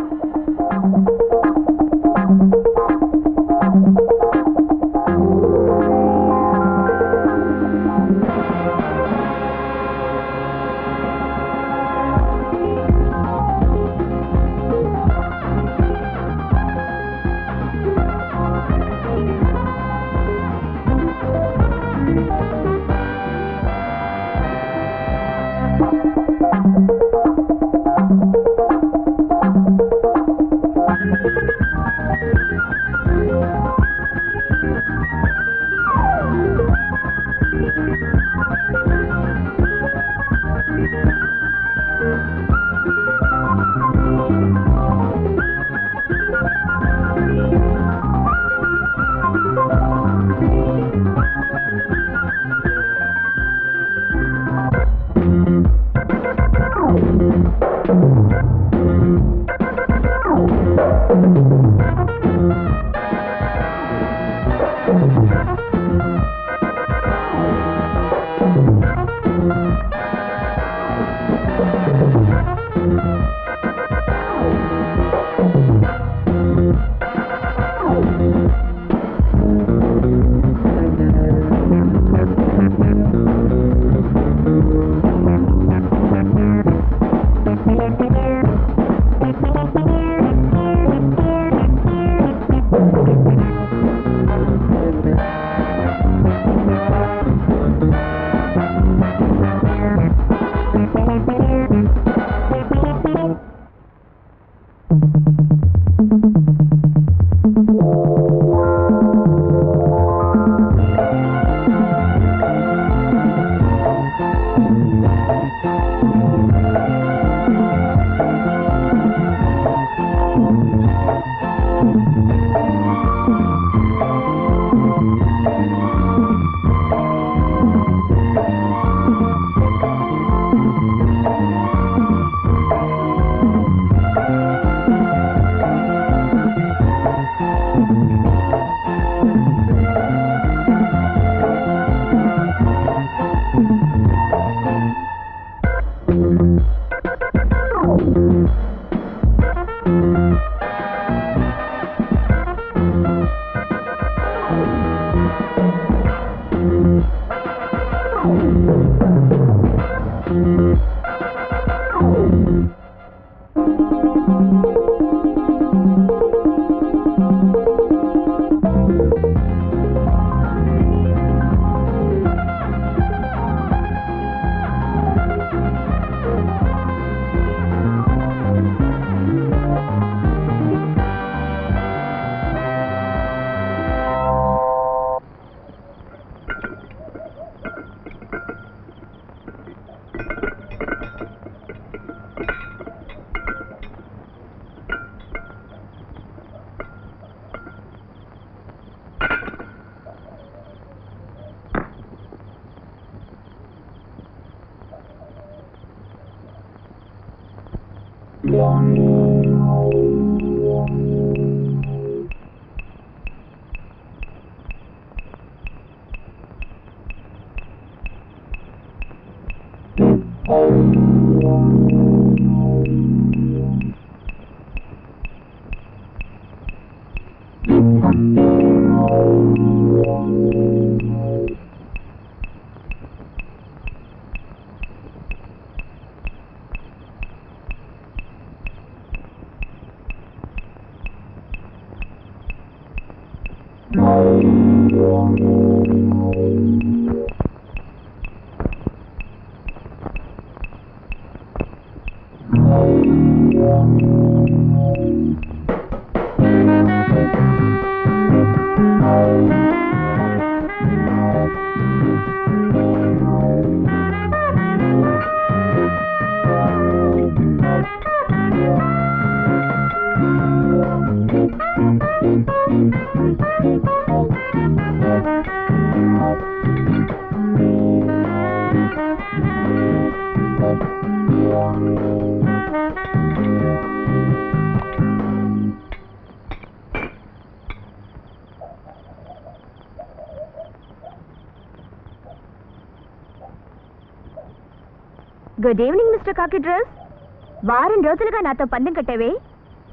Good evening mister khaki dress వారం రోజులుగా నాతో పందెం కట్టేవే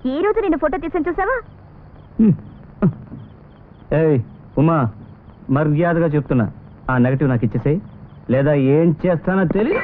ఈ రోజు నిన్ను ఫోటో తీసాను చూసావా హ్మ్. ఏయ్ ఉమా మర్యాదగా చెప్తున్నా ఆ నెగటివ్ నాకు ఇచ్చేసేయ్ లేదా ఏం చేస్తానో తెలియదు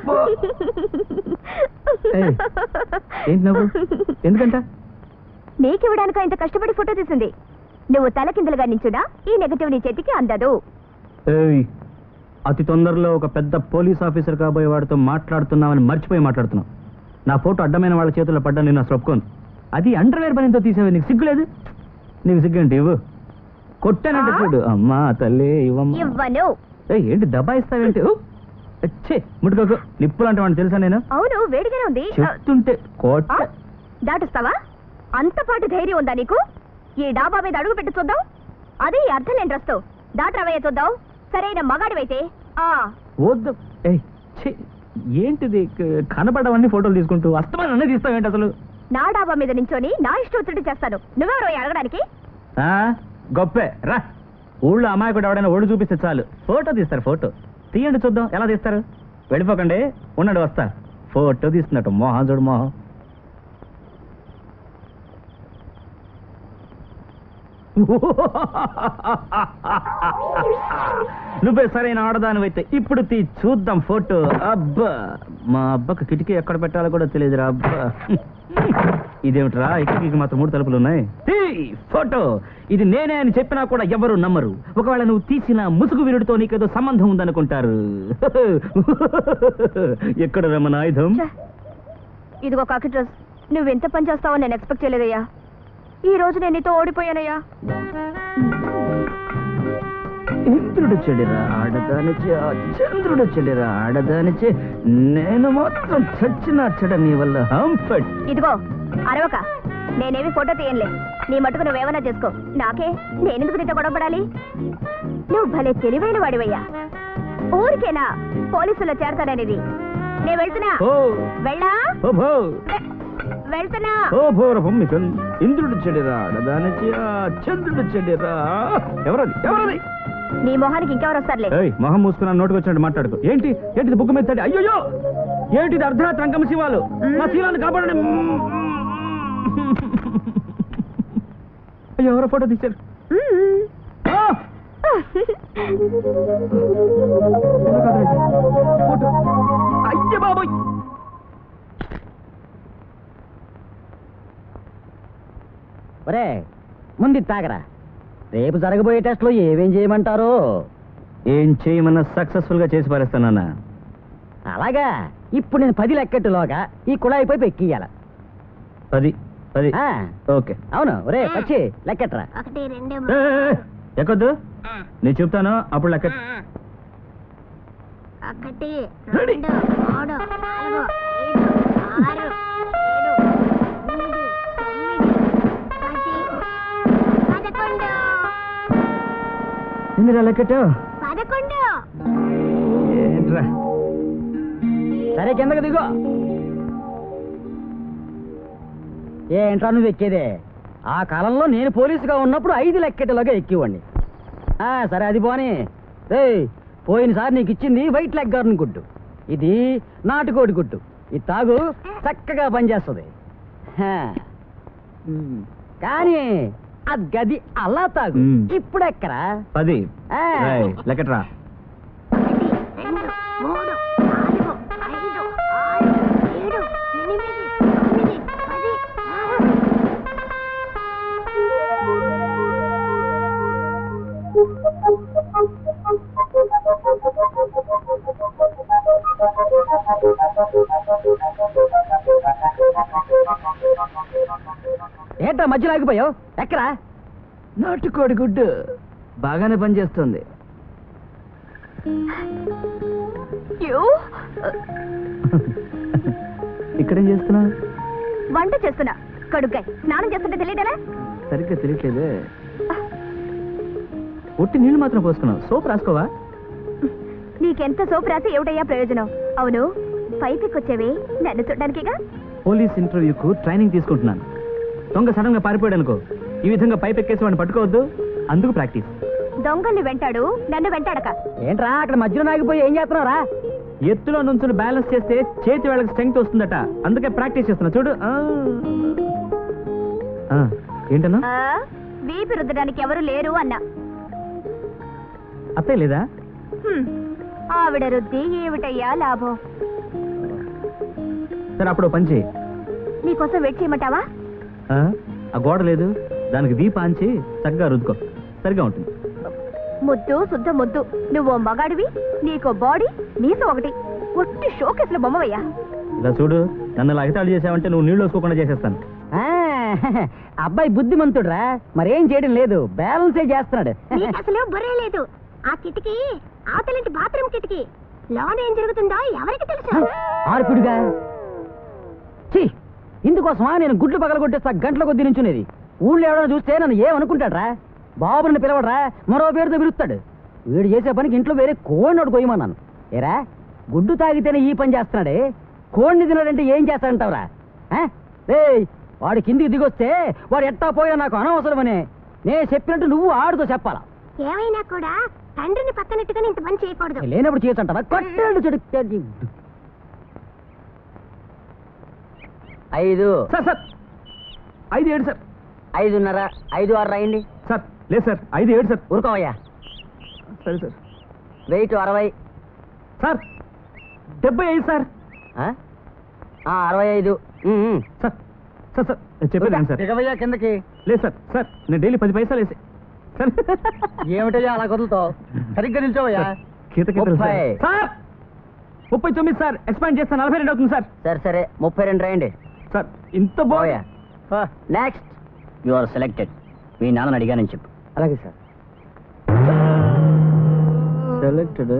ఏయ్, ఏంటి నవ్వు ఎందుకంట నీకివ్వడానిక ఇంత కష్టపడి ఫోటో తీసింది నువ్వు తలకిందులుగా నించుడా ఈ నెగటివ్ నీ చేతికి అందదు ఏయ్ అతి తొందరలో ఒక పెద్ద పోలీస్ ఆఫీసర్ కాబోయే వాడితో మాట్లాడుతున్నామని మర్చిపోయి మాట్లాడుతున్నావు నా ఫోటో అడ్డమైన వాళ్ళ చేతుల్లో పడ్డా నేను అసలు ఒప్పుకోను అది అండర్వేర్ పనితో తీసేవి నీకు సిగ్గులేదు నీకు సిగ్గేంటి ఇవ్వు కొట్టానంటే ఆ? చూడు అమ్మా తల్లి ఇవ్వమ్మా ఇవ్వను ఏయ్, ఏంటి దబాయిస్తావేంటి ఊ! ఛే ముట్టుకోకు నిప్పులు అంటే వాడిని తెలుసా నేను అవును వేడిగానే ఉంది చెప్తుంటే కోట ఆ? దాటుస్తావా అంత పాటు ధైర్యం ఉందా నీకు ఈ డాబా మీద అడుగు పెట్టి చూద్దాం అదే ఈ అర్థం లేని రస్తు దాటరవయ్య చూద్దాం సరైన మగాడివైతే ఆ వద్దు ఏయ్ ఛీ, ఏంటిది క- కనపడవన్నీ ఫోటోలు తీసుకుంటూ అస్తమానం అన్నీ తీస్తావేంటి అసలు నా డాబా మీద నించొని నా ఇష్టం వచ్చినట్టు చేస్తాను నువ్వెవరో అడగడానికి ఆ గొప్పే రా ఊళ్ళో అమాయకుడు ఎవడైనా ఒళ్ళు చూపిస్తే చాలు ఫోటో తీస్తారు ఫోటో తీయండి చూద్దాం ఎలా తీస్తారు వెళ్ళిపోకండి ఉన్నాడు వస్తా ఫోటో తీస్తున్నట్టు మోహన్ చూడు మోహన్ నువ్వే సరైన ఆడదానివైతే ఇప్పుడు తీ చూద్దాం ఫోటో అబ్బా మా అబ్బకు కిటికీ ఎక్కడ పెట్టాలో కూడా తెలియదురా అబ్బా ఇదేమిట్రా ఇక్కడికి మాత్రం మూడు తలుపులు ఉన్నాయి తీ ఫోటో ఇది నేనే అని చెప్పినా కూడా ఎవరు నమ్మరు ఒకవేళ నువ్వు తీసిన ముసుగు వీరుడితో నీకేదో సంబంధం ఉందనుకుంటారు ఎక్కడ రమ్మన ఆయుధం ఛే, ఇదిగో కాకి డ్రెస్ నువ్వు ఎంత పని చేస్తావో నేను ఎక్స్పెక్ట్ చేయలేదయ్యా ఈ రోజు నేను నీతో ఓడిపోయానయ్యా ఇంద్రుడు చెడిరా ఆడదానిచే ఆ చంద్రుడు చెడిరా ఆడదానిచే నేను మాత్రం చచ్చిన చెడ నీ వల్ల హంఫట్ ఇదిగో అరవక నేనేమి ఫోటో తీయనులే నీ మటుకు నువ్వేమన్నా చేసుకో నాకే నేనెందుకు నీతో గొడవపడాలి నువ్వు భలే తెలివైన వాడివయ్యా ఊరికేనా పోలీసుల్లో చేరతాననేది నేను వెళ్తున్నా ఓ వెళ్ళా ఓ భో వె- వెళ్తున్నా ఓ భోర భూమికన్ ఇంద్రుడు చెడిరా ఆడదానిచే ఆ చంద్రుడు చెడిరా ఎవరది ఎవరది నీ మొహానికి ఇంకెవరు వస్తారులే ఏయ్ మొహం మూసుకున్నా నోటికి వచ్చినట్టు మాట్లాడుకో ఏంటి ఏంటిది బుక్ మీద తడి అయ్యో ఏంటిది అర్ధరాత్రి అంకమ శివాలు నా శివాన్ని కాపాడండి అయ్యో ఎవరో ఫోటో తీశారు మ్మ్. ఆ! ఎలా కాదురా ఇది? ఫోటో. అయ్య బాబోయ్ ఒరే ముందు ఇది తాగరా రేపు జరగబోయే టెస్ట్లో ఏమేం చేయమంటారో ఏం చేయమన్నా సక్సెస్ఫుల్ గా చేసి పారేస్తానన్నా అలాగా ఇప్పుడు నేను పది లెక్కెట్టులోగా ఈ కుళాయిపై ఎక్కియాల పది పది ఆ, ఓకే అవును ఒరే పచ్చి లెక్కెట్రా ఒకటి రెండు ఏ, ఏ, ఏ, ఎక్కొద్దు నేను చెప్తాను అప్పుడు లెక్క ఒకటి Ready? మూడు నాలుగు ఐదు ఆరు ఏడు ఎనిమిది తొమ్మిది పది పదకొండు ఎందుకు లెక్కట్టు పదకొండు ఏంట్రా సరే కిందకి దిగో ఏంట్రా నువ్వు ఎక్కేదే ఆ కాలంలో నేను పోలీసుగా ఉన్నప్పుడు ఐదు లెక్కెట్టులోగా ఎక్కివ్వండి ఆ, సరే అది పోనీ ఏయ్ పోయినసారి నీకు ఇచ్చింది వైట్ లెగ్ గార్న్ గుడ్డు ఇది నాటుకోడి గుడ్డు ఇది తాగు చక్కగా పనిచేస్తుంది హా. ఉమ్, కానీ ఆ గది అలా తాగు మ్. ఇప్పుడు ఎక్కరా పది ఆ. రేయ్, లెక్కట్రా ఒకటి రెండు మూడు నాలుగు ఐదు ఆరు ఏడు ఎనిమిది తొమ్మిది పది ఏంటో మధ్యలో ఆగిపోయావు ఎక్కరా నాటుకోడి గుడ్డు బాగానే పనిచేస్తుంది యూ ఇక్కడేం చేస్తున్నా వంట చేస్తున్నా కడుక్కాయ్ స్నానం చేస్తుంటే తెలియదనా సరిగ్గా తెలియట్లేదే ఒట్టి నీళ్ళు మాత్రం పోసుకున్నావు సోప్ రాసుకోవా నీకెంత సోపు రాసి ఏమిటయ్యా ప్రయోజనం అవును పైకి వచ్చేవి నన్ను చూడడానికిగా పోలీస్ ఇంటర్వ్యూకు ట్రైనింగ్ తీసుకుంటున్నాను దొంగ సడన్ గా పారిపోయాడు అనుకో ఈ విధంగా పైప్ ఎక్కేసి వాడిని పట్టుకోవద్దు అందుకు ప్రాక్టీస్ దొంగల్ని వెంటాడు నన్ను వెంటాడక ఏంట్రా అక్కడ మధ్యలో ఆగిపోయి ఏం చేస్తున్నావురా ఎత్తులో నుంచుని బ్యాలెన్స్ చేస్తే చేతి వాళ్ళకి స్ట్రెంగ్త్ వస్తుందట అందుకే ప్రాక్టీస్ చేస్తున్నా చూడు ఆ. ఆ, ఏంటన్నా ఆ, వీపి రుద్దడానికి ఎవరు లేరు అన్నా అత్తయ్య లేదా హ్మ్. ఆవిడ రుద్ది ఏమిటయ్యా లాభం సరే అప్పుడు ఓ పని చేయి నీకోసం వెయిట్ చేయమంటావా ఆ, ఆ గోడ లేదు దానికి దీప అంచి చక్కగా రుద్దుకో సరిగా ఉంటుంది ముద్దు శుద్ధ ముద్దు నువ్వు మగాడివి నీకో బాడీ నీసు ఒకటి ఒట్టి షోకేసుల బొమ్మవయ్యా ఇలా చూడు నన్ను లగతాళి చేసావంటే నువ్వు నీళ్ళు వేసుకోకుండా చేసేస్తాను ఆ, అబ్బాయి బుద్ధిమంతుడురా మరేం చేయడం లేదు బ్యాలెన్సే చేస్తున్నాడు అసలు బుర్రే లేదు ఆ కిటికీ అవతలింటి బాత్రూమ్ కిటికీ లోన ఏం జరుగుతుందో ఎవరికి తెలుసు ఆర్పిడుగా ఛీ ఇందుకోసమా నేను గుడ్లు పగలగొట్టేస్తా గంటల కొద్ది నుంచునేది ఊళ్ళో ఎవడో చూస్తే నన్ను ఏమనుకుంటాడ్రా బాబు నన్ను పిలవడరా మరో పేరుతో పిలుస్తాడు వీడు చేసే పనికి ఇంట్లో వేరే కోడినోడు కొయ్యమన్నాను ఏరా గుడ్డు తాగితేనే ఈ పని చేస్తున్నాడే కోడిని తినాడంటే ఏం చేస్తాడంటావురా ఆ? ఏయ్ వాడు కిందికి దిగొస్తే వాడు ఎట్టా పోయినా నాకు అనవసరమనే నేను చెప్పినట్టు నువ్వు ఆడుతో చెప్పాలా ఏమైనా కూడా తండ్రిని పక్కనట్టుగా ఇంత పని చేయకూడదు లేనప్పుడు చేయొచ్చంటారా కొట్టాడు చెడు ఐదు సార్ సార్ ఐదు ఏడు సార్ ఐదున్నర ఐదు ఆరు రాయండి సార్ లేదు సార్ ఐదు ఏడు సార్ ఊరుకోవయ్యా సరే సార్ వెయిట్ అరవై సార్ డెబ్బై ఐదు సార్ ఆ? ఆ, అరవై ఐదు ఉమ్, ఉమ్. సార్ సార్ సార్ నేను చెప్పేది సార్ దిగవయ్యా కిందకి లేదు సార్ సార్ నేను డైలీ పది పైసలు వేసి సార్ ఏమిటయ్యా అలా కుదులుతావు సరిగ్గా నిల్చోవయ్యా గీత గీతలు సార్. ముప్పై. సార్ ముప్పై తొమ్మిది సార్ ఎక్స్పాండ్ చేస్తాను నలభై రెండు అవుతుంది సార్ సరే సరే ముప్పై రెండు రాయండి సార్ ఇంత పోయా బాగా నెక్స్ట్ యు ఆర్ సెలెక్టెడ్ మీ నాన్నని అడిగానని చెప్పు అలాగే సార్ సెలెక్టెడ్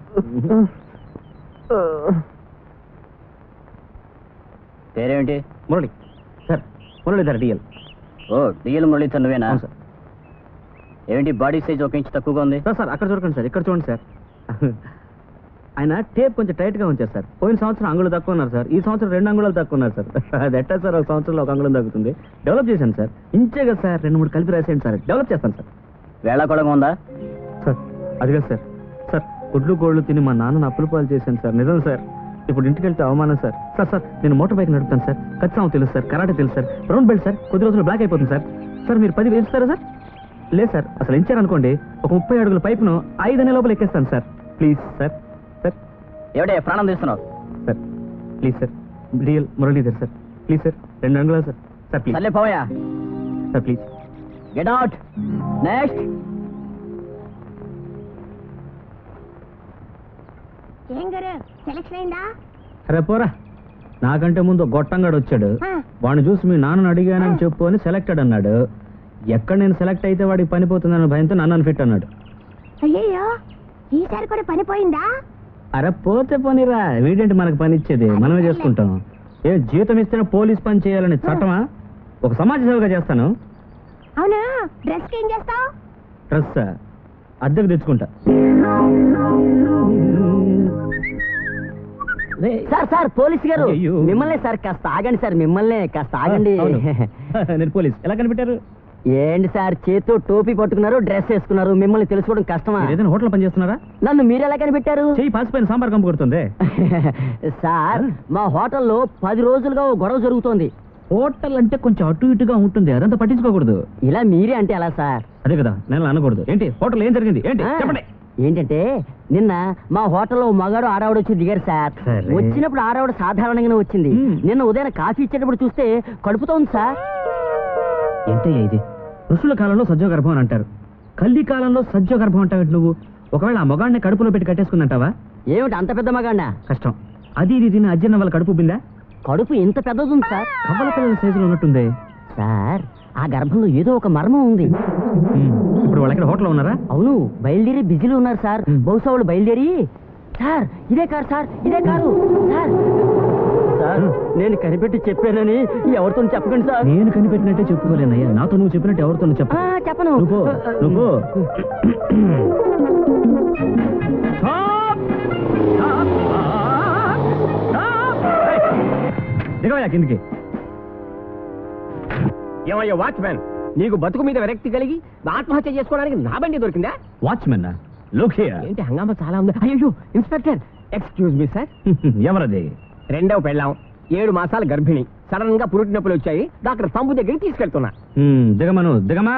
పేరేమిటి మురళి సార్ మురళీధర్ డిఎల్ ఓ డిఎల్ మురళీధర్ నువ్వేనా అవును సార్ ఏంటి బాడీ సైజ్ ఒక ఇంచ్ తక్కువగా ఉంది సార్ సార్ అక్కడ చూడకండి సార్ ఇక్కడ చూడండి సార్ ఆయన టేప్ కొంచెం టైట్ గా ఉంచారు సార్ పోయిన సంవత్సరం అంగుళం తక్కువ ఉన్నారు సార్ ఈ సంవత్సరం రెండు అంగుళాలు తక్కువ ఉన్నారు సార్ అది ఎట్టా సార్ ఒక సంవత్సరంలో ఒక అంగుళం తగ్గుతుంది డెవలప్ చేశాను సార్ ఇంచే కదా సార్ రెండు మూడు కలిపి రాసేయండి సార్ డెవలప్ చేస్తాను సార్ వేళ కూడా ఉందా సార్ అది కదా సార్ సార్ గుడ్లు గోళ్ళు తిని మా నాన్న అప్పుల పాలు చేశాను సార్ నిజం సార్ ఇప్పుడు ఇంటికి వెళ్తే అవమానం సార్ సార్ సార్ నేను మోటార్ బైక్ నడుపుతాను సార్ ఖచ్చితంగా తెలుసు సార్ కరాటే తెలుసు సార్ బ్రౌన్ బెల్ట్ సార్ కొద్ది రోజులు బ్లాక్ అయిపోతుంది సార్ సార్ మీరు పది వేస్తారా సార్ లేదు సార్ అసలు ఎంచారనుకోండి ఒక ముప్పై అడుగుల పైపును ఐదు నెలల లోపల ఎక్కేస్తాను సార్ ప్లీజ్ సార్ సార్ ఏమిటే ప్రాణం తీస్తున్నావు sir please sir real Muralidhar sir please sir రెండు అంగుళాలు సార్ సార్ ప్లీజ్ సర్లే పోయా sir please get out next ఏం గారు సెలక్షన్ అయిందా అరే పోరా నాకంటే ముందు ఒక గొట్టంగాడు వచ్చాడు వాడిని చూసి మీ నాన్నని అడిగానని చెప్పు అని సెలెక్టెడ్ అన్నాడు ఎక్కడ నేను సెలెక్ట్ అయితే వాడికి పని పోతుందన్న భయంతో నన్ను ఫిట్ అన్నాడు అయ్యయ్యో ఈసారి కూడా పని పోయిందా అరే పోతే పనిరా వీడేంటి మనకు పని ఇచ్చేది మనమే చేసుకుంటాం ఏ జీతం ఇస్తేనే పోలీస్ పని చేయాలని చట్టమా ఒక సమాజ సేవగా చేస్తాను అవునా డ్రెస్ కి ఏం చేస్తావు డ్రెస్ అద్దెకు తెచ్చుకుంటా సార్ సార్ పోలీస్ గారు అయ్యో. మిమ్మల్ని సార్ కాస్త ఆగండి సార్ మిమ్మల్ని కాస్త ఆగండి అవును. నేను పోలీస్ ఎలా కనిపెట్టారు ఏంటి సార్ చేతితో టోపీ పట్టుకున్నారు డ్రెస్ వేసుకున్నారు మిమ్మల్ని తెలుసుకోవడం కష్టమా మీరు ఏదైనా హోటల్ పని చేస్తున్నారా నన్ను మీరు ఎలా కనిపెట్టారు చెయ్యి పాసిపోయిన సాంబార్ కంపు కొడుతుంది సార్ మా హోటల్లో పది రోజులుగా ఓ గొడవ జరుగుతోంది హోటల్ అంటే కొంచెం అటు ఇటుగా ఉంటుంది అదంతా పట్టించుకోకూడదు ఇలా మీరే అంటే ఎలా సార్ అదే కదా నేను అనకూడదు ఏంటి హోటల్ ఏం జరిగింది ఏంటి ఆ, చెప్పండి ఏంటంటే నిన్న మా హోటల్లో ఓ మగాడు ఆడవిడ వచ్చి దిగారు సార్ సరే. వచ్చినప్పుడు ఆడవిడ సాధారణంగానే వచ్చింది మ్మ్. నిన్న ఉదయం కాఫీ ఇచ్చేటప్పుడు చూస్తే కడుపుతో ఉంది సార్ ఏంటయ్యా ఇది ఋషుల కాలంలో సజ్జోగర్భం అని అంటారు కల్లి కాలంలో సజ్జోగర్భం అంటావు నువ్వు ఒకవేళ ఆ మగాడిని కడుపులో పెట్టి కట్టేసుకుందంటావా ఏమిటి అంత పెద్ద మగాడినా కష్టం అది ఇది తిని అజ్జన్న వాళ్ళ కడుపు బిందా కడుపు ఇంత పెద్దది ఉంది సార్ కవ్వల పిల్లల సైజులో ఉన్నట్టుంది సార్ ఆ గర్భంలో ఏదో ఒక మర్మం ఉంది ఉమ్, ఇప్పుడు వాళ్ళు ఎక్కడ హోటల్లో ఉన్నారా అవును బయలుదేరి బిజీలో ఉన్నారు సార్ మ్మ్. బహుశా వాళ్ళు బయలుదేరి సార్ ఇదే కారు సార్ ఇదే కారు సార్ సార్ నేను కనిపెట్టి చెప్పానని ఎవరితో చెప్పకండి సార్ నేను కనిపెట్టినట్టే చెప్పుకోలేనయ్యా నాతో నువ్వు చెప్పినట్టు ఎవరితో చెప్పు ఆ, చెప్పను నువ్వు పో, నువ్వు పో. స్టాప్! స్టాప్! స్టాప్! ఏయ్! దిగవయ్యా కిందికి ఏమయ్యా వాచ్మ్యాన్ నీకు బతుకు మీద విరక్తి కలిగి ఆత్మహత్య చేసుకోవడానికి నా బండి దొరికిందా వాచ్మెన్ లుక్ హియర్ ఏంటి హంగామా చాలా ఉంది అయ్యో ఇన్స్పెక్టర్ ఎక్స్క్యూజ్ మీ సార్ ఎవరది రెండవ పెళ్ళాం ఏడు మాసాల గర్భిణి సడన్ గా పురుటి నొప్పులు వచ్చాయి డాక్టర్ సంబు దగ్గరికి తీసుకెళ్తున్నా ఉమ్, దిగమను దిగమా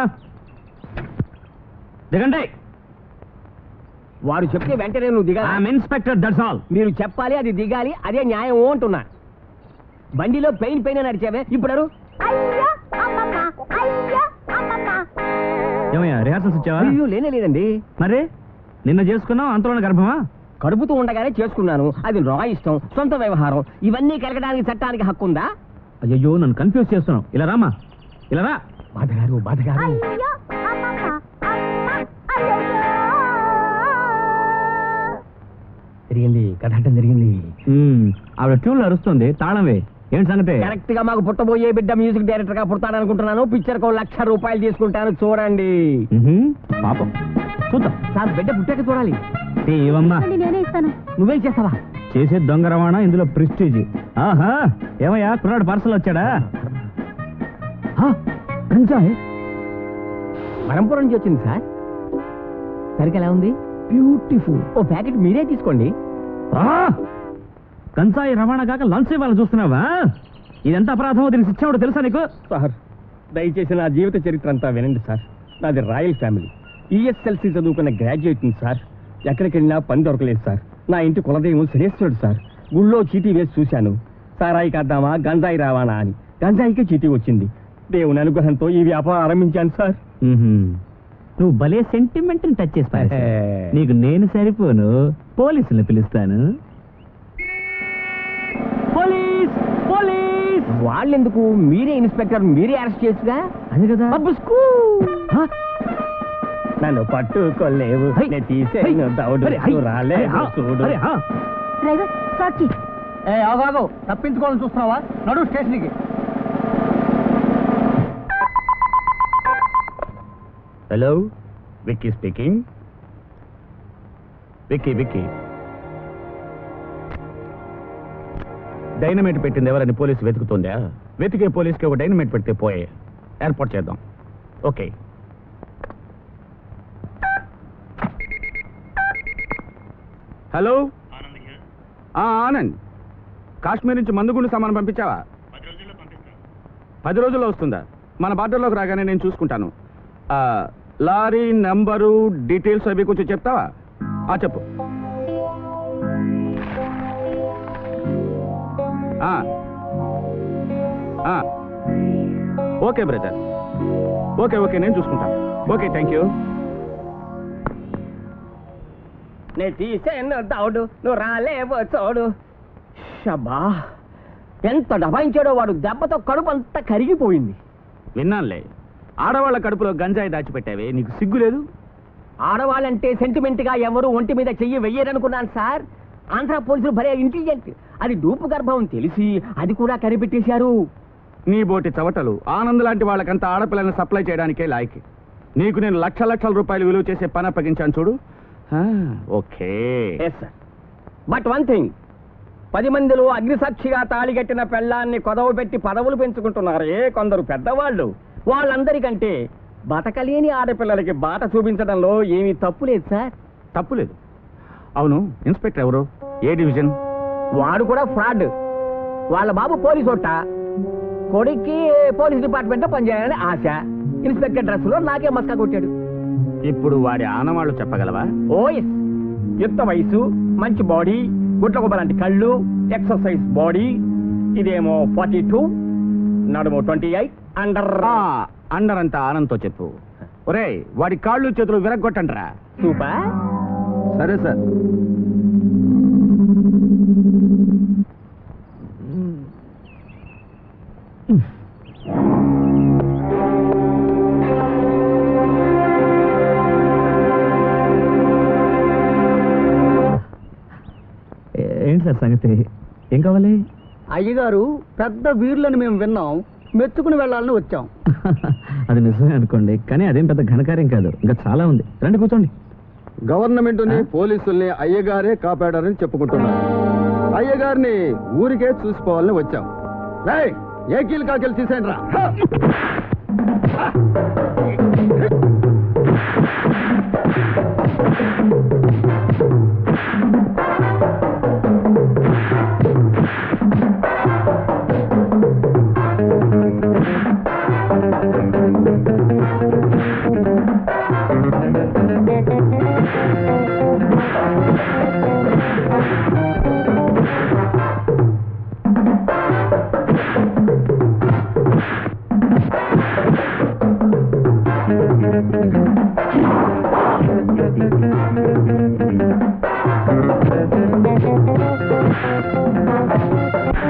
దిగండి వారు చెప్తే వెంటనే నువ్వు దిగా ఐఎమ్ ఇన్స్పెక్టర్ దట్స్ ఆల్ మీరు చెప్పాలి అది దిగాలి అదే న్యాయం అంటున్నా బండిలో పెయిన్ పెయిన్ అని అరిచావే ఇప్పుడు అరు. అయ్యో అమ్మమ్మ అయ్యో అమ్మమ్మ ఏమయ్యా రిహార్సల్స్ ఇచ్చావా అయ్యో లేనే లేదండి మరి నిన్న చేసుకున్నావు అంతలోనే గర్భమా కడుపుతూ ఉండగానే చేసుకున్నాను అది నా ఇష్టం సొంత వ్యవహారం ఇవన్నీ కలగడానికి చట్టానికి హక్కు ఉందా అయ్యో నన్ను కన్ఫ్యూజ్ చేస్తున్నావు ఇలా రామా ఇలా రా బాధగారు బాధగారు అయ్యో అమ్మమ్మ అమ్మ అయ్యయ్యో జరిగింది కథ అంటే జరిగింది ఉమ్, ఆవిడ ట్యూన్లో అరుస్తుంది తాళం వే ఏంటి సంగతి కరెక్ట్ గా మాకు పుట్టబోయే బిడ్డ మ్యూజిక్ డైరెక్టర్ గా పుడతాననుకుంటున్నాను పిక్చర్ కు లక్ష రూపాయలు తీసుకుంటాను చూడండి ఉహు, పాపం చూద్దాం సార్ బిడ్డ పుట్టాక చూడాలి ఏవమ్మా ఇవ్వండి, నేనే ఇస్తాను నువ్వేం చేస్తావా చేసే దొంగ రవాణా ఇందులో ప్రిస్టీజ్ ఆహా ఏమయ్యా కుర్రాడు పార్సల్ వచ్చాడా ఆ, గంజాయి వరంపురం నుంచి వచ్చింది సార్ సరికి ఎలా ఉంది బ్యూటిఫుల్ ఓ ప్యాకెట్ మీరే తీసుకోండి ఆ! గంజాయి రవాణా కాక లంచ్ ఇవ్వాలని చూస్తున్నావా ఇదెంత అపరాధమో దీనికి శిక్ష ఎవడో తెలుసా నీకు సార్ దయచేసి నా జీవిత చరిత్ర అంతా వినండి సార్ నాది రాయల్ ఫ్యామిలీ ఈఎస్ఎల్సి చదువుకున్న గ్రాడ్యుయేట్ సార్ ఎక్కడికి వెళ్ళినా పని దొరకలేదు సార్ నా ఇంటి కులదైవం శనేశ్వరుడు సార్ గుళ్ళో చీటీ వేసి చూశాను సారాయి కద్దామా గంజాయి రావానా అని గంజాయికి చీటీ వచ్చింది దేవుని అనుగ్రహంతో ఈ వ్యాపారం ఆరంభించాను సార్ మ్హూ. నువ్వు భలే సెంటిమెంట్ టచ్ చేసి పారేశావు. నీకు నేను సరిపోను పోలీసుల్ని పిలుస్తాను పోలీస్ పోలీస్ వాళ్ళెందుకు మీరే ఇన్స్పెక్టర్ మీరే అరెస్ట్ చేసుగా అదే కదా అబ్బుస్కూ. ఆ? నన్ను పట్టుకోలేవు హై. నేను తీసేను దౌడు అరే, హై. రాలేదు అరే, ఆ. చూడు అరే, ఆ. డ్రైవర్ స్టార్ట్ చేయి ఏ ఆగాగు తప్పించుకోవాలని చూస్తున్నావా నడు స్టేషన్కి hello Vicky speaking Vicky Vicky dynamite పెట్టింది ఎవరని పోలీసు వెతుకుతుందా వెతికే పోలీస్కి ఒక డైనమైట్ పెడితే పోయే ఏర్పాటు చేద్దాం ఓకే హలో ఆ, ఆనంద్ కాశ్మీర్ నుంచి మందుగుండు సామాను పంపించావా పది రోజుల్లో వస్తుందా మన బార్డర్లోకి రాగానే నేను చూసుకుంటాను ఆ, లారీ నంబరు డీటెయిల్స్ అవి కొంచెం చెప్తావా ఆ చెప్పు ఆ. ఆ. ఓకే బ్రదర్ ఓకే ఓకే నేను చూసుకుంటాను ఓకే థ్యాంక్ యూ నేను తీసేను దౌడు నువ్వు రాలేవో చూడు షబా ఎంత డబాయించాడో వాడు దెబ్బతో కడుపు అంతా కరిగిపోయింది విన్నానులే ఆడవాళ్ళ కడుపులో గంజాయి దాచిపెట్టావే నీకు సిగ్గు లేదు ఆడవాళ్ళంటే సెంటిమెంట్ గా ఎవరు ఒంటి మీద చెయ్యి వెయ్యరనుకున్నాను సార్ ఆంధ్ర పోలీసులు భలే ఇంటెలిజెంట్ అది డూపు గర్భం తెలిసి అది కూడా కనిపెట్టేశారు నీ బోటి చవటలు ఆనంద్ లాంటి వాళ్ళకంతా ఆడపిల్లని సప్లై చేయడానికే లాయకి నీకు నేను లక్ష లక్షల రూపాయలు విలువ చేసే పని అప్పగించాను చూడు ఆ, okay yes sir but one thing పది మందిలో అగ్నిసాక్షిగా తాళిగట్టిన పెళ్ళాన్ని కొదవ పెట్టి పదవులు పెంచుకుంటున్నారే కొందరు పెద్దవాళ్ళు వాళ్ళందరికంటే బతకలేని ఆడపిల్లలకి బాట చూపించడంలో ఏమీ తప్పు లేదు సార్ తప్పులేదు అవును ఇన్స్పెక్టర్ ఎవరు ఏ డివిజన్ వాడు కూడా ఫ్రాడ్ వాళ్ళ బాబు పోలీసు ఒట్ట కొడుక్కి పోలీస్ డిపార్ట్మెంట్ లో పనిచేయాలని ఆశ ఇన్స్పెక్టర్ డ్రెస్ లో నాకే మస్కా కొట్టాడు ఇప్పుడు వాడి ఆనవాళ్ళు చెప్పగలవా ఓ ఎస్ యుక్త వయసు మంచి బాడీ గుట్ల గుబ్బ లాంటి కళ్ళు ఎక్సర్సైజ్ బాడీ ఇదేమో ఫార్టీ టూ నడుము ట్వంటీ ఎయిట్ అండర్ ఆ, అండర్ అంతా ఆనంద్తో చెప్పు ఒరేయ్ వాడి కాళ్ళు చేతులు విరగొట్టండిరా సూపర్ సరే సార్ ఏంటి సార్ సంగతి ఏం కావాలి అయ్యగారు పెద్ద వీరులని మేము విన్నాం మెచ్చుకుని వెళ్ళాలని వచ్చాం అది నిజమే అనుకోండి కానీ అదేం పెద్ద ఘనకార్యం కాదు ఇంకా చాలా ఉంది రండి కూర్చోండి గవర్నమెంట్ని పోలీసుల్ని అయ్యగారే కాపాడారని చెప్పుకుంటున్నారు అయ్యగారిని ఊరికే చూసుకోవాలని వచ్చాం రేయ్, ఏ కీలు కాకెళ్ళి తీసేయండి రా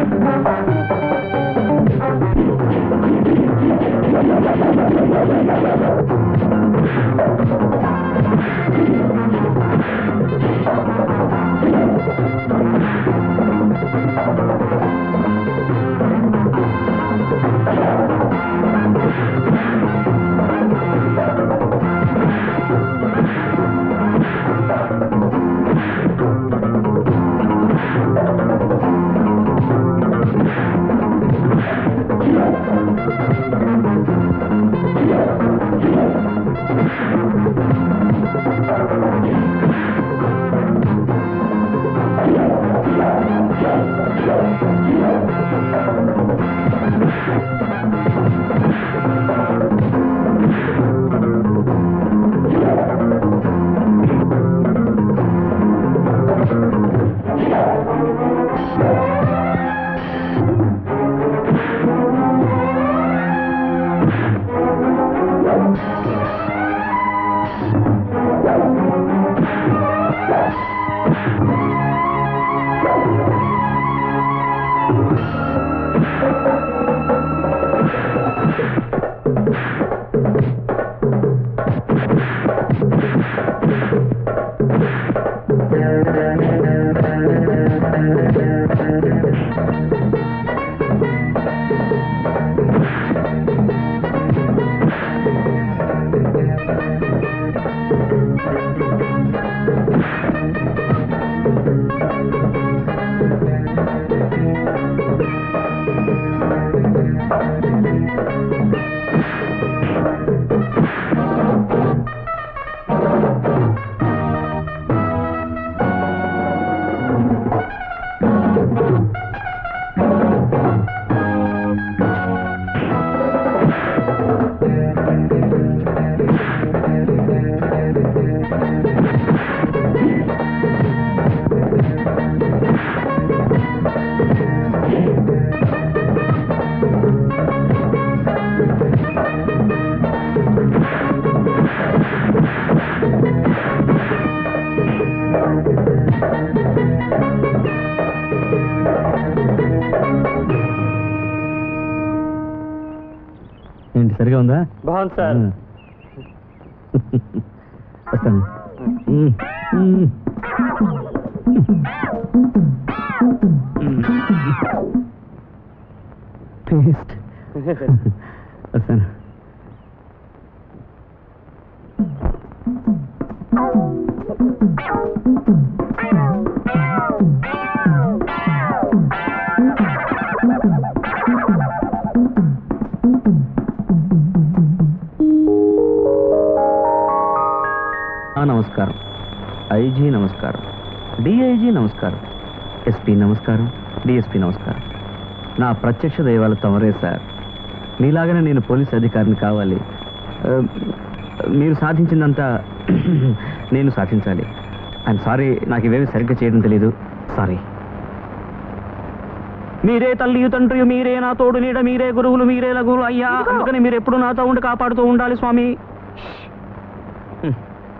ఏంటి సరిగా ఉందా బాగుంది సార్ ఉమ్. వస్తాను ఉమ్. ఉమ్. టేస్ట్ వస్తాను ఆ, నమస్కారం ఐజీ నమస్కారం డిఐజీ నమస్కారం ఎస్పీ నమస్కారం డిఎస్పీ నమస్కారం నా ప్రత్యక్ష దైవాలు తమరే సార్ మీలాగానే నేను పోలీస్ అధికారిని కావాలి ఆ, మీరు సాధించిందంతా నేను సాధించాలి ఐఎమ్ సారీ నాకు ఇవేమి సరిగ్గా చేయడం తెలియదు సారీ మీరే తల్లి తండ్రి మీరే నా తోడు నీడ మీరే గురువులు మీరే లగురు అయ్యా అందుకని మీరు ఎప్పుడు నాతో ఉండి కాపాడుతూ ఉండాలి స్వామి హ్మ్.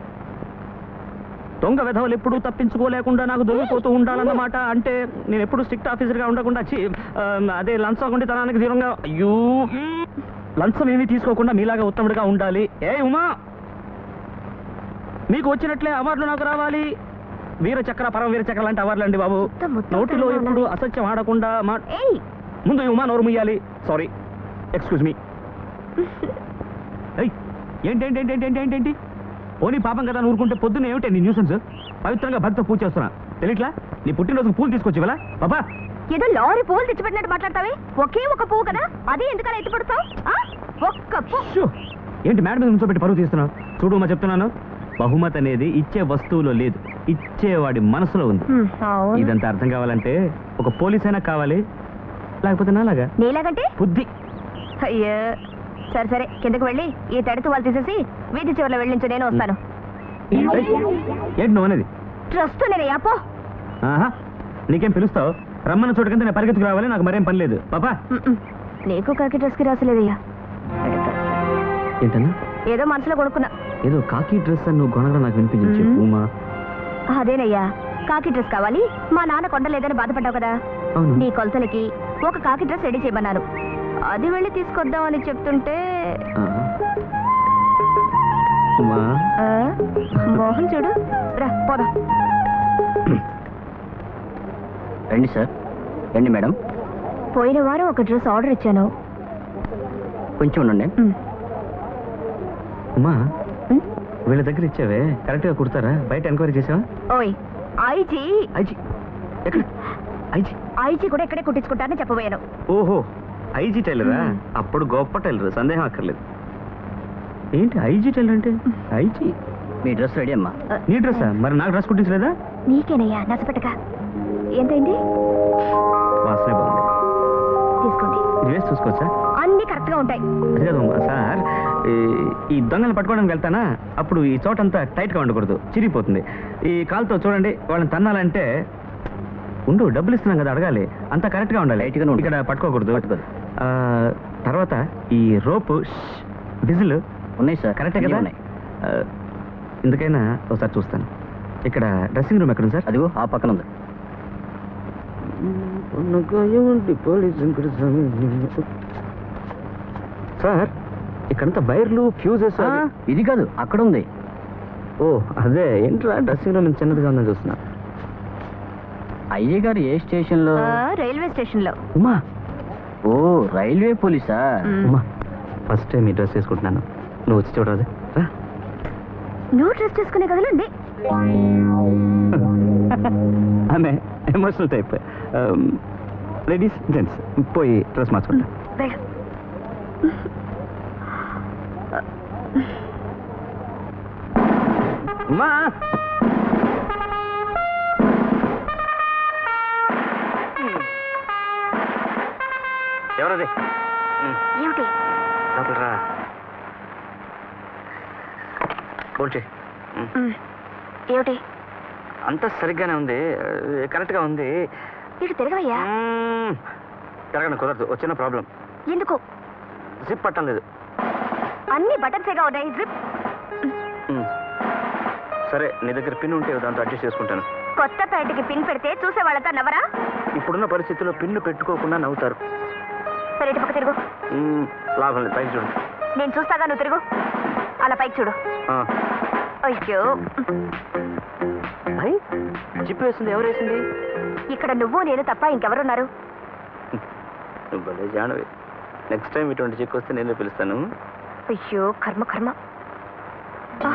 దొంగ విధవలు ఎప్పుడూ తప్పించుకోలేకుండా నాకు దొరికిపోతూ ఉండాలన్నమాట అంటే నేను ఎప్పుడు స్ట్రిక్ట్ ఆఫీసర్గా ఉండకుండా చి ఆ, అదే లంచగొండితనానికి దూరంగా అయ్యో మ్, లంచం ఏమీ తీసుకోకుండా మీలాగా ఉత్తముడిగా ఉండాలి ఏ ఉమా మీకు వచ్చినట్లే అవార్డులు నాకు రావాలి వీర చక్ర పరమ వీర చక్ర లాంటి అవార్డులు అండి బాబు మొత్తం మొత్తం నోటిలో తేడా ఎప్పుడు ఉన్నది. అసత్యం ఆడకుండా మా ఏయ్ ముందు ఈ ఉమా నోరు ముయ్యాలి సారీ ఎక్స్క్యూజ్ మీ ఏయ్ ఏంటి ఏంటి ఏంటి ఏంటి ఏంటి ఏంటి పోనీ పాపం కదా అని ఊరుకుంటే పొద్దున్న ఏమిటి నీ న్యూసెన్స్ పవిత్రంగా భక్తితో పూజ చేస్తున్నా తెలియట్లా నీ పుట్టినరోజుకు పూలు తీసుకొచ్చి వెళ్ళా బాబా ఏదో లారీ పువ్వులు తెచ్చిపెట్టినట్టు మాట్లాడతావే ఒకే ఒక పువ్వు కదా అదే ఎందుకలా ఎత్తుపడతావు ఒక్క పువ్వు షూ ఏంటి మేడం మీద నుంచోబెట్టి పరువు తీస్తున్నావు చూడు మా చెప్తున్నాను బహుమతి అనేది ఇచ్చే వస్తువులో లేదు ఇచ్చేవాడి మనసులో ఉంది హ్మ్, అవును. ఇదంతా అర్థం కావాలంటే ఒక పోలీస్ అయినా కావాలి లేకపోతే నాలాగా నీలాగంటే బుద్ధి అయ్యో సరే సరే కిందకు వెళ్ళి ఈ తడితో వాళ్ళు తీసేసి వీధి చివరిలో వెళ్ళించు నేను వస్తాను ఏయ్, ఏంటి నువ్వు అనేది ట్రస్ట్ నేను యాపో ఆహా నీకేం పిలుస్తావు రమ్మన్న చోటు కింద నేను పరిగెత్తుకు రావాలి నాకు మరేం పని లేదు పాపా నీకు కాకి డ్రెస్కి రాసలేదయ్యా ఏంటన్నా ఏదో మనసులో కొనుక్కున్నా ఏదో కాకి డ్రెస్ అని నువ్వు కొనగా నాకు వినిపించింది చెప్పు ఉమా అదేనయ్యా కాకి డ్రెస్ కావాలి మా నాన్న కొండలేదని బాధపడ్డావు కదా అవును. నీ కొలతలకి ఒక కాకి డ్రెస్ రెడీ చేయమన్నాను అది వెళ్ళి తీసుకొద్దామని చెప్తుంటే ఆ. ఉమా ఆ, మోహన్ చూడు రా పోదా రండి సార్ రండి మేడం పోయిన వారం ఒక డ్రెస్ ఆర్డర్ ఇచ్చాను కొంచెం ఉండండి ఉమ్, ఉమా ఉమ్. వీళ్ళ దగ్గర ఇచ్చావే కరెక్ట్ గా కుడతారా బయట ఎంక్వైరీ చేసావా ఓయ్ ఐజీ ఐజీ ఎక్కడ ఐజీ ఐజీ కూడా ఇక్కడే కుట్టించుకుంటానని చెప్పబోయాను ఓహో ఐజీ టైలరా మ్మ్. అప్పుడు గొప్ప టైలర్ సందేహం అక్కర్లేదు ఏంటి ఐజీ టైలర్ అంటే ఐజీ మీ డ్రెస్ రెడీ అమ్మా నీ డ్రెస్సా మరి నాకు డ్రెస్ కుట్టించలేదా నీకేనయ్యా నచ్చపెట్టక ఎంతైంది వాసనే బాగుంది తీసుకోండి ఇది వేసి చూసుకోవచ్చా అన్ని కరెక్ట్ గా ఉంటాయి అది కాదమ్మా సార్ ఈ- ఈ దొంగలు పట్టుకోవడానికి వెళ్తానా అప్పుడు ఈ చోటంతా టైట్గా ఉండకూడదు చిరిగిపోతుంది ఈ కాలుతో చూడండి వాళ్ళని తన్నాలంటే ఉండు డబ్బులు ఇస్తున్నాం కదా అడగాలి అంతా కరెక్ట్గా ఉండాలి Tight గానే ఉండాలి. ఇక్కడ పట్టుకోకూడదు పట్టుకోదు. ఆ, తర్వాత ఈ రోపు డిజిల్ ఉన్నాయి సార్ కరెక్టే అన్నీ కదా ఉన్నాయి ఆ, ఎందుకైనా ఒకసారి చూస్తాను ఇక్కడ డ్రెస్సింగ్ రూమ్ ఎక్కడ ఉంది సార్ అదిగో ఆ పక్కన ఉంది సార్ ఇక్కడంతా వైర్లు ఫ్యూజెస్ ఆ, ఇది కాదు అక్కడ ఉంది ఓ అదే ఏంట్రా డ్రెస్సింగ్ రూమ్ చిన్నదిగా ఉందని చూస్తున్నా అయ్య గారు ఏ స్టేషన్ లో ఆ, రైల్వే స్టేషన్ లో ఉమా ఓ రైల్వే పోలీసా మ్. ఉమా ఫస్ట్ టైం ఈ డ్రెస్ వేసుకుంటున్నాను నువ్వు వచ్చి చూడరాదు రా నువ్వు డ్రెస్ చేసుకునే కదలండి ఆమె ఎమోషనల్ టైప్ లేడీస్ జెంట్స్ పోయి డ్రెస్ మార్చుకుంటా వెళ్ళు ఉమా ఎవరది ఏమిటి లోపల రా ఫోన్ చేయి మ్, ఏమిటి అంతా సరిగ్గానే ఉంది కరెక్ట్గా ఉంది ఇటు తిరగవయ్యా మ్మ్. జరగను కుదరదు వచ్చిన ప్రాబ్లం ఎందుకు జిప్ పట్టం లేదు అన్ని బటన్సేగా ఉన్నాయి జిప్ మ్మ్. సరే నీ దగ్గర పిన్ ఉంటే దాంతో అడ్జస్ట్ చేసుకుంటాను కొత్త ప్యాంటుకి పిన్ పెడితే చూసే వాళ్ళతో నవ్వరా ఇప్పుడున్న పరిస్థితుల్లో పిన్ను పెట్టుకోకుండా నవ్వుతారు సరే ఇటు పక్క తిరుగు మ్మ్. లాభం లేదు పైకి చూడండి నేను చూస్తాగా నువ్వు తిరుగు అలా పైకి చూడు ఆ. అయ్యో అయ్ జిప్ వేసింది ఎవరు వేసింది ఇక్కడ నువ్వు నేను తప్ప ఇంకెవరున్నారు నువ్వు భలే జానవి నెక్స్ట్ టైం ఇటువంటి చెక్ వస్తే నేనే పిలుస్తాను అయ్యో కర్మ కర్మ ఆ,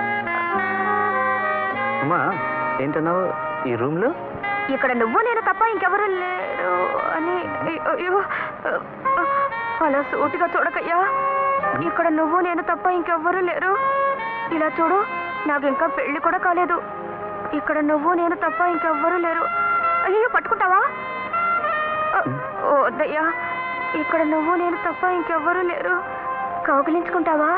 అమ్మా ఏంటన్నావు ఈ రూమ్లో ఇక్కడ నువ్వు నేను తప్ప ఇంకెవరు లేరు అని అయ్యో అలా సూటిగా చూడకయ్యా ఇక్కడ నువ్వు నేను తప్ప ఇంకెవ్వరూ లేరు ఇలా చూడు నాకు ఇంకా పెళ్లి కూడా కాలేదు ఇక్కడ నువ్వు నేను తప్ప ఇంకెవ్వరూ లేరు అయ్యో పట్టుకుంటావా అ, ఓ వద్దయ్యా ఇక్కడ నువ్వు నేను తప్ప ఇంకెవ్వరూ లేరు కౌగిలించుకుంటావా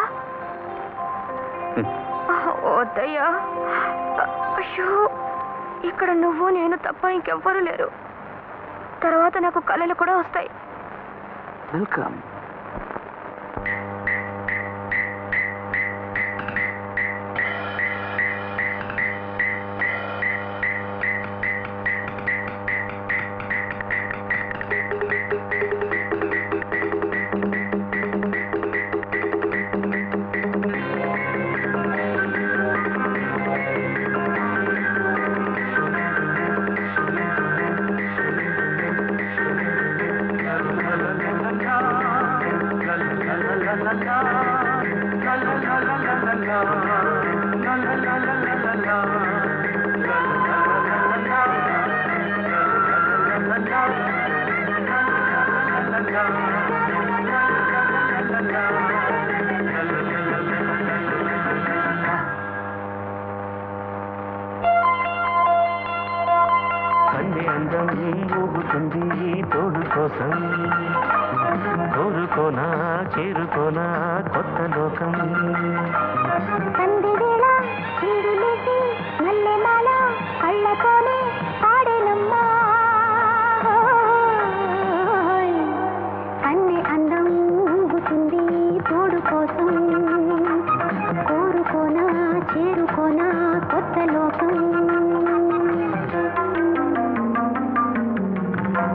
ఆ, వద్దయ్యా అ, అయ్యో ఇక్కడ నువ్వు నేను తప్ప ఇంకెవ్వరూ లేరు తర్వాత నాకు కళలు కూడా వస్తాయి వెల్కమ్ కన్నే అందం ఊగుతుంది ఈ తోడు కోసం కోరుకోనా చేరుకోనా కొత్త లోకం సంధి వేళ చిందులేసి మల్లెమాల కళ్ళతోనే పాడేనమ్మా కన్నె అందం ఊగుతుంది తోడు కోసం కోరుకోనా చేరుకోనా కొత్త లోకం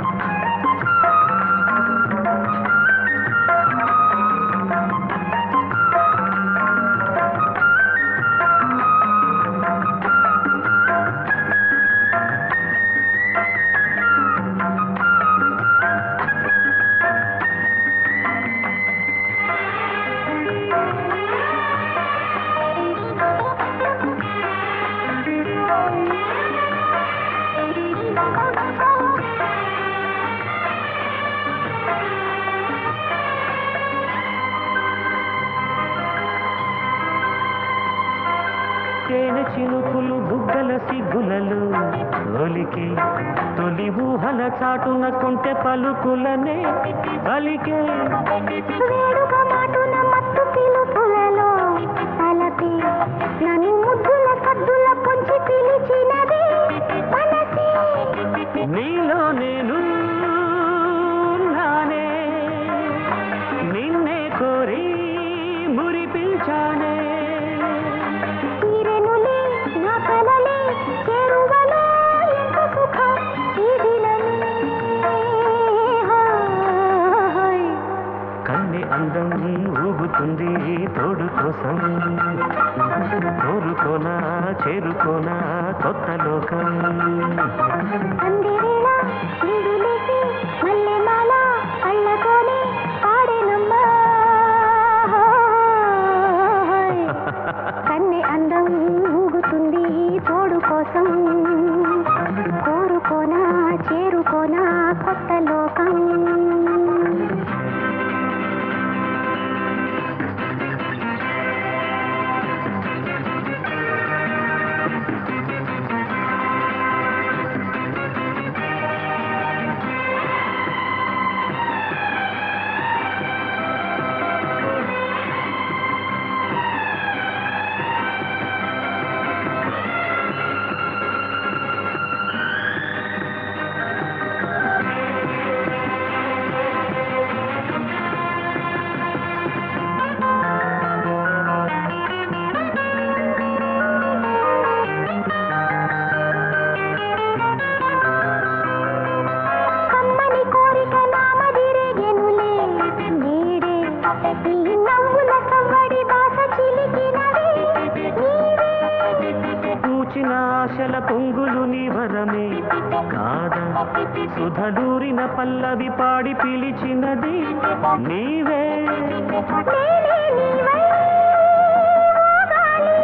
తొలి బుగ్గల సిగ్గులలో తొలికే తొలి ఊహల చాటున కొంటె పలుకులనే పలికే వేడుక మాటున మత్తు పిలుపులలో తలపి నన్ను ముద్దుల సద్దుల పొంచి పిలిచినది మనసే నీలో నేను నానే నిన్నే కోరి మురిపించానే తీరెనులే నా కలలే చేరువలో ఎంత సుఖం ఈ దినమే హాయ్. కన్నె అందం ఊగుతుంది తోడు కోసం కోరుకోనా చేరుకోనా కొత్త లోకం అందెవేళ నిడులేసి మల్లెమాల కళ్ళతోనే పాడెనమ్మా హాయ్. కన్నె అందం ఊగుతుంది తోడు కోసం కోరుకోనా చేరుకోనా కొత్త లోకం కమ్మని కోరిక నామదిరేగెనులే నీడే ఈ నవ్వుల సవ్వడి బాస చిలికినవి నీవే పూచిన ఆశల పొంగులు నీ వరమే కాదా సుధలూరిన పల్లవి పాడి పిలిచినది నీవే నేనే నీవై ఊగాలి.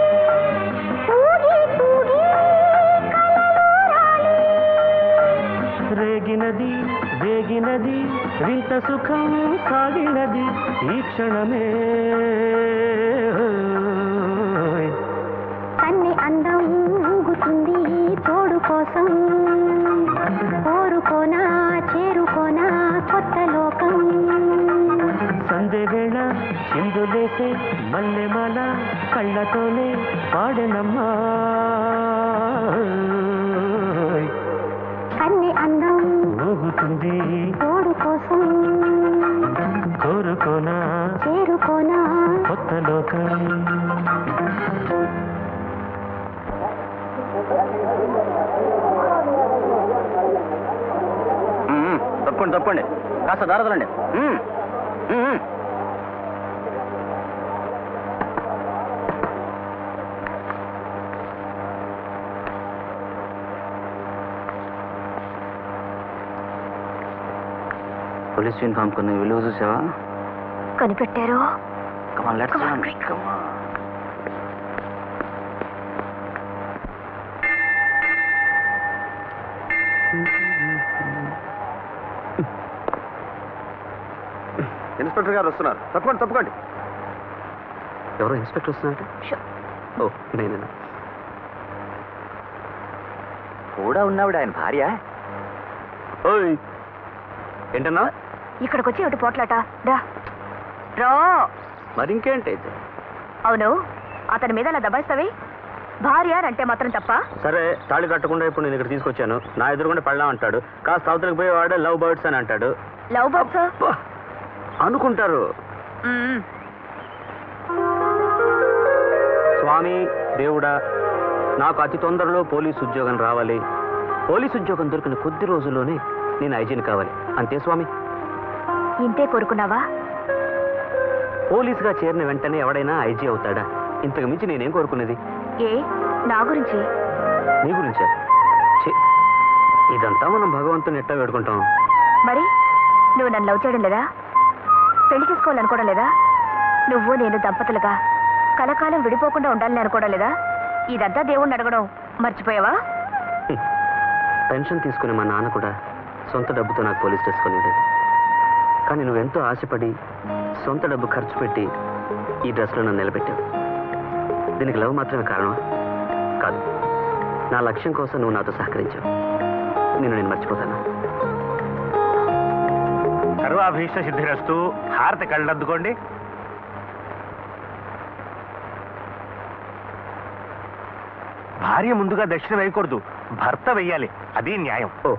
ఊగి తూగి కలలూరాలి. రేగినది రేగినది వింత సుఖం సాగినది ఈ క్షణమే కన్ని అందం ఊగుతుంది తోడు కోసం కోరుకోనా చేరుకోనా కొత్త లోకం సందె వేళ చిందులేసే మల్లెమాల కళ్ళతోనే పాడెనమ్మా కన్ని అందం ఊగుతుంది తోడు కోసం కోరుకోనా చేరుకోనా కొత్త లోకం తప్పండి తప్పండి కాస్త దారదలండి పోలీస్ యూనిఫామ్ కొన్ని విలువ చూసావా కనిపెట్టారు come on let's Come on, quick. Inspector గారు వస్తున్నారు తప్పకుండా తప్పకండి ఎవరో ఇన్స్పెక్టర్ వస్తున్నారంటే ఓ నేనేనా కూడా ఉన్నావిడ ఆయన భార్య ఓయ్ ఏంటన్నా ఇక్కడికి వచ్చి ఒకటి పోట్లాట రా రా మరి ఇంకేంటి అయితే అవును అతని మీద అలా దబాయిస్తావి భార్య అంటే మాత్రం తప్ప సరే తాళి కట్టకుండా ఇప్పుడు నేను ఇక్కడ తీసుకొచ్చాను నా ఎదురుగుండా పెళ్ళాం అంటాడు కాస్త అవతలకు పోయేవాడే లవ్ బర్డ్స్ అని అంటాడు లవ్ బర్డ్స్ అబ్బా! అనుకుంటారు స్వామి దేవుడా నాకు అతి తొందరలో పోలీస్ ఉద్యోగం రావాలి పోలీస్ ఉద్యోగం దొరికిన కొద్ది రోజుల్లోనే నేను ఐజీని కావాలి అంతే స్వామి ఇంతే కోరుకున్నావా పోలీసుగా చేరిన వెంటనే ఎవడైనా ఐజీ అవుతాడా ఇంతకు మించి నేనేం కోరుకునేది ఏ నా గురించి నీ గురించా ఛీ, ఇదంతా మనం భగవంతుని ఎట్టా వేడుకుంటాం మరి నువ్వు నన్ను లవ్ చేయడం లేదా పెళ్లి చేసుకోవాలనుకోవడం లేదా నువ్వు నేను దంపతులుగా కలకాలం విడిపోకుండా ఉండాలని అనుకోవడం లేదా ఇదంతా దేవుణ్ణి అడగడం మర్చిపోయావా హ్మ్. పెన్షన్ తీసుకునే మా నాన్న కూడా సొంత డబ్బుతో నాకు పోలీస్ డ్రెస్ కొనేది కానీ నువ్వెంతో ఆశపడి సొంత డబ్బు ఖర్చు పెట్టి ఈ డ్రెస్లో నన్ను నిలబెట్టావు దీనికి లవ్ మాత్రమే కారణమా కాదు నా లక్ష్యం కోసం నువ్వు నాతో సహకరించావు నేను నేను మర్చిపోతాను సర్వాభీష్ట సిద్ధిరస్తు హారతి కళ్ళద్దుకోండి భార్య ముందుగా దక్షిణ వేయకూడదు భర్త వెయ్యాలి అది న్యాయం ఓ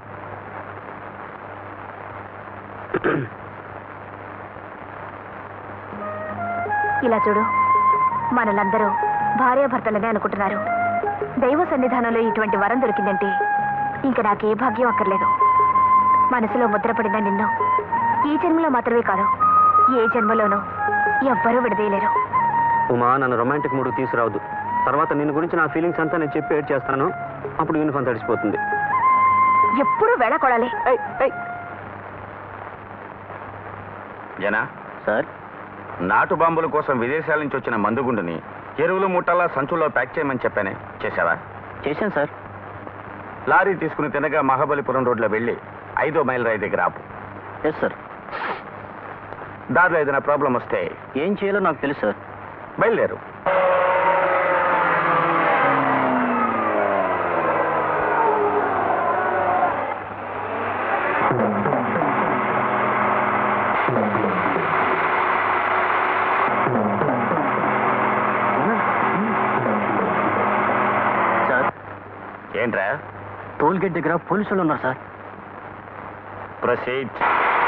ఇలా చూడు మనలందరూ భార్యాభర్తలనే అనుకుంటున్నారు దైవ సన్నిధానంలో ఇటువంటి వరం దొరికిందంటే ఇంక నాకే భాగ్యం అక్కర్లేదు మనసులో ముద్రపడిన నిన్ను ఈ జన్మలో మాత్రమే కాదు ఏ జన్మలోనూ ఎవ్వరూ విడదీయలేరు ఉమా నన్ను రొమాంటిక్ మూడు తీసుకురావద్దు తర్వాత నిన్ను గురించి నా ఫీలింగ్స్ అంతా నేను చెప్పి ఏడ్ చేస్తాను అప్పుడు యూనిఫామ్ తడిసిపోతుంది ఎప్పుడూ వేళకొడాలి ఏయ్, ఏయ్. జనా సార్ నాటు బాంబుల కోసం విదేశాల నుంచి వచ్చిన మందుగుండుని ఎరువులు ముట్టల్లా సంచుల్లో ప్యాక్ చేయమని చెప్పానే చేశావా చేశాను సార్ లారీ తీసుకుని తినగా మహాబలిపురం రోడ్లో వెళ్ళి ఐదో మైల్ రాయి దగ్గర ఆపు ఎస్ సార్ దారిలో ఏదైనా ప్రాబ్లం వస్తే ఏం చేయాలో నాకు తెలుసు సార్ బయలుదేరు సార్ ఏంట్రా టోల్ గేట్ దగ్గర పోలీసులు ఉన్నారు సార్ ప్రొసీడ్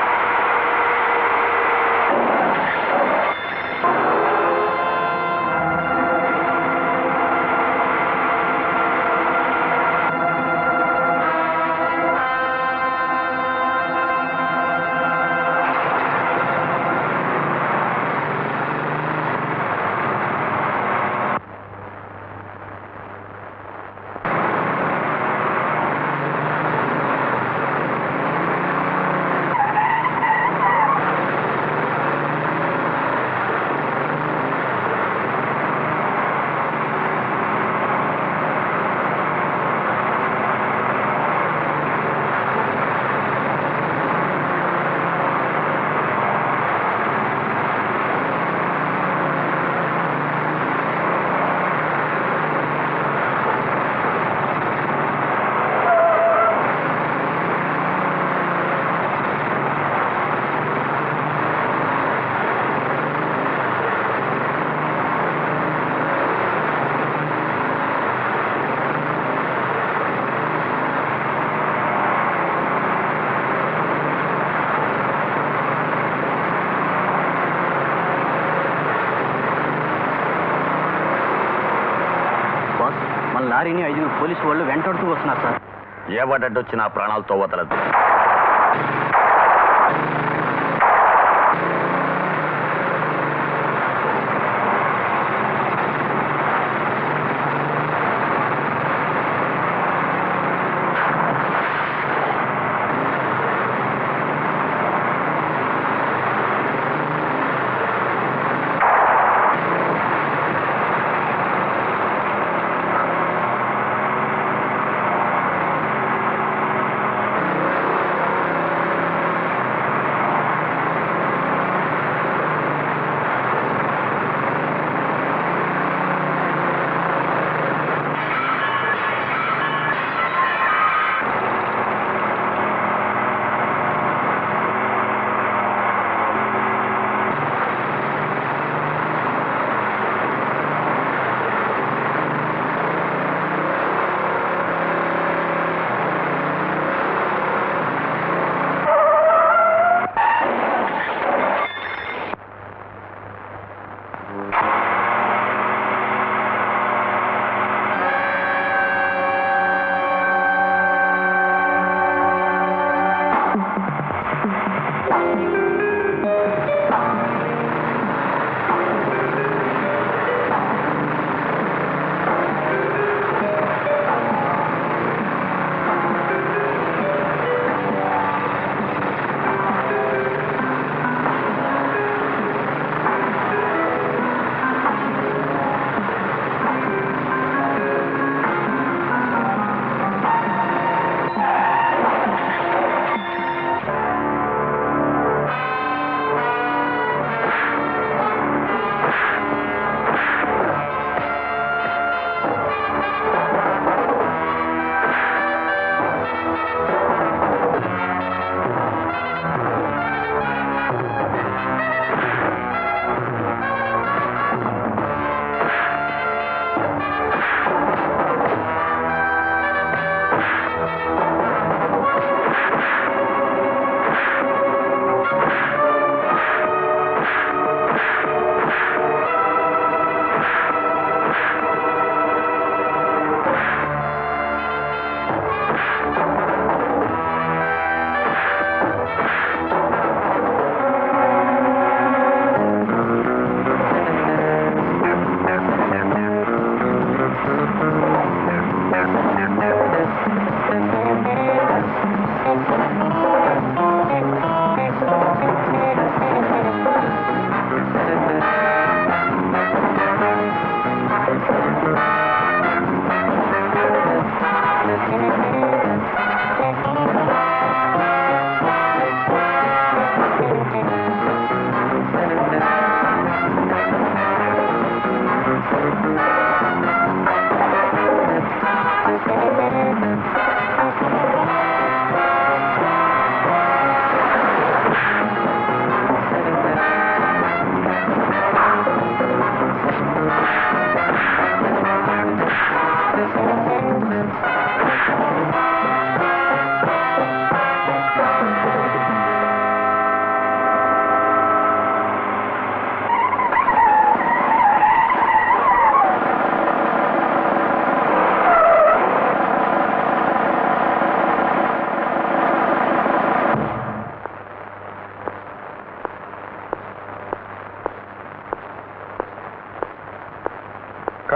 బాస్ మన లారీని ఐదుగురు పోలీసు వాళ్ళు వెంటాడుతూ వస్తున్నారు సార్ ఎవడడ్డొచ్చిన ప్రాణాలతో వదలదు సార్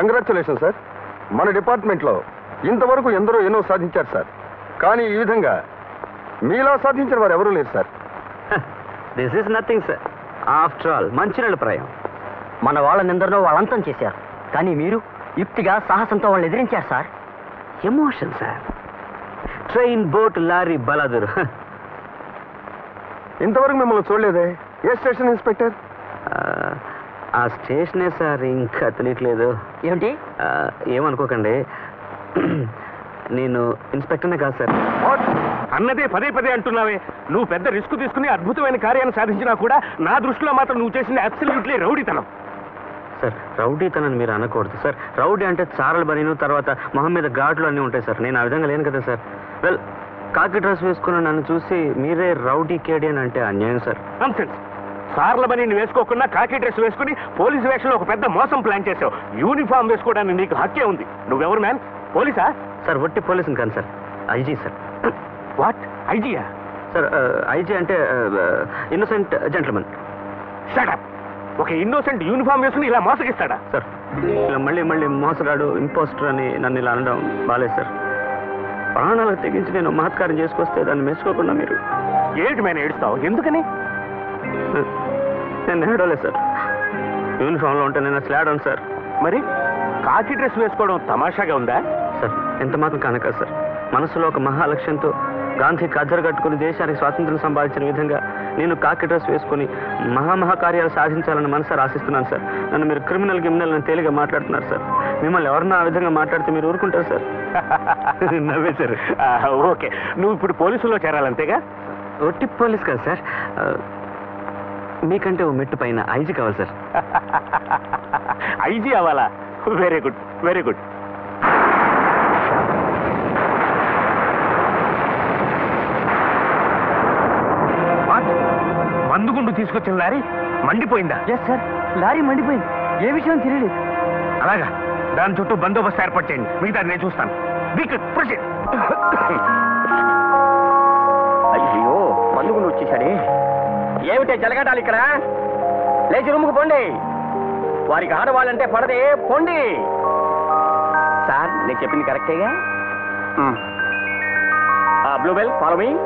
కంగ్రాచులేషన్ సార్ మన డిపార్ట్మెంట్లో ఇంతవరకు ఎందరో ఎన్నో సాధించారు సార్ కానీ ఈ విధంగా మీలా సాధించిన వారు ఎవరూ లేరు sir this is nothing sir after all మంచినీళ్ళ ప్రాయం మన వాళ్ళని వాళ్ళంతం చేశారు కానీ మీరు యుక్తిగా సాహసంతో వాళ్ళు ఎదిరించారు sir emotion sir train boat lorry బలాదురు ఇంతవరకు మిమ్మల్ని చూడలేదే ఏ స్టేషన్ ఇన్స్పెక్టర్ ఆ, ఆ స్టేషనే సార్ ఇంకా తెలియట్లేదు ఏమిటి ఆ, ఏమనుకోకండి నేను ఇన్స్పెక్టర్నే కాదు సార్ అన్నదే పదే పదే అంటున్నావే నువ్వు పెద్ద రిస్క్ తీసుకుని అద్భుతమైన కార్యాన్ని సాధించినా కూడా నా దృష్టిలో మాత్రం నువ్వు చేసింది అబ్సల్యూట్లీ రౌడీతనం సార్ రౌడీతనని మీరు అనకూడదు సార్ రౌడీ అంటే చారలు బనీను తర్వాత మొహం మీద ఘాట్లు అన్నీ ఉంటాయి సార్ నేను ఆ విధంగా లేను కదా సార్ వెల్ కాకి డ్రెస్ వేసుకున్న నన్ను చూసి మీరే రౌడీ కేడి అని అంటే అన్యాయం సార్ నాన్సెన్స్ సార్ల బని వేసుకోకుండా కాకి డ్రెస్ వేసుకుని పోలీస్ వేషంలో ఒక పెద్ద మోసం ప్లాన్ చేసావు యూనిఫామ్ వేసుకోవడానికి నీకు హక్కే ఉంది నువ్వెవరు మ్యాన్ పోలీసా సార్ ఒట్టి పోలీసుని కాదు సార్ ఐజీ సార్ వాట్ ఐజియా సార్ ఐజీ అంటే ఇన్నోసెంట్ జెంట్లమెన్ షటప్ ఒక ఇన్నోసెంట్ యూనిఫామ్ వేసుకుని ఇలా మోసగిస్తాడా సార్ ఇలా మళ్ళీ మళ్ళీ మోసగాడు ఇంపోస్టర్ అని నన్ను ఇలా అనడం బాలేదు సార్ ప్రాణాలకు తెగించి నేను మహత్కారం చేసుకొస్తే దాన్ని మెచ్చుకోకుండా మీరు ఏంటి మ్యాన్ ఏడుస్తావు ఎందుకని నేను ఏడవలేదు సార్ యూనిఫామ్లో ఉంటే నేను అసలు ఏడను సార్ మరి కాకి డ్రెస్ వేసుకోవడం తమాషాగా ఉందా సార్ ఎంత మాత్రం కానక సార్ మనసులో ఒక మహాలక్ష్యంతో గాంధీ కజ్జర కట్టుకుని దేశానికి స్వాతంత్రం సంపాదించిన విధంగా నేను కాకి డ్రెస్ వేసుకుని మహామహా కార్యాలు సాధించాలని మనసారి ఆశిస్తున్నాను సార్ నన్ను మీరు క్రిమినల్ గిమినల్ అని తేలిగా మాట్లాడుతున్నారు సార్ మిమ్మల్ని ఎవరన్నా ఆ విధంగా మాట్లాడితే మీరు ఊరుకుంటారు సార్ నవ్వేశారు ఆ, ఓకే నువ్వు ఇప్పుడు పోలీసుల్లో చేరాలంతేగా ఒట్టి పోలీస్ కాదు సార్ ఆ, మీకంటే ఓ మెట్టు పైన ఐజీ కావాలి సార్ ఐజీ అవ్వాలా వెరీ గుడ్ వెరీ గుడ్ మందుగుండు తీసుకొచ్చిన లారీ మండిపోయిందా ఎస్ సార్ లారీ మండిపోయింది ఏ విషయం తెలియలేదు అలాగా దాని చుట్టూ బందోబస్తు ఏర్పాటు చేయండి మిగతా నేను చూస్తాను మీకు ప్రొసీడ్ అయ్యో మందుగుండు వచ్చేసాడే ఏమిటే జలగడాలి ఇక్కడ లేచి రూముకు పోండి వారికి ఆడవాళ్ళంటే పడదే పోండి సార్ నేను చెప్పింది కరెక్టేగా bluebell follow me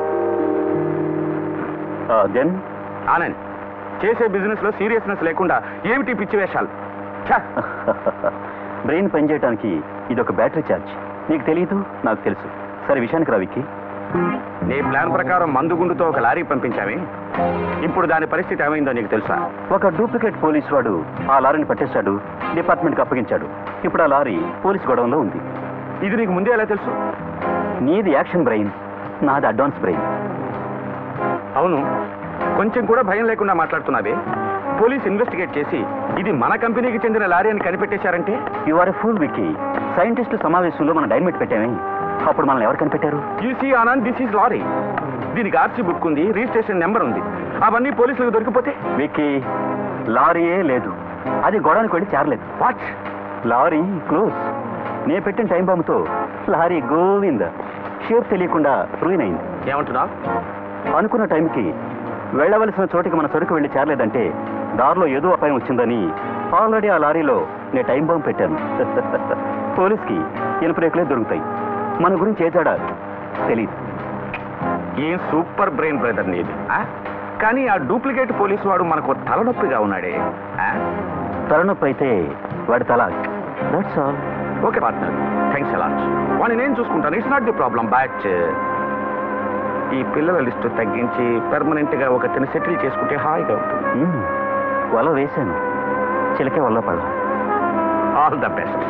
then Anand చేసే బిజినెస్ లో సీరియస్నెస్ లేకుండా ఏమిటి పిచ్చి వేషాలు బ్రెయిన్ పనిచేయడానికి ఇది ఒక బ్యాటరీ ఛార్జ్ నీకు తెలియదు నాకు తెలుసు సరే విషయానికి రా విక్కీ నీ ప్లాన్ ప్రకారం మందుగుండుతో ఒక లారీ పంపించావి ఇప్పుడు దాని పరిస్థితి ఏమైందో నీకు తెలుసా ఒక డూప్లికేట్ పోలీస్ వాడు ఆ లారీని పట్టేశాడు డిపార్ట్మెంట్కి అప్పగించాడు ఇప్పుడు ఆ లారీ పోలీస్ గొడవలో ఉంది ఇది నీకు ముందే ఎలా తెలుసు నీది యాక్షన్ బ్రెయిన్ నాది అడ్వాన్స్ బ్రెయిన్ అవును కొంచెం కూడా భయం లేకుండా మాట్లాడుతున్నావే పోలీస్ ఇన్వెస్టిగేట్ చేసి ఇది మన కంపెనీకి చెందిన లారీ అని కనిపెట్టేశారంటే you are a fool Vicky సైంటిస్టుల సమావేశంలో మనం డైనమిట్ పెట్టామే అప్పుడు మనల్ని ఎవరు కనిపెట్టారు you see Anand this is lorry దీనికి ఆర్సీ బుక్ ఉంది రిజిస్ట్రేషన్ నెంబర్ ఉంది అవన్నీ పోలీసులకు దొరికిపోతే విక్కీ లారీయే లేదు అది గొడవనికి వెళ్ళి చేరలేదు వాట్ లారీ క్లోజ్ నే పెట్టిన టైం బాంబుతో లారీ గోవింద షేప్ తెలియకుండా రూయిన్ అయింది ఏమంటున్నావు అనుకున్న టైంకి వెళ్ళవలసిన చోటికి మన సరుకు వెళ్ళి చేరలేదంటే దారిలో ఏదో అపాయం వచ్చిందని ఆల్రెడీ ఆ లారీలో నేను టైం బాంబు పెట్టాను పోలీస్కి ఇనుప రేకులే దొరుకుతాయి మన గురించి ఏ జాడా తెలియదు ఏం సూపర్ బ్రెయిన్ బ్రదర్ నీది ఆ? కానీ ఆ డూప్లికేట్ పోలీసు వాడు మనకు తలనొప్పిగా ఉన్నాడే ఆ? తలనొప్పి అయితే వాడి తల that's all okay partner thanks a lot వాడిని నేను చూసుకుంటాను it's not the problem but ఈ పిల్లల లిస్టు తగ్గించి పెర్మనెంట్ గా ఒకటిని సెటిల్ చేసుకుంటే హాయిగా ఉంటుంది వల వేశాను చిలకే వల్ల పడ ఆల్ ద బెస్ట్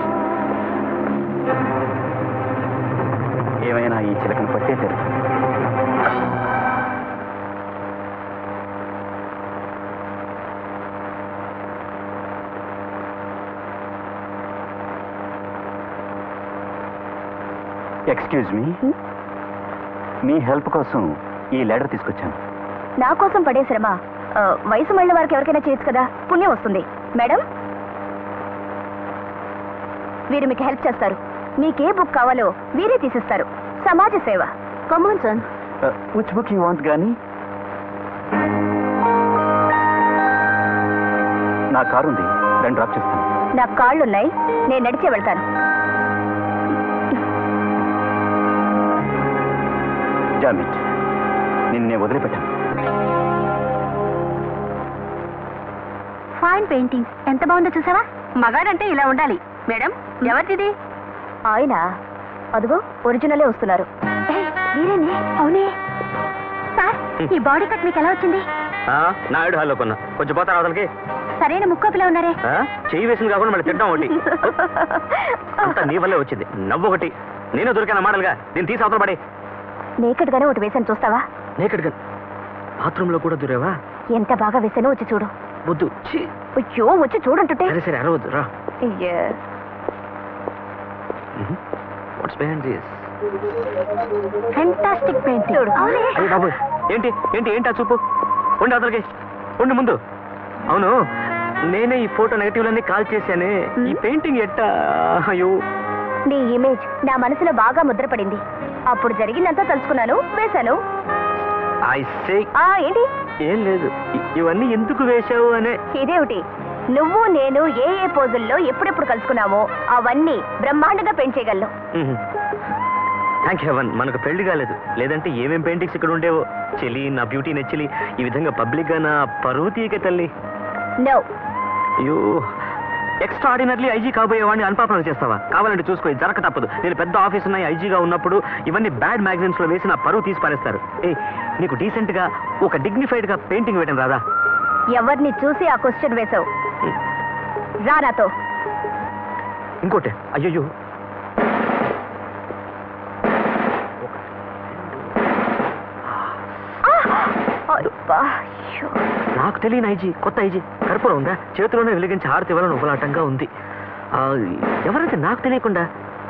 ఏమైనా ఈ చిలకను పట్టే తెరు ఎక్స్క్యూజ్ మీ మీ హెల్ప్ కోసం ఈ లెటర్ తీసుకొచ్చాను నా కోసం పడే శ్రమ ఆ, వయసు మళ్ళీ వారికి ఎవరికైనా చేయొచ్చు కదా పుణ్యం వస్తుంది మేడం వీరు మీకు హెల్ప్ చేస్తారు మీకే బుక్ కావాలో వీరే తీసిస్తారు సమాజ సేవ come on son which book you want కానీ నా కారు ఉంది దాన్ని డ్రాప్ చేస్తాను నాకు కాళ్ళున్నాయి నేను నడిచే వెళ్తాను జామిట్ నిన్నే వదిలిపెట్టాను ఫైన్ పెయింటింగ్ ఎంత బాగుందో చూసావా మగాడంటే ఇలా ఉండాలి మేడం ఎవరిది ఆయన అదిగో ఒరిజినలే వస్తున్నారు మీరేనే అవునే సార్ ఈ బాడీ కట్ మీకు ఎలా వచ్చింది ఆ, నాయుడు హాల్లో కొన్నా కొంచెం పోతారా అవతలకి సరైన ముక్కోపిలా ఉన్నారే ఆ, చెయ్యి వేసింది కాకుండా మళ్ళీ తిడ్డం ఒకటి అంతా నీ వల్లే వచ్చింది నవ్వు ఒకటి నేను దొరికాను మోడల్గా దీన్ని తీసి అవతల పడే నేకెడ్ గానే ఒకటి వేసాను చూస్తావా నేకడ్గా బాత్రూంలో కూడా దూరేవా ఎంత బాగా వేసానో వచ్చి చూడు వద్దు ఛీ. అయ్యో వచ్చి చూడంటుంటే సరే సరే అరవద్దు రా అయ్యో. What's behind this fantastic painting చూడు అయ్య బాబు ఏంటి ఏంటి ఏంటి ఆ చూపు ఉండి అతనికి ఉండి ముందు అవును నేనే ఈ ఫోటో నెగటివ్లన్నీ కాల్ చేశానే ఈ పెయింటింగ్ ఎట్టా అయ్యో నీ ఇమేజ్ నా మనసులో బాగా ముద్రపడింది అప్పుడు జరిగిందంతా తలుచుకున్నాను వేశాను ఐ సే ఆ ఏంటి ఏం లేదు ఇ- ఇవన్నీ ఎందుకు వేశావు అనే ఇదేమిటి నువ్వు నేను ఏ ఏ పోజుల్లో ఎప్పుడెప్పుడు కలుసుకున్నామో అవన్నీ బ్రహ్మాండంగా పెంచేయగలను థ్యాంక్ హెవన్ మనకు పెళ్లి కాలేదు లేదంటే ఏమేం పెయింటింగ్స్ ఇక్కడ ఉండేవో చెలి నా బ్యూటీ నచ్చలి ఈ విధంగా పబ్లిక్ గా నా పరువు తీయక తల్లి నో అయ్యో ఎక్స్ట్రా ఆర్డినర్లీ ఐజీ కాబోయేవాడిని అన్పాపన చేస్తావా కావాలంటే చూసుకో ఇది జరక తప్పదు నేను పెద్ద ఆఫీస్ ఉన్నాయి ఐజీగా ఉన్నప్పుడు ఇవన్నీ బ్యాడ్ మ్యాగజైన్స్ లో వేసి నా పరువు తీసి పారేస్తారు ఏ నీకు డీసెంట్ గా ఒక డిగ్నిఫైడ్ గా పెయింటింగ్ వేయడం రాదా ఎవరిని చూసి ఆ క్వశ్చన్ వేశావు రా నాతో ఇంకోటి అయ్యో అబ్బా, అయ్యో. నాకు తెలియని ఐజీ కొత్త ఐజీ కర్పూరం ఉందా చేతిలోనే వెలిగించి హారతి ఇవ్వాలని ఉపలాటంగా ఉంది ఆ, ఎవరైతే నాకు తెలియకుండా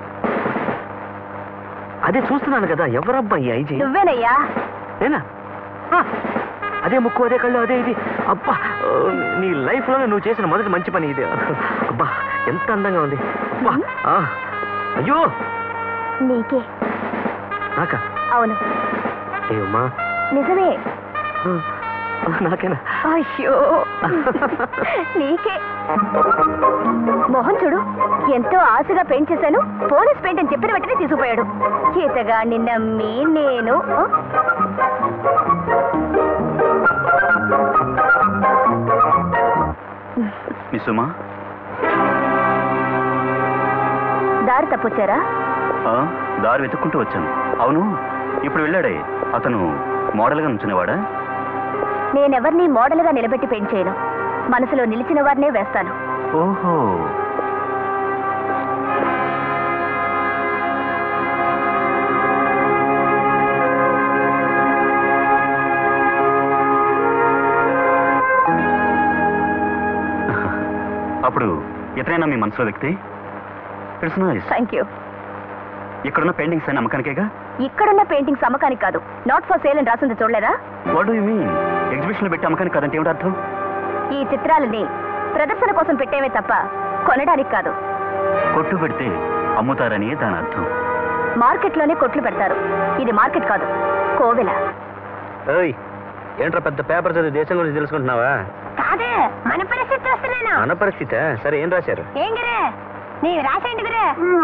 అదే చూస్తున్నాను కదా ఎవరబ్బా ఈ ఐజీ నువ్వేనయ్యా నేనా ఆ, అదే ముక్కు అదే కళ్ళు అదే ఇది అబ్బా ఆ, నీ లైఫ్ లో నువ్వు చేసిన మొదటి మంచి పని ఇది అబ్బా ఎంత అందంగా ఉంది అబ్బా ఆ, అయ్యో నీకే నాకా అవును ఏమ్మా నిజమే నాకేనా అయ్యో నీకే మోహన్ చూడు ఎంతో ఆశగా పెయింట్ చేశాను పోలీస్ పెయింట్ అని చెప్పిన వెంటనే తీసుకుపోయాడు ఈతగాడిని నమ్మి నేను ఆ? మిస్సుమా దారి తప్పొచ్చారా దారి వెతుక్కుంటూ వచ్చాను అవును ఇప్పుడు వెళ్ళాడే అతను మోడల్గా నుంచునేవాడా నేనెవరిని మోడల్గా నిలబెట్టి పెయింట్ చేయను మనసులో నిలిచిన వారినే వేస్తాను ఓహో అప్పుడు ఎతనైనా మీ మనసులో వ్యక్తి ఇట్స్ నైస్ థ్యాంక్ యూ ఇక్కడున్న పెయింటింగ్స్ అయిన అమ్మకానికేగా ఇక్కడున్న పెయింటింగ్స్ అమ్మకానికి కాదు నాట్ ఫర్ సేల్ అని రాసింది చూడలేదా what do you mean exhibition పెట్టి అమ్మకానికి కాదంటే ఏమిటి అర్థం ఈ చిత్రాలని ప్రదర్శన కోసం పెట్టేవే తప్ప కొనడానికి కాదు కొట్టు పెడితే అమ్ముతారని దాని అర్థం మార్కెట్లోనే కొట్లు పెడతారు ఇది మార్కెట్ కాదు కోవెల ఏయ్ ఏంట్రా పెద్ద పేపర్ చదివి దేశం గురించి తెలుసుకుంటున్నావా కాదే మన పరిస్థితి వస్తున్నాను మన పరిస్థితి సరే ఏం రాశారు ఏం గురే నీవు రాసేయండి గురే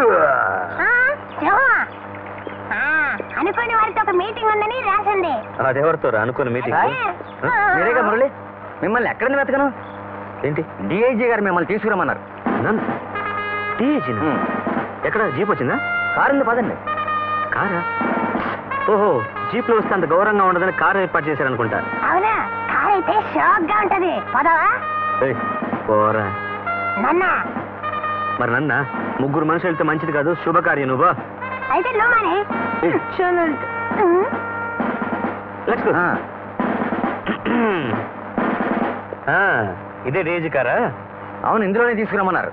అనుకోని వారితో ఒక మీటింగ్ ఉందని రాసింది అదెవరితో అనుకున్న మీటింగ్ మీరేగా మురళి మిమ్మల్ని ఎక్కడని వెతకను ఏంటి డిఐజీ గారు మిమ్మల్ని తీసుకురమ్మన్నారు నన్ను టీఏజీనా? ఎక్కడ జీప్ వచ్చిందా కారుంది పదండి కారా ఓహో జీప్ లో వస్తే అంత గౌరవంగా ఉండదని కారు ఏర్పాటు చేశారనుకుంటా అవునా కార్ అయితే షాక్ గా ఉంటది పదవా ఏయ్, పోరా నన్న మరి నన్న ముగ్గురు మనుషులు వెళ్తే మంచిది కాదు శుభకార్యం నువ్వు అయితే నువ్వు మరి లెట్స్ గో ఆ, ఇదే డేజీ కారా అవును ఇందులోనే తీసుకురమ్మన్నారు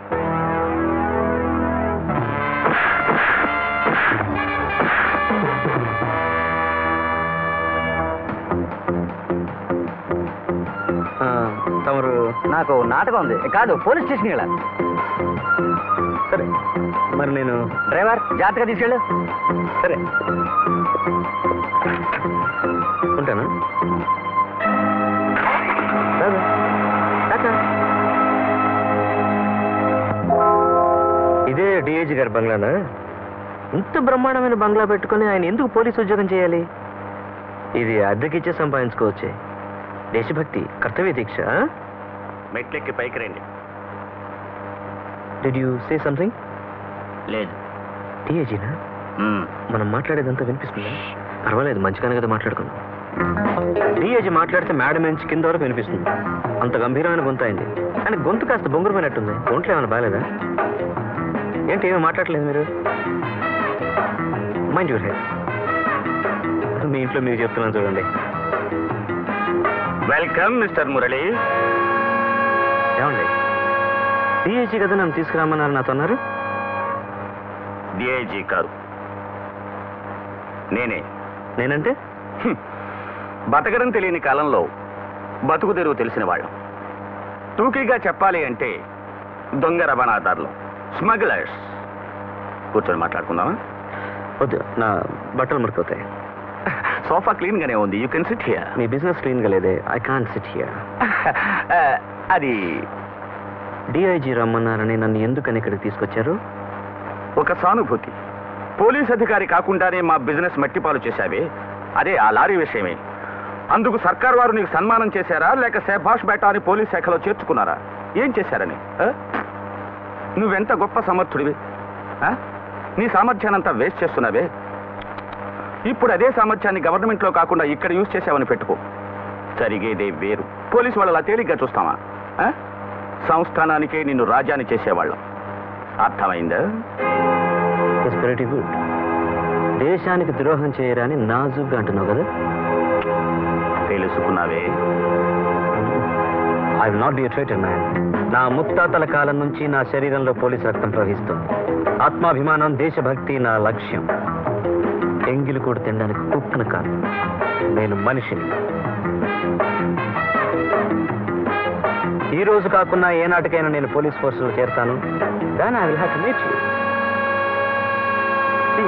ఆ, తమరు నాకు నాటకం ఉంది కాదు పోలీస్ స్టేషన్ వెళ్ళాలి సరే మరి నేను డ్రైవర్ జాగ్రత్తగా తీసుకెళ్ళు సరే ఉంటాను టాటా. టాటా. గారి బంగ్లానా ఇంత బ్రహ్మాండమైన బంగ్లా పెట్టుకొని ఆయన ఎందుకు పోలీసు ఉద్యోగం చేయాలి ఇది అద్దెకిచ్చే సంపాదించుకోవచ్చే దేశభక్తి కర్తవ్య దీక్ష మెట్లెక్కి పైకి రండి డిడ్ యూ సే సంథింగ్ లేదు టీఏజీనా మ్మ్. మనం మాట్లాడేదంతా వినిపిస్తుందా పర్వాలేదు మంచిగానే కదా మాట్లాడుకుందాం డిఏజీ మాట్లాడితే మేడం నుంచి కింద వరకు వినిపిస్తుంది అంత గంభీరమైన గొంతు అయింది కానీ గొంతు కాస్త బొంగురమైనట్టుంది ఒంట్లో ఏమైనా బాగాలేదా ఏంటి ఏమీ మాట్లాడలేదు మీరు మైండ్ యూర్ హెడ్ మీ ఇంట్లో మీరు చెప్తున్నాను చూడండి వెల్కమ్ మిస్టర్ మురళి ఏమండి డిఏజీ కదా నన్ను తీసుకురామన్నారు నాతో అన్నారు డిఐజీ కాదు నేనే నేనంటే హ్మ్. బతకడం తెలియని కాలంలో బతుకు తెరువు తెలిసిన వాళ్ళం టూకీగా చెప్పాలి అంటే దొంగ రవాణాదారులు స్మగ్లర్స్ కూర్చొని మాట్లాడుకుందామా వద్దు నా బట్టలు మురికొతాయి సోఫా క్లీన్ గానే ఉంది యూ కెన్ సిట్ హియర్ మీ బిజినెస్ క్లీన్గా లేదే ఐ కాంట్ సిట్ హియర్ అది డిఐజీ రమ్మన్నారని నన్ను ఎందుకని ఇక్కడికి తీసుకొచ్చారు ఒక సానుభూతి పోలీస్ అధికారి కాకుండానే మా బిజినెస్ మట్టిపాలు చేశావే అదే ఆ లారీ విషయమే అందుకు సర్కార్ వారు నీకు సన్మానం చేశారా లేక శభాష్ బేటా అని పోలీస్ శాఖలో చేర్చుకున్నారా ఏం చేశారని ఆ? నువ్వెంత గొప్ప సమర్థుడివి ఆ? నీ సామర్థ్యానంతా వేస్ట్ చేస్తున్నావే ఇప్పుడు అదే సామర్థ్యాన్ని గవర్నమెంట్లో కాకుండా ఇక్కడ యూజ్ చేసావని పెట్టుకో జరిగేదే వేరు పోలీసు వాళ్ళు అలా తేలిగ్గా చూస్తామా ఆ? సంస్థానానికే నిన్ను రాజాని చేసేవాళ్ళం అర్థమైందా ఇట్స్ వెరీ గుడ్ దేశానికి ద్రోహం చేయరని నాజుగ్గా అంటున్నావు కదా తెలుసుకున్నావే I will not be traitor man నా ముత్తాతల కాలం నుంచి నా శరీరంలో పోలీస్ రక్తం ప్రవహిస్తుంది ఆత్మాభిమానం దేశభక్తి నా లక్ష్యం ఎంగిలి కూడా తినడానికి కుక్కను కాదు నేను మనిషిని ఈ రోజు కాకుండా ఏనాటికైనా నేను పోలీస్ ఫోర్సులో చేరతాను దాని I will have to meet you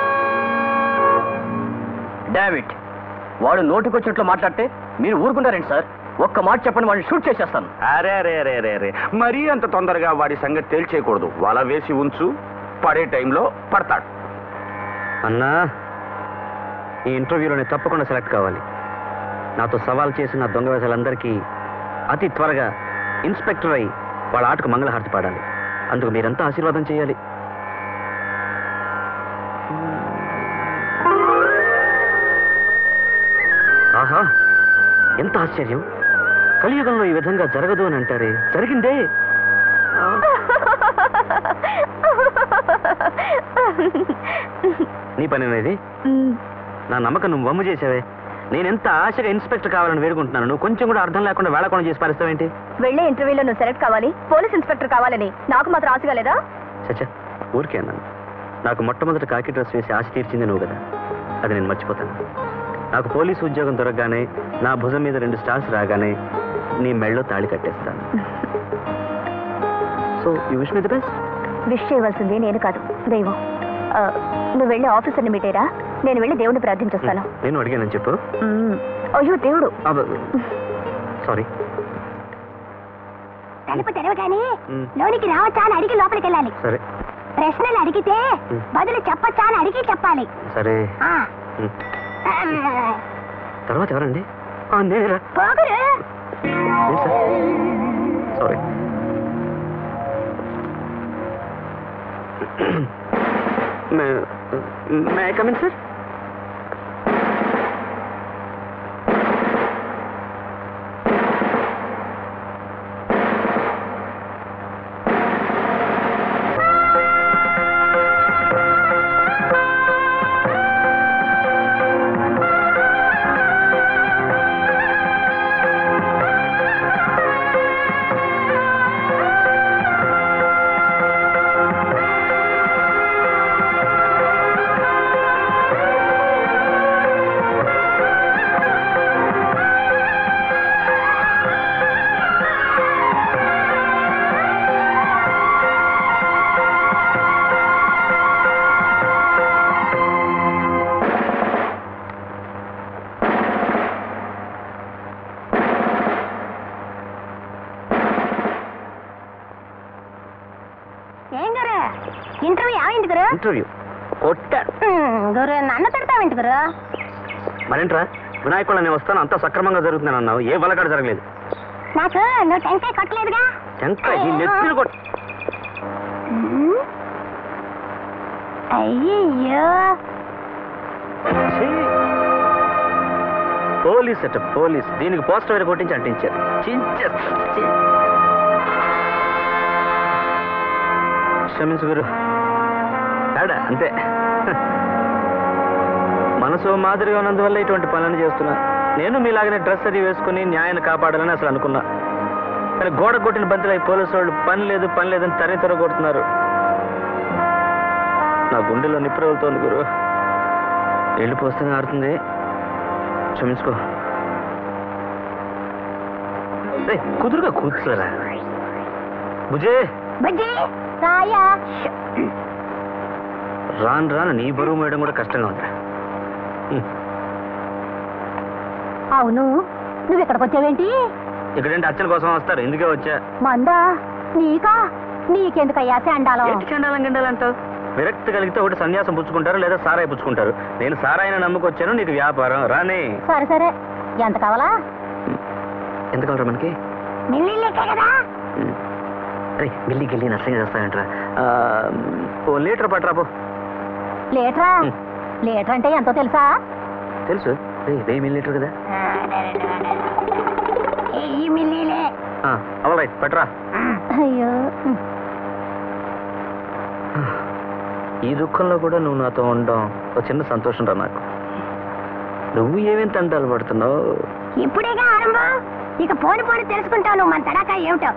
David వాడు నోటికొచ్చినట్లు మాట్లాడితే మీరు ఊరుకుంటారండి సార్ ఒక్క మాట చెప్పండి వాడిని షూట్ చేసేస్తాను అరే అరే అరే అరే అరే మరీ అంత తొందరగా వాడి సంగతి తేల్చేయకూడదు వల వేసి ఉంచు పడే టైంలో పడతాడు అన్నా ఈ ఇంటర్వ్యూలో నేను తప్పకుండా సెలెక్ట్ కావాలి నాతో సవాల్ చేసిన దొంగ వేసాలందరికీ అతి త్వరగా ఇన్స్పెక్టర్ అయి వాళ్ళ ఆటకు మంగళహారతి పాడాలి అందుకు మీరంతా ఆశీర్వాదం చేయాలి ఆహా ఎంత ఆశ్చర్యం కలియుగంలో ఈ విధంగా జరగదు అని అంటారే జరిగిందే నీ పని అనేది మ్, నా నమ్మకం నువ్వు వమ్ము చేసావే నేను ఎంత ఆశగా ఇన్స్పెక్టర్ కావాలని వేడుకుంటున్నాను నువ్వు కొంచెం కూడా అర్థం లేకుండా వేళకుండా చేసి పారిస్తావేంటి వెళ్ళే ఇంటర్వ్యూలో నువ్వు సెలెక్ట్ కావాలి పోలీస్ ఇన్స్పెక్టర్ కావాలని నాకు మాత్రం ఆశగా లేదా చచ్చా ఊరికే అన్నాను నాకు మొట్టమొదటి కాకి డ్రెస్ వేసి ఆశ తీర్చింది నువ్వు కదా అది నేను మర్చిపోతాను నాకు పోలీసు ఉద్యోగం దొరకగానే నా భుజం మీద రెండు స్టార్స్ రాగానే నీ మెళ్ళో తాళి కట్టేస్తాను so you wish me the best wish చేయవలసింది నేను కాదు దైవం ఆ, నువ్వు వెళ్ళి ఆఫీసర్ని మీట్ అయ్యరా నేను వెళ్ళి దేవుడిని ప్రార్థించొస్తాను నేను అడిగానని చెప్పు మ్, అయ్యో దేవుడు సారీ తలుపు తెరవగానే మ్. లోనికి రావచ్చా అని అడిగి లోపలికి వెళ్ళాలి సరే ప్రశ్నలు అడిగితే మ్. బదులు చెప్పచ్చా అని అడిగి చెప్పాలి సరే ఆ. ఉమ్. తర్వాత ఎవరండి ఆ, నేనేరా పోగురు సారీ మే కమిన్ సార్ ఆ ఇంటర్వ్యూ కొట్టాడు గురు నన్ను తిడతావేంటి గురు మరేంట్రా వినాయకుడు నేను వస్తాను అంతా సక్రమంగా జరుగుతుందని అన్నావు ఏ వలగాడు జరగలేదు నాకు నువ్వు టెంకాయ కొట్టలేదుగా ఎంత ఈ నెత్తిన కొట్ అయ్యయ్యో ఛీ! పోలీస్ అట పోలీస్ దీనికి పోస్టర్ వేరే కొట్టించి అంటించారు చించేస్తారు ఛీ! క్షమించు గురు ఆడ అంతే మనసు మాదిరిగా ఉన్నందువల్ల ఇటువంటి పనులను చేస్తున్నా నేను మీలాగనే డ్రెస్ అది వేసుకుని న్యాయాన్ని కాపాడాలని అసలు అనుకున్నా కానీ గోడ కొట్టిన బంతిలో ఈ పోలీసు వాళ్ళు పని లేదు పని లేదని తరి తర కొడుతున్నారు నా గుండెలో నిప్పు వెళ్తోంది గురు వెళ్ళిపోస్తేనే ఆడుతుంది క్షమించుకో ఏయ్, కుదురుగా కూర్చోరా బుజే బుజ్జి రాయా రాను రాను నీ బరువు మేయడం కూడా కష్టంగా ఉందిరా హ్మ్. అవును నువ్వు ఇక్కడికి వచ్చావేంటి ఇక్కడేంటి అచ్చల కోసం వస్తారు ఎందుకే వచ్చా మందా నీకా నీకెందుకయ్యా అండాలం ఏంటి చండాలం గిండాలు అంటావు విరక్తి కలిగితే ఒకటి సన్యాసం పుచ్చుకుంటారు లేదా సారాయి పుచ్చుకుంటారు నేను సారాయిని నమ్ముకొచ్చాను నీకు వ్యాపారం రానే సరే సరే ఎంత కావాలా ఎంత కావాలరా మనకి మిల్లీలెక్కే కదా హ్మ్. అరే గిల్లి గిల్లి నష్టంగా చేస్తానంటరా ఓ లీటర్ పట్టరా పో లీటరా హ్మ్. లీటర్ అంటే ఎంతో తెలుసా తెలుసు ఏయ్, వెయ్యి మిల్లీ లీటర్ కదా ఈ మిల్లీలే అవల్ రైట్ పట్టరా అయ్యో ఈ దుఃఖంలో కూడా నువ్వు నాతో ఉండడం ఒక చిన్న సంతోషం రా నాకు నువ్వు ఏమేం తంటాలు పడుతున్నావు ఇప్పుడేగా ఆరంభం ఇక పోని పోని తెలుసుకుంటావు నువ్వు మన తడాకా ఏమిటో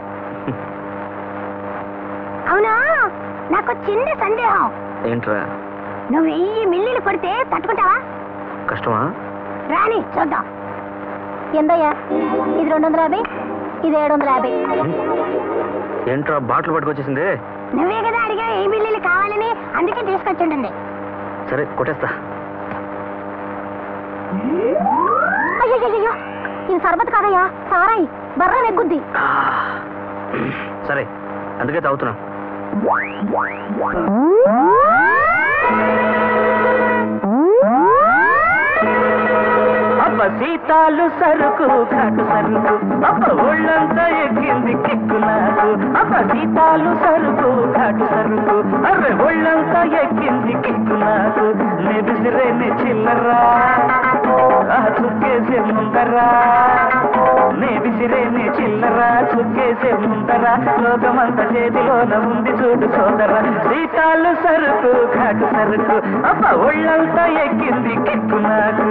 అవునా నాకు చిన్న సందేహం ఏంట్రా నువ్వు వెయ్యి మిల్లీలు కొడితే తట్టుకుంటావా కష్టమా రాని చూద్దాం ఎందయ్యా ఇది రెండు వందల యాభై ఇది ఏడు వందల యాభై ఏంట్రా బాటిల్ పట్టుకొచ్చేసింది నువ్వే కదా అడిగా ఏ మిల్లీలు కావాలని అందుకే తీసుకొచ్చుంటుంది సరే కొట్టేస్తా అయ్యో ఇది సర్బత్ కాదయ్యా సారాయి బర్ర నెగ్గుద్ది ఆ, సరే అందుకే తాగుతున్నా అబ్బ సీతాలు సరుకు కాటు సరుకు అబ్బ ఒళ్ళంతా ఎక్కింది కిక్కు నాకు అబ్బ సీతాలు సరుకు కాటు సరుకు అర్రె ఒళ్ళంతా ఎక్కింది కిక్కు నాకు నెబిసిరేని చిల్లరా ఆ చుక్కేసే ముందరా నే విసిరేని చిల్లరా చుక్కేసే ముందరా లోకమంత చేతిలోన ఉంది చూడు సోదరా సీతాలు సరుకు ఘాటు సరుకు అబ్బ ఒళ్ళంతా ఎక్కింది కిక్కు నాకు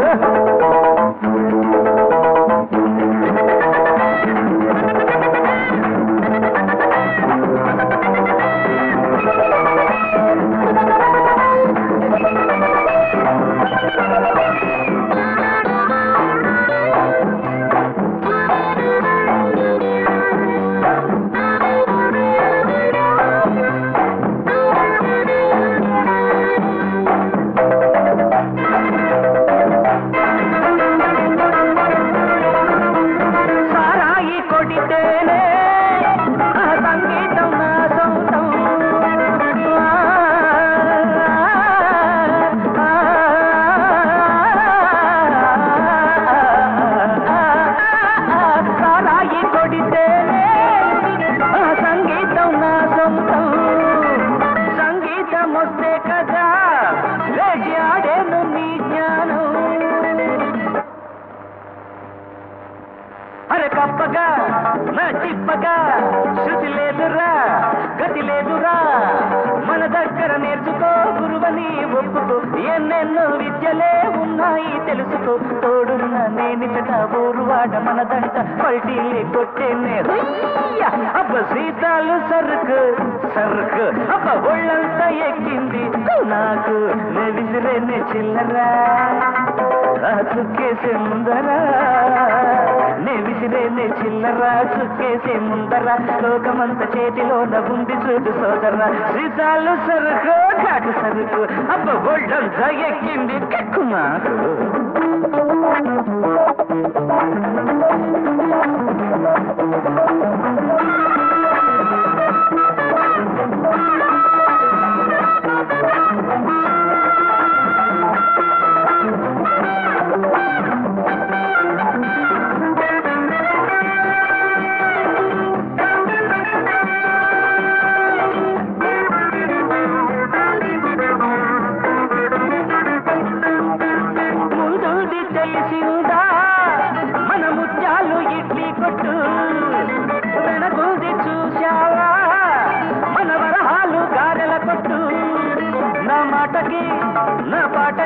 సారాయి కొడితేనే ఆ సంగీతం నా సొంతం సారాయి కొడితేనే ఆ సంగీతం నా సొంతం సంగీతం వస్తే కదా లేచి ఆడేను నీ జ్ఞానం అరే కప్పగా నా చిప్పగా శృతి లేదురా గతి లేదురా మన దగ్గర నేర్చుకో గురువని ఒప్పుకో ఎన్నెన్నో విద్యలే ఉన్నాయి తెలుసుకో తోడున్న నేనిచట ఊరువాడ మనదంట పల్టీలే కొట్టేనే హుయ్య! అబ్బ సీతాలు సరుకు సరుకు అబ్బ ఒళ్ళంతా ఎక్కింది నాకు నే విసిరేనే చిల్లరా ఆ చుక్కేసే ముందరా నే విసిరేనే చిల్లరా చుక్కేసే ముందరా లోకమంత చేతిలోన ఉంది చూడు సోదరా సీతాలు సరుకు కాటు సరుకు అబ్బ ఒళ్ళంతా ఎక్కింది కెక్కు నాకు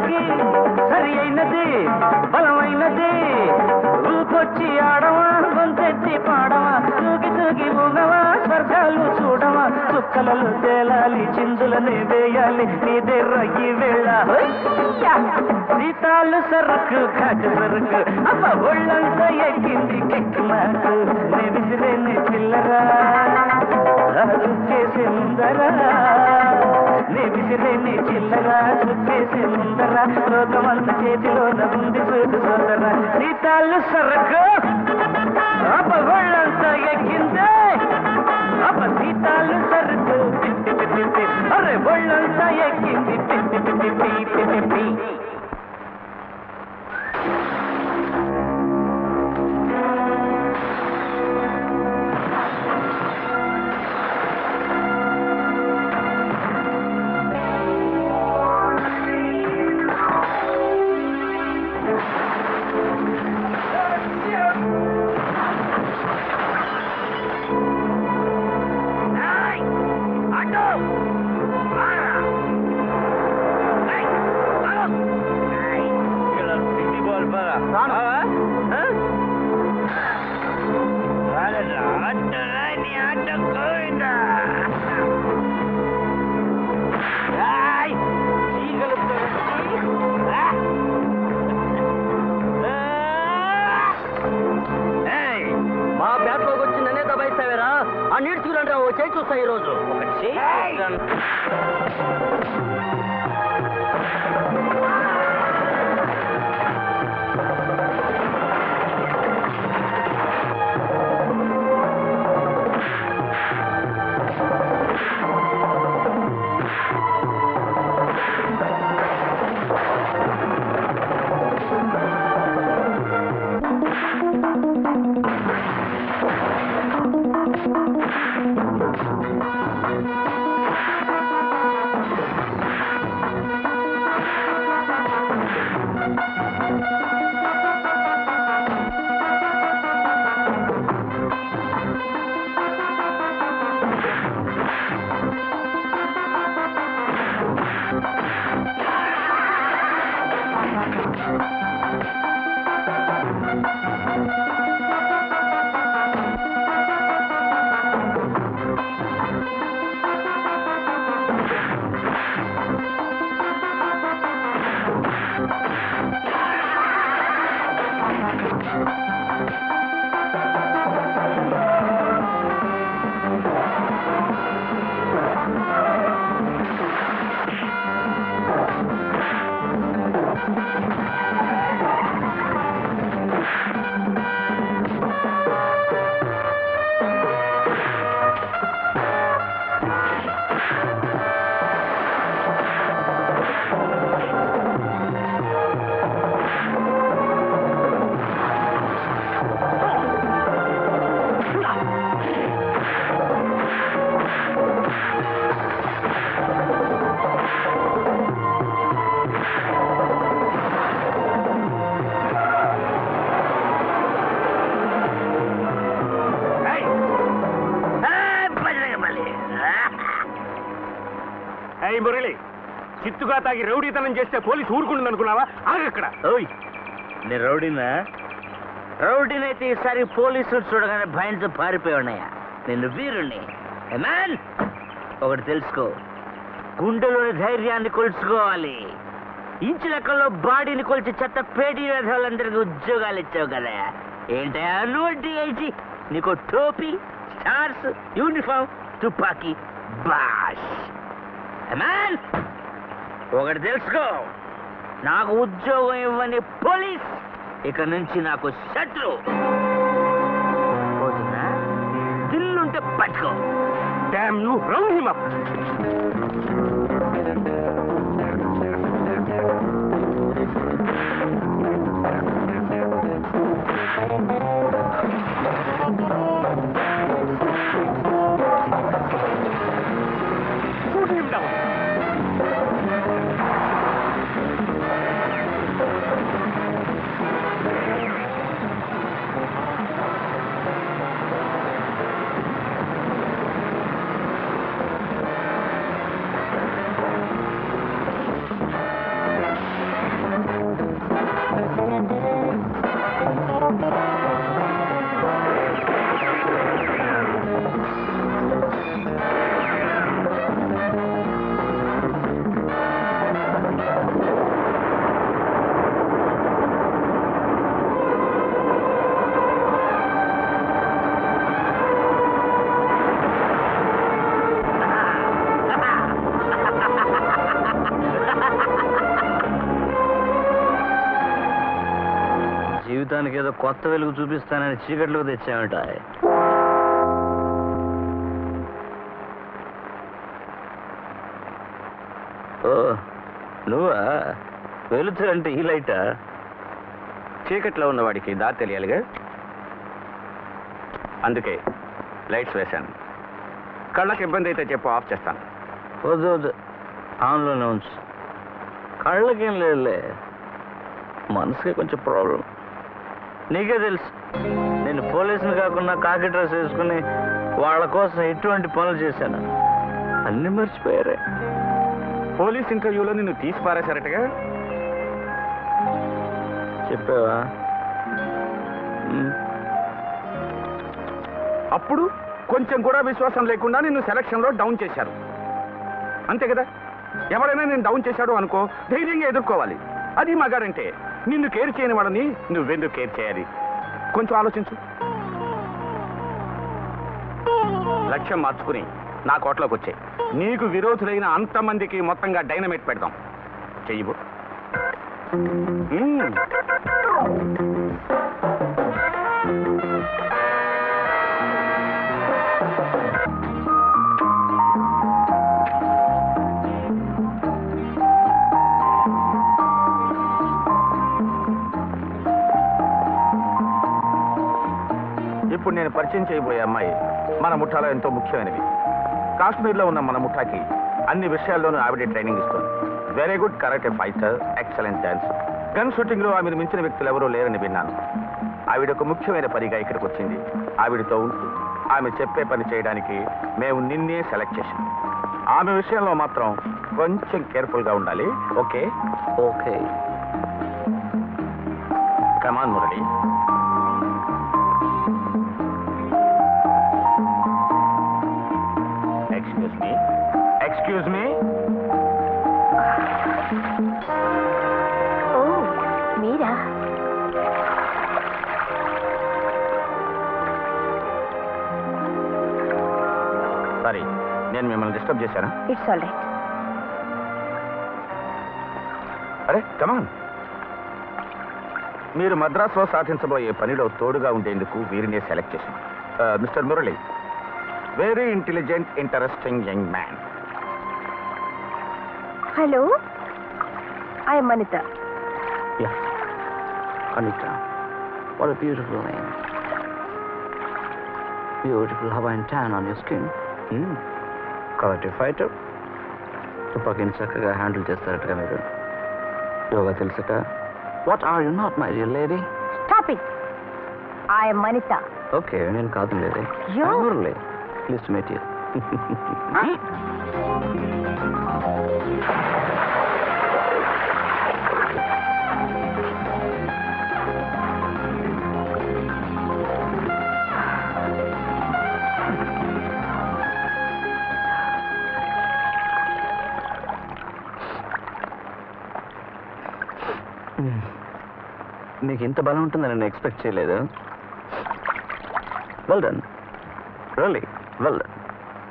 మనకి సరి అయినది బలమైనది ఊకొచ్చి ఆడవా గొంతెత్తి పాడవా తూగి తూగి ఊగవా స్వర్గాలు చూడవా చుక్కలలో తేలాలి చిందులనే వేయాలి నీదే రయ్యి వేళ హొయ్యా! సీతాలు సరుకు కాటు సరుకు అబ్బ ఒళ్ళంతా ఎక్కింది కెక్కి నాకు నే విసిరేని చిల్లరా చుక్కేసే ముందరా నే విసిరేని చిల్లరా చుక్కేసే ముందరా లోకమంత చేతిలో ఉంది చూడు సోదరా సీతాలు సరుకు అబ్బ ఒళ్ళంతా ఎక్కిందే అబ్బ సీతాలు సరుకు పిప్పి పిప్పి పిప్పి. అరే ఒళ్ళంతా ఎక్కింది పిప్పి పిప్పి పిప్పి పిప్పి మా బ్యాట్లోకి వచ్చి నన్నే దబాయిస్తావేరా ఆ నీటి చూడండి ఓ చేయి చూస్తా ఈ రోజు ఏయ్ మురళి చిత్తుగా తాగి రౌడీతనం చేస్తే పోలీసు ఊరుకుంటుంది అనుకున్నావా ఆగక్కడ ఓయ్ నేను రౌడీనా రౌడీనైతే ఈసారి పోలీసులు చూడగానే భయంతో పారిపోయి ఉన్నాయా నేను వీరుణ్ణి ఏ మ్యాన్ ఒకటి తెలుసుకో గుండెలోని ధైర్యాన్ని కొలుచుకోవాలి ఇంచు లెక్కల్లో బాడీని కొలిచి చెత్త పేటీ వేధవాళ్ళందరికీ ఉద్యోగాలు ఇచ్చావు కదా ఏంటయ్యా నువ్వు డిఐజీ నీకు టోపీ స్టార్స్ యూనిఫామ్ తుపాకీ బాష్ ఏ మ్యాన్ ఒకటి తెలుసుకో నాకు ఉద్యోగం ఇవ్వని పోలీస్ ఇక నుంచి నాకు శత్రు పోతున్నా దిల్లుంటే పట్టుకో damn you round him up Shoot him down. జీవితానికి ఏదో కొత్త వెలుగు చూపిస్తానని చీకట్లోకి తెచ్చామట ఓ నువ్వా వెలుతు అంటే ఈ లైటా చీకట్లో ఉన్నవాడికి దారి తెలియాలిగా అందుకే లైట్స్ వేశాను కళ్ళకి ఇబ్బంది అయితే చెప్పు ఆఫ్ చేస్తాను వద్దు వద్దు ఆన్లోనే ఉంచు కళ్ళకేం లేదులే మనసుకే కొంచెం ప్రాబ్లం నీకే తెలుసు నేను పోలీసుని కాకుండా కాకి డ్రెస్ వేసుకుని వాళ్ళ కోసం ఎటువంటి పనులు చేశాను అన్ని మర్చిపోయారే పోలీస్ ఇంటర్వ్యూలో నిన్ను తీసి పారేశారటగా చెప్పావా ఉమ్, అప్పుడు కొంచెం కూడా విశ్వాసం లేకుండా నిన్ను సెలక్షన్లో డౌన్ చేశారు అంతే కదా ఎవరైనా నేను డౌన్ చేశాడు అనుకో ధైర్యంగా ఎదుర్కోవాలి అది మగాడంటే నిన్ను కేర్ చేయని వాడని నువ్వెందుకు కేర్ చేయాలి కొంచెం ఆలోచించు లక్ష్యం మార్చుకుని నా కోట్లోకి వచ్చాయి నీకు విరోధులైన అంతమందికి మొత్తంగా డైనమైట్ పెడదాం చెయ్యబు మ్మ్. ఇప్పుడు నేను పరిచయం చేయబోయే అమ్మాయి మన ముఠాలో ఎంతో ముఖ్యమైనది కాశ్మీర్లో ఉన్న మన ముఠాకి అన్ని విషయాల్లోనూ ఆవిడే ట్రైనింగ్ ఇస్తుంది very good correct fighter excellent dance gun shooting లో ఆమెను మించిన వ్యక్తులు ఎవరూ లేరని విన్నాను ఆవిడ ఒక ముఖ్యమైన పనిగా ఇక్కడికి వచ్చింది ఆవిడతో ఉంటూ ఆమె చెప్పే పని చేయడానికి మేము నిన్నే సెలెక్ట్ చేశాం ఆమె విషయంలో మాత్రం కొంచెం కేర్ఫుల్ గా ఉండాలి okay okay come on Murali excuse me excuse me ఓ మీరా సారీ నేను మిమ్మల్ని డిస్టర్బ్ చేశానా ఇట్స్ ఆల్ రైట్ అరే కమాన్ మీరు మద్రాసులో సాధించబోయే పనిలో తోడుగా ఉండేందుకు వీరినే సెలెక్ట్ చేశాం mister Murali very intelligent interesting young man hello I మనిత Yeah. Anita. What a beautiful name. Beautiful Hawaiian tan on your skin. Hmm. Karate fighter. తుపాకీని చక్కగా హ్యాండిల్ చేస్తారటగా మీరు యోగా తెలుసట what are you not my dear lady stop it I మనిత okay నేను కాదు lady You? Murali please to meet you మీకు ఇంత బలం ఉంటుందని నేను ఎక్స్పెక్ట్ చేయలేదు well done really well done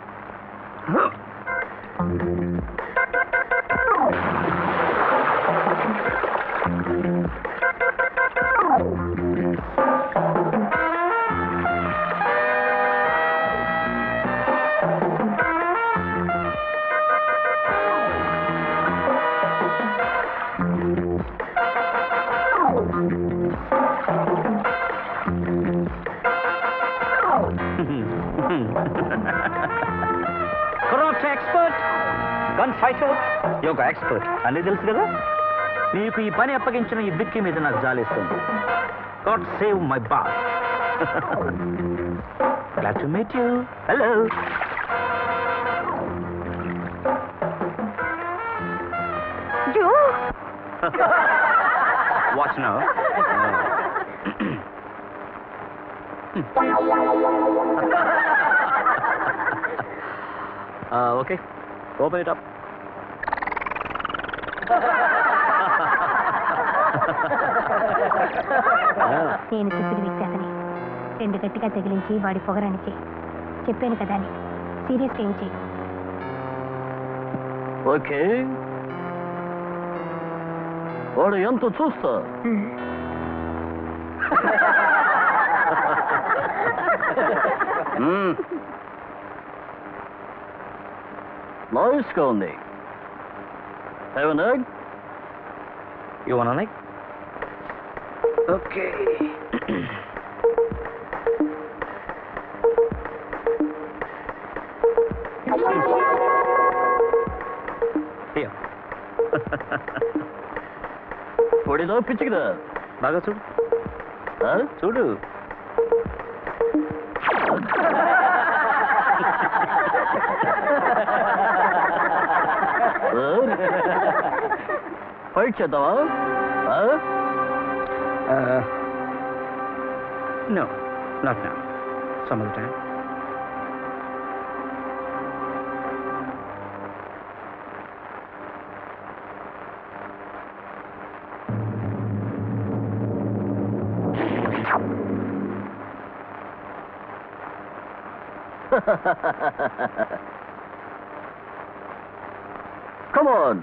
karate expert gun fighter yoga expert అన్నీ తెలుసు కదా నీకు ఈ పని అప్పగించిన ఈ బిక్కి మీద నాకు జాలిస్తుంది god save my boss glad to meet you hello you watch now okay open it up నేను చెప్పిన వ్యక్తి అతని రెండు గట్టిగా తగిలించి వాడి పొగరానిచ్చి చెప్పాను కదా అని సీరియస్గా ఏం చేయి ఓకే వాడు ఎంత చూస్తా నైస్గా ఉంది ఏమన్నా ఇవ్వనా ఓకే పొడిలో పిచ్చికిదా బాగా చూడు ఆ? చూడు ఫైట్ చేద్దామా ఆ? No not now some other time Come on.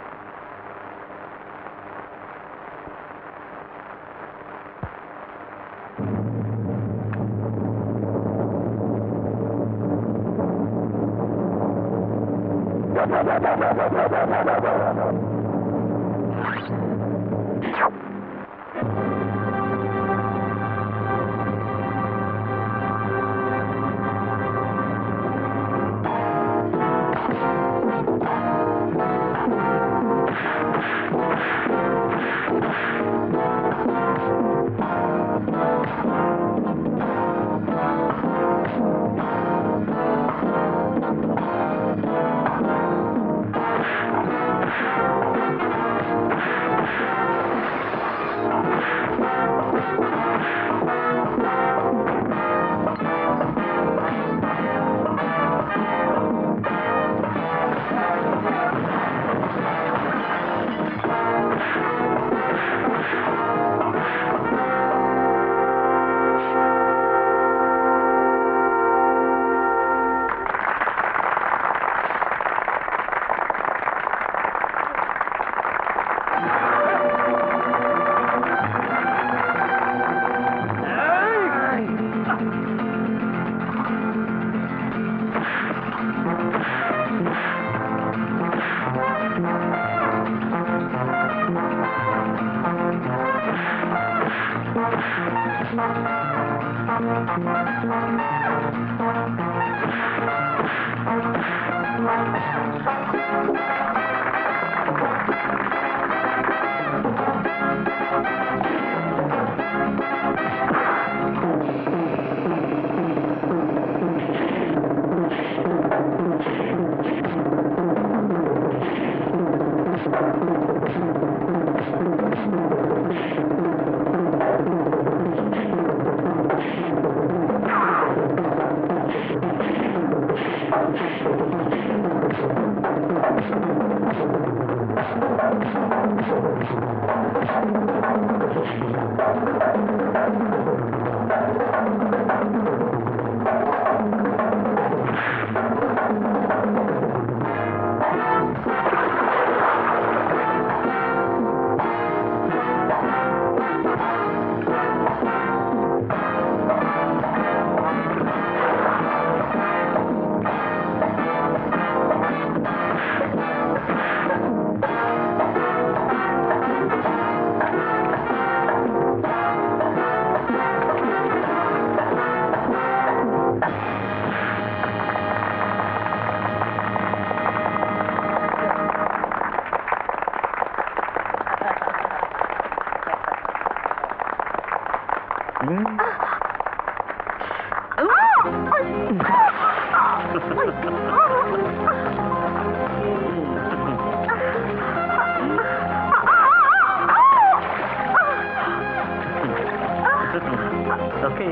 Okay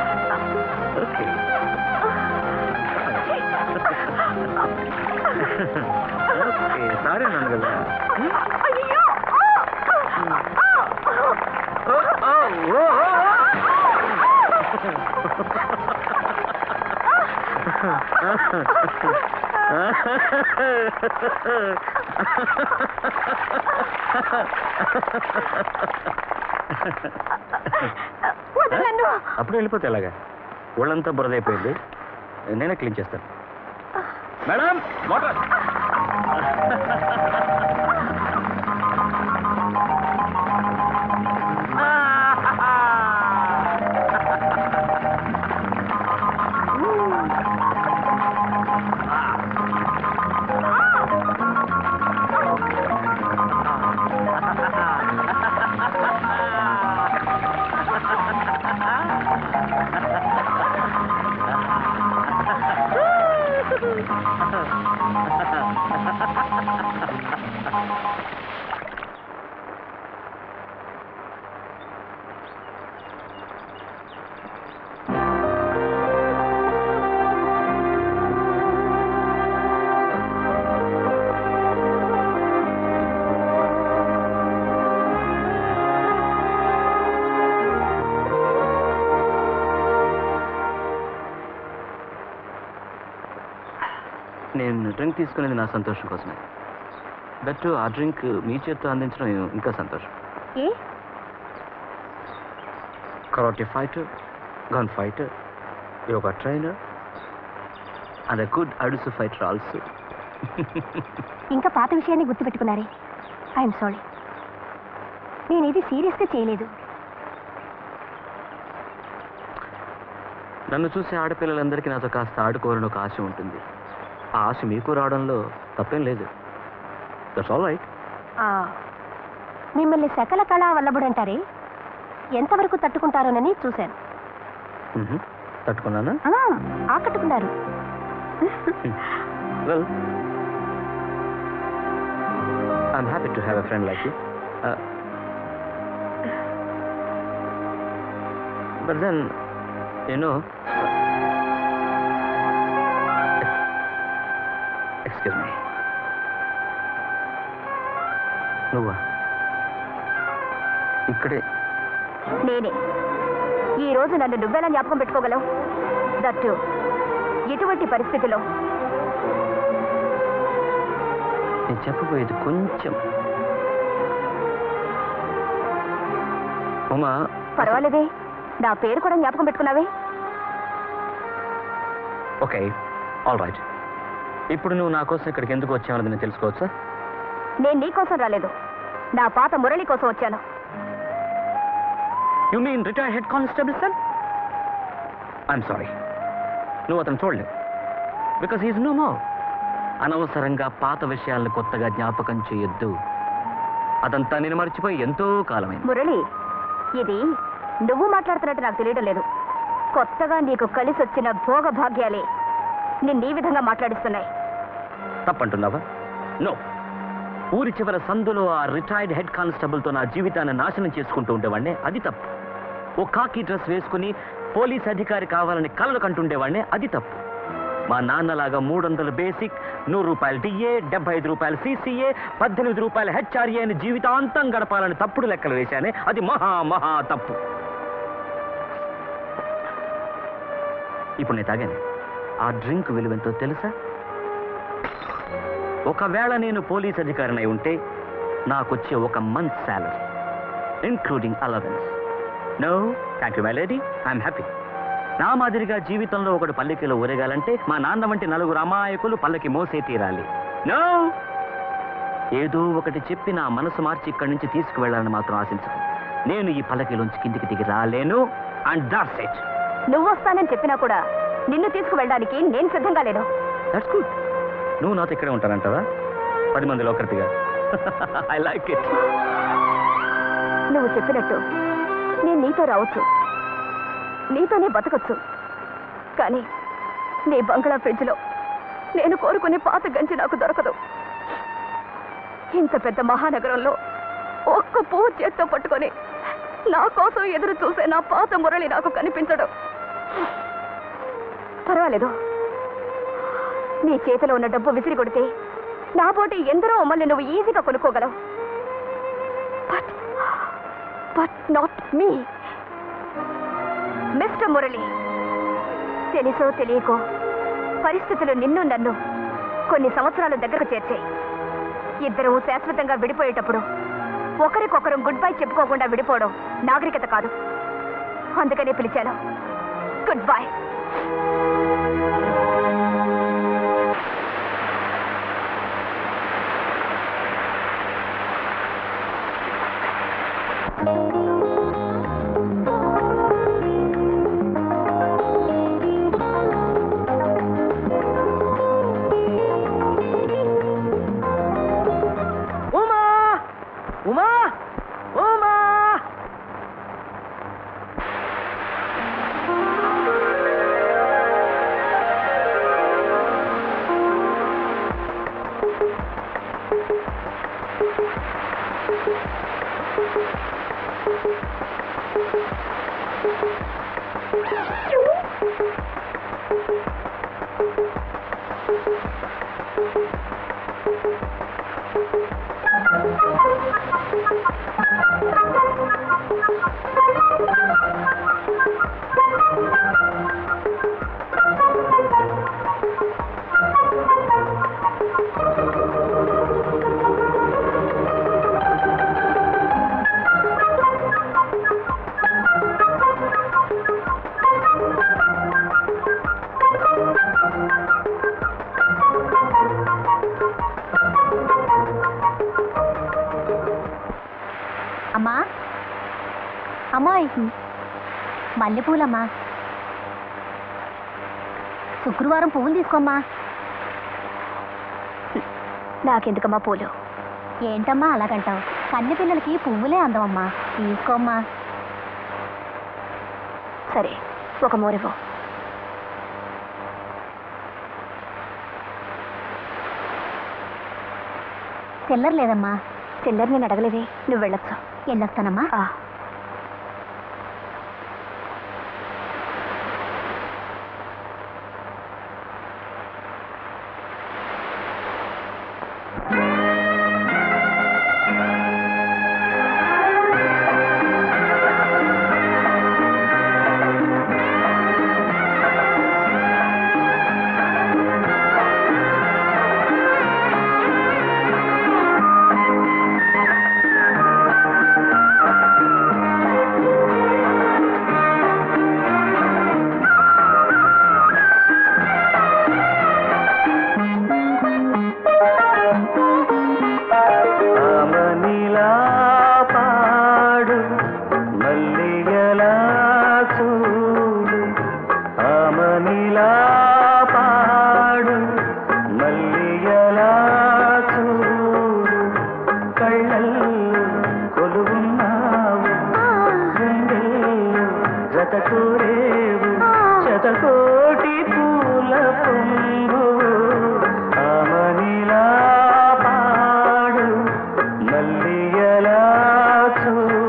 okay okay sorry అన్నాను కదా వదలు నన్ను అప్పుడు వెళ్ళిపోతే ఎలాగా ఒళ్ళంతా బురదైపోయింది నేనే క్లీన్ చేస్తాను మేడం వాటర్ నేను డ్రింక్ తీసుకునేది నా సంతోషం కోసమే బట్ ఆ డ్రింక్ మీ చేత్తో అందించడం ఇంకా సంతోషం a karate fighter gun fighter yoga trainer and uh good అడుసు ఫైటర్ ఆల్సో ఇంకా పాత విషయాన్ని గుర్తుపెట్టుకున్నారే ఐఎమ్ సారీ నేను ఇది సీరియస్గా చేయలేదు నన్ను చూసే ఆడపిల్లలందరికీ నాతో కాస్త ఆడుకోవాలని ఒక ఆశ ఉంటుంది ఆ ఆశ మీకు రావడంలో తప్పేం లేదు దట్స్ ఆల్ రైట్ ఆ, మిమ్మల్ని సకల కళా వల్లభుడంటారే ఎంతవరకు తట్టుకుంటారోనని చూశాను తట్టుకున్నానా ఆ, ఆకట్టుకున్నారు well I'm happy to have a friend like you but then you know excuse me నువ్వా ఇక్కడే నేనే ఈ రోజు నన్ను నువ్వెలా జ్ఞాపకం పెట్టుకోగలవు దట్టు ఎటువంటి పరిస్థితిలో నేను చెప్పబోయేది కొంచెం ఉమా పర్వాలేదే నా పేరు కూడా జ్ఞాపకం పెట్టుకున్నావే ఓకే ఆల్ రైట్ ఇప్పుడు నువ్వు నా కోసం ఇక్కడికి ఎందుకు వచ్చావన్నది నేను తెలుసుకోవచ్చా నేను నీ కోసం రాలేదు నా పాత మురళి కోసం వచ్చాను you mean retire head constable sir I'm sorry నువ్వు అతను చూడలేవు బికాస్ హీస్ నో మో అనవసరంగా పాత విషయాలను కొత్తగా జ్ఞాపకం చేయొద్దు అదంతా నేను మర్చిపోయి ఎంతో కాలమైంది మురళి ఇది నువ్వు మాట్లాడుతున్నట్టు నాకు తెలియడం లేదు కొత్తగా నీకు కలిసి వచ్చిన భోగ భాగ్యాలే నిన్ను ఈ విధంగా మాట్లాడిస్తున్నాయి తప్పంటున్నావా నో ఊరి చివర సందులో ఆ రిటైర్డ్ హెడ్ కానిస్టేబుల్తో నా జీవితాన్ని నాశనం చేసుకుంటూ ఉండేవాడినే అది తప్పు ఓ కాకి డ్రెస్ వేసుకుని పోలీస్ అధికారి కావాలని కలలు కంటుండేవాడినే అది తప్పు మా నాన్నలాగా మూడు వందల బేసిక్ నూరు రూపాయలు డిఏ డెబ్బై ఐదు రూపాయలు సీసీఏ పద్దెనిమిది రూపాయల హెచ్ఆర్ఏ అని జీవితాంతం గడపాలని తప్పుడు లెక్కలు వేశానే అది మహా మహా తప్పు ఇప్పుడు నేను తాగాను ఆ డ్రింక్ విలువెంతో తెలుసా ఒకవేళ నేను పోలీస్ అధికారినై ఉంటే నాకొచ్చే ఒక month salary including allowance no thank you my lady I'm happy నా మాదిరిగా జీవితంలో ఒకడు పల్లెకిలో ఊరేగాలంటే మా నాన్న వంటి నలుగురు అమాయకులు పల్లకి మోసే తీరాలి నో ఏదో ఒకటి చెప్పి నా మనసు మార్చి ఇక్కడి నుంచి తీసుకువెళ్ళాలని మాత్రం ఆశించకు నేను ఈ పల్లకిలోంచి కిందికి దిగి రాలేను అండ్ దాట్స్ ఇట్ నువ్వు వస్తానని చెప్పినా కూడా నిన్ను తీసుకువెళ్ళడానికి నేను సిద్ధంగా లేను దట్స్ గుడ్ నువ్వు నాతో ఇక్కడే ఉంటానంటావా పది మందిలో ఒకరిగా ఐ లైక్ ఇట్ నువ్వు చెప్పినట్టు నేను నీతో రావచ్చు నీతోనే బతకచ్చు కానీ నీ బంగ్లా ఫ్రిడ్జ్లో నేను కోరుకునే పాత గంజి నాకు దొరకదు ఇంత పెద్ద మహానగరంలో ఒక్క పువ్వు చేత్తో పట్టుకొని నా కోసం ఎదురు చూసే నా పాత మురళి నాకు కనిపించడు పర్వాలేదు నీ చేతిలో ఉన్న డబ్బు విసిరి కొడితే నా పోటీ ఎందరో అమ్మల్ని నువ్వు ఈజీగా కొనుక్కోగలవు but but not me mister Murali తెలుసో తెలియకో పరిస్థితులు నిన్ను నన్ను కొన్ని సంవత్సరాల దగ్గరకు చేర్చాయి ఇద్దరు శాశ్వతంగా విడిపోయేటప్పుడు ఒకరికొకరు గుడ్ బై చెప్పుకోకుండా విడిపోవడం నాగరికత కాదు అందుకనే పిలిచాను గుడ్ బై ఉమా ఉమా ఉమా అమ్మా అమ్మాయి మల్లెపూలమ్మా శుక్రవారం పువ్వులు తీసుకోమ్మా నాకెందుకమ్మా పూలు ఏంటమ్మా అలాగంటావు కన్నె పిల్లలకి పువ్వులే అందమమ్మా తీసుకోమ్మా సరే ఒక మూరివ్వు చిల్లర లేదమ్మా చిల్లర నేను అడగలేదే నువ్వు వెళ్ళొచ్చు వెళ్ళొస్తానమ్మా ఆమనిలా పాడు మల్లియలా చూడు ఆమనిలా పాడు మల్లియలా చూడు కళ్ళల్లో కొలువున్నావు గుండెల్లో జతకూరేవు శతకోటి పూల పొంగు ఆమనిలా పాడు మల్లియలా చూడు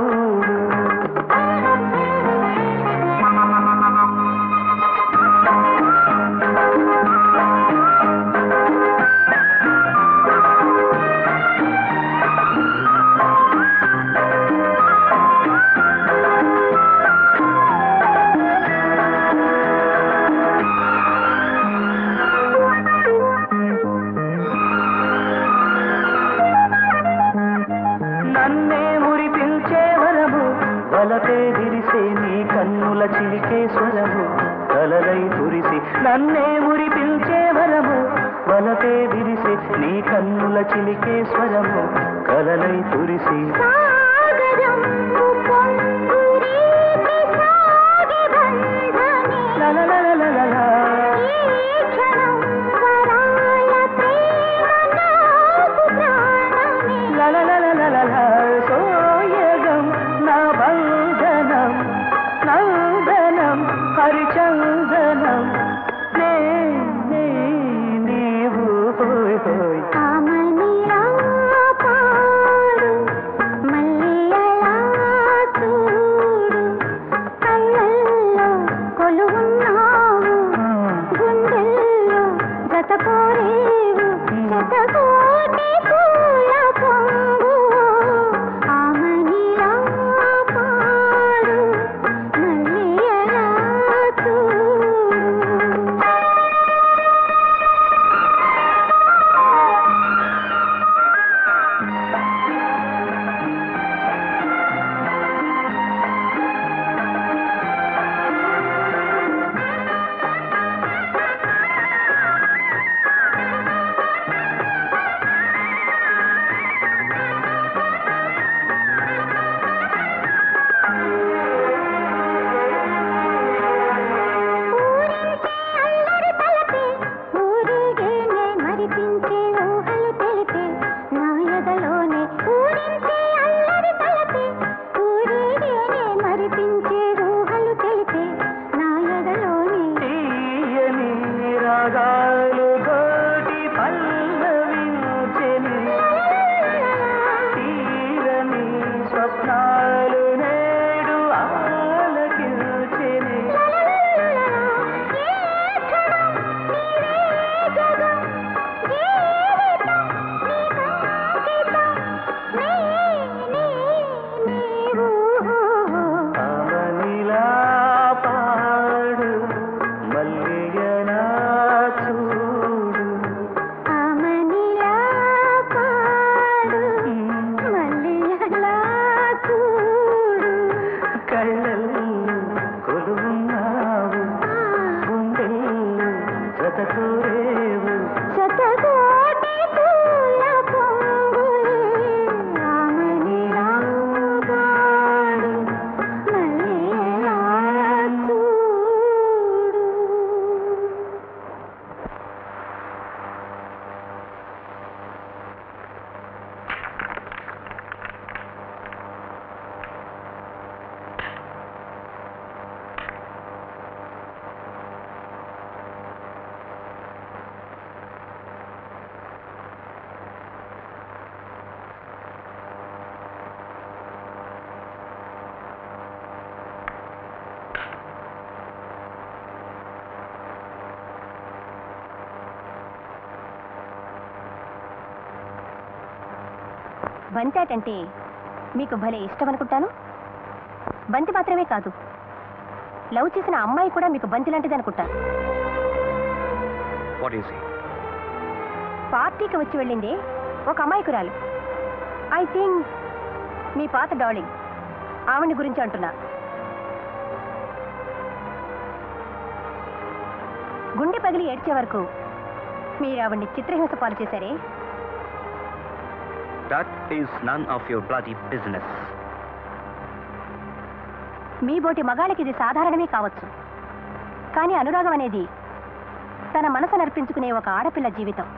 నన్నే మురిపించే వరము వలపే విరిసే నీ కన్నుల చిలికే స్వరము కలలై కురిసి నన్నే మురిపించే వరము వలపే విరిసే నీ కన్నుల చిలికే స్వరము కలలై కురిసి లలలలలలలా. లలలలలలలా. సోయగం నా బంధనం నందనం హరిచందనం నే నే నీవు హోయ్ హోయ్ మల్లి మరిపించే ఊహలు తెలిపే నా ఎదలోని తీయని రాగాలు కోటి పల్లవించెను తీరని స్వప్నాలు నేడు ఆలకించెను అవనిలా పాడు మల్లిగనా చూడు ఆమనిలా పాడు మల్లియలా చూడు కళ్ళల్లో కొలువున్నావు గుండెల్లో జత కోరేవు శతకోటి పూల పొంగులే ఆమనిలా పాడు మల్లియలా చూడు బంతి అంటే మీకు భలే ఇష్టం అనుకుంటాను బంతి మాత్రమే కాదు లవ్ చేసిన అమ్మాయి కూడా మీకు బంతి లాంటిది అనుకుంటాను వాట్ ఈస్ పార్టీకి వచ్చి వెళ్ళింది ఒక అమాయకురాలు ఐ థింక్ మీ పాత డార్లింగ్ ఆవిడ గురించి అంటున్నా గుండె పగిలి ఏడ్చే వరకు మీరు ఆవిడ్ని చిత్రహింస పాలు చేశారే that is none of your bloody business మీ బోటి మగాళ్ళకి ఇది సాధారణమే కావచ్చు కానీ అనురాగం అనేది తన మనసు నర్పించుకునే ఒక ఆడపిల్ల జీవితం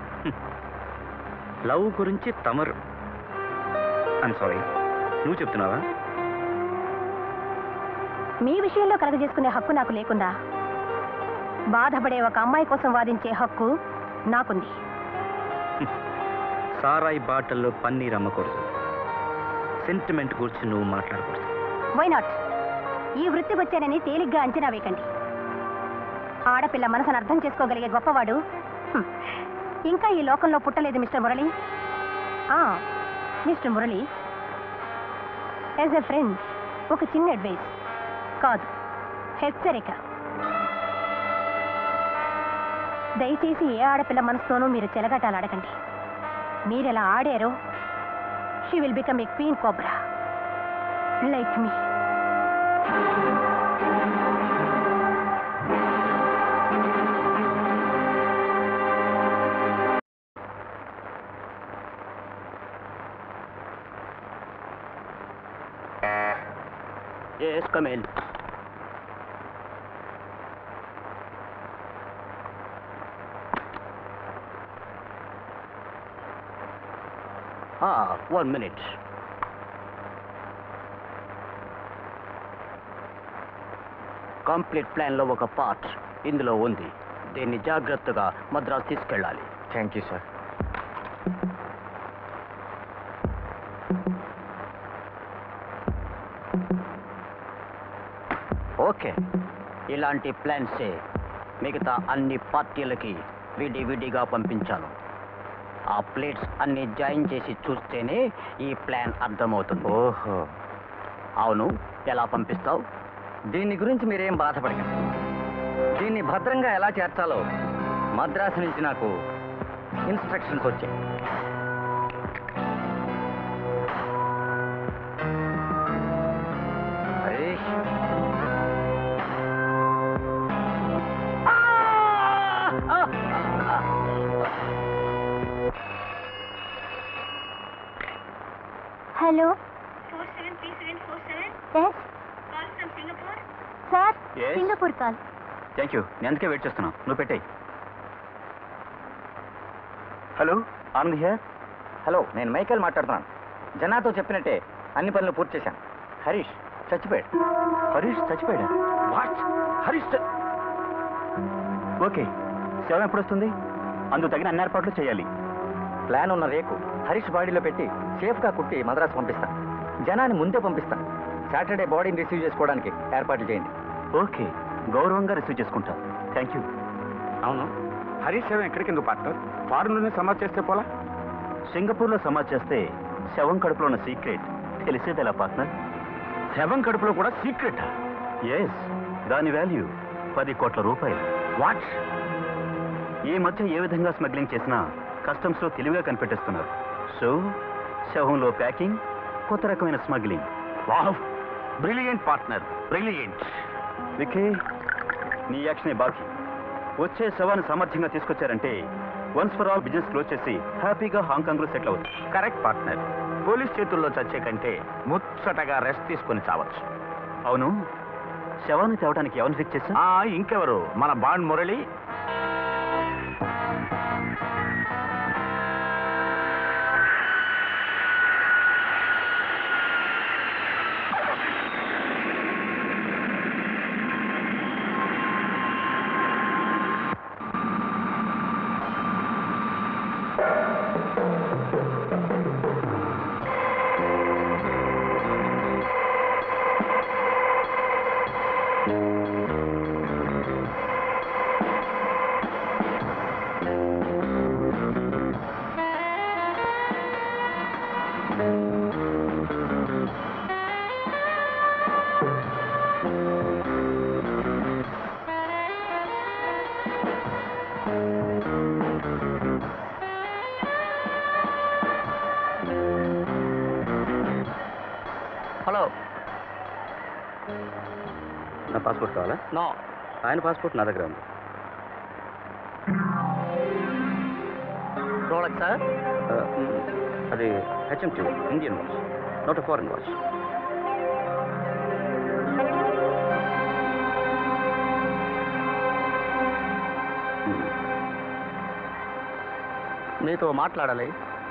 లవ్ గురించి తమరు ఐమ్ సారీ నువ్వు చెప్తున్నావా మీ విషయంలో కలగజేసుకునే హక్కు నాకు లేకుండా బాధపడే ఒక అమ్మాయి కోసం వాదించే హక్కు నాకుంది సారాయి బాటల్లో పన్నీర్ అమ్మకూడదు సెంటిమెంట్ గురించి నువ్వు మాట్లాడకూడదు వై నాట్ ఈ వృత్తికి వచ్చానని తేలిగ్గా అంచనా వేయకండి ఆడపిల్ల మనసును అర్థం చేసుకోగలిగే గొప్పవాడు హ్మ్, ఇంకా ఈ లోకంలో పుట్టలేదు మిస్టర్ మురళి ఆ, mister Murali as a friend ఒక చిన్న అడ్వైస్ కాదు హెచ్చరిక దయచేసి ఏ ఆడపిల్ల మనసుతోనూ మీరు చెలగటాలు ఆడకండి మీరెలా ఆడారో she will become a queen cobra like me yes come on one minute complete ప్లాన్లో ఒక పార్ట్ ఇందులో ఉంది దీన్ని జాగ్రత్తగా మద్రాసు తీసుకెళ్ళాలి థ్యాంక్ యూ సార్ ఓకే ఇలాంటి ప్లాన్సే మిగతా అన్ని పార్టీలకి విడివిడిగా పంపించాను ఆ ప్లేట్స్ అన్ని జాయిన్ చేసి చూస్తేనే ఈ ప్లాన్ అర్థమవుతుంది ఓహో అవును ఎలా పంపిస్తావు దీని గురించి మీరేం బాధపడకండి దీన్ని భద్రంగా ఎలా చేర్చాలో మద్రాసు నుంచి నాకు ఇన్స్ట్రక్షన్స్ వచ్చాయి Harish hello yes sir Yes? Singapore call thank you నేను అందుకే వెయిట్ చేస్తున్నాను నువ్వు పెట్టేయి హలో ఆనంద్ హియర్ హలో నేను మైకేల్ మాట్లాడుతున్నాను జనాతో చెప్పినట్టే అన్ని పనులు పూర్తి చేశాను హరీష్ చచ్చిపోయాడు హరీష్ చచ్చిపోయాడు వాట్ హరీష్ చ- ఓకే శవం ఎప్పుడు వస్తుంది అందుకు తగిన అన్ని ఏర్పాట్లు చేయాలి ప్లాన్ ఉన్న రేకు హరీష్ బాడీలో పెట్టి సేఫ్గా కుట్టి మద్రాసు పంపిస్తాం జనాన్ని ముందే పంపిస్తాం సాటర్డే బాడీని రిసీవ్ చేసుకోవడానికి ఏర్పాట్లు చేయండి ఓకే గౌరవంగా రిసీవ్ చేసుకుంటాం థ్యాంక్ యూ అవును హరీష్ శవం ఎక్కడికి ఎందుకు పార్ట్నర్ ఫారెన్లోనే సమాజ్ చేస్తే పోలా సింగపూర్లో సమాజ్ చేస్తే శవం కడుపులో ఉన్న సీక్రెట్ తెలిసేది ఎలా పార్ట్నర్ శవం కడుపులో కూడా సీక్రెట్ ఎస్ దాని వాల్యూ పది కోట్ల రూపాయలు వాట్ ఈ మధ్య ఏ విధంగా స్మగ్లింగ్ చేసినా కస్టమ్స్ లో తెలివిగా కనిపెట్టేస్తున్నారు సో శవంలో ప్యాకింగ్ కొత్త రకమైన smuggling wow brilliant partner brilliant వికే నీ యాక్షనే బాకీ వచ్చే శవాన్ని సామర్థ్యంగా తీసుకొచ్చారంటే once for all business close చేసి హ్యాపీగా హాంకాంగ్ లో సెటిల్ అవ్వచ్చు కరెక్ట్ పార్ట్నర్ పోలీస్ చేతుల్లో చచ్చే కంటే ముచ్చటగా రెస్ట్ తీసుకొని చావచ్చు అవును శవాన్ని తేవడానికి ఎవరిని ఫిక్స్ చేశా ఇంకెవరు మన బాండ్ మురళి హలో నా పాస్పోర్ట్ కావాలా నో ఆయన పాస్పోర్ట్ నా దగ్గర ఉంది రోలక్ సార్ ఆ, మ్, అది HMT Indian watch not foreign watch మీతో మాట్లాడాలి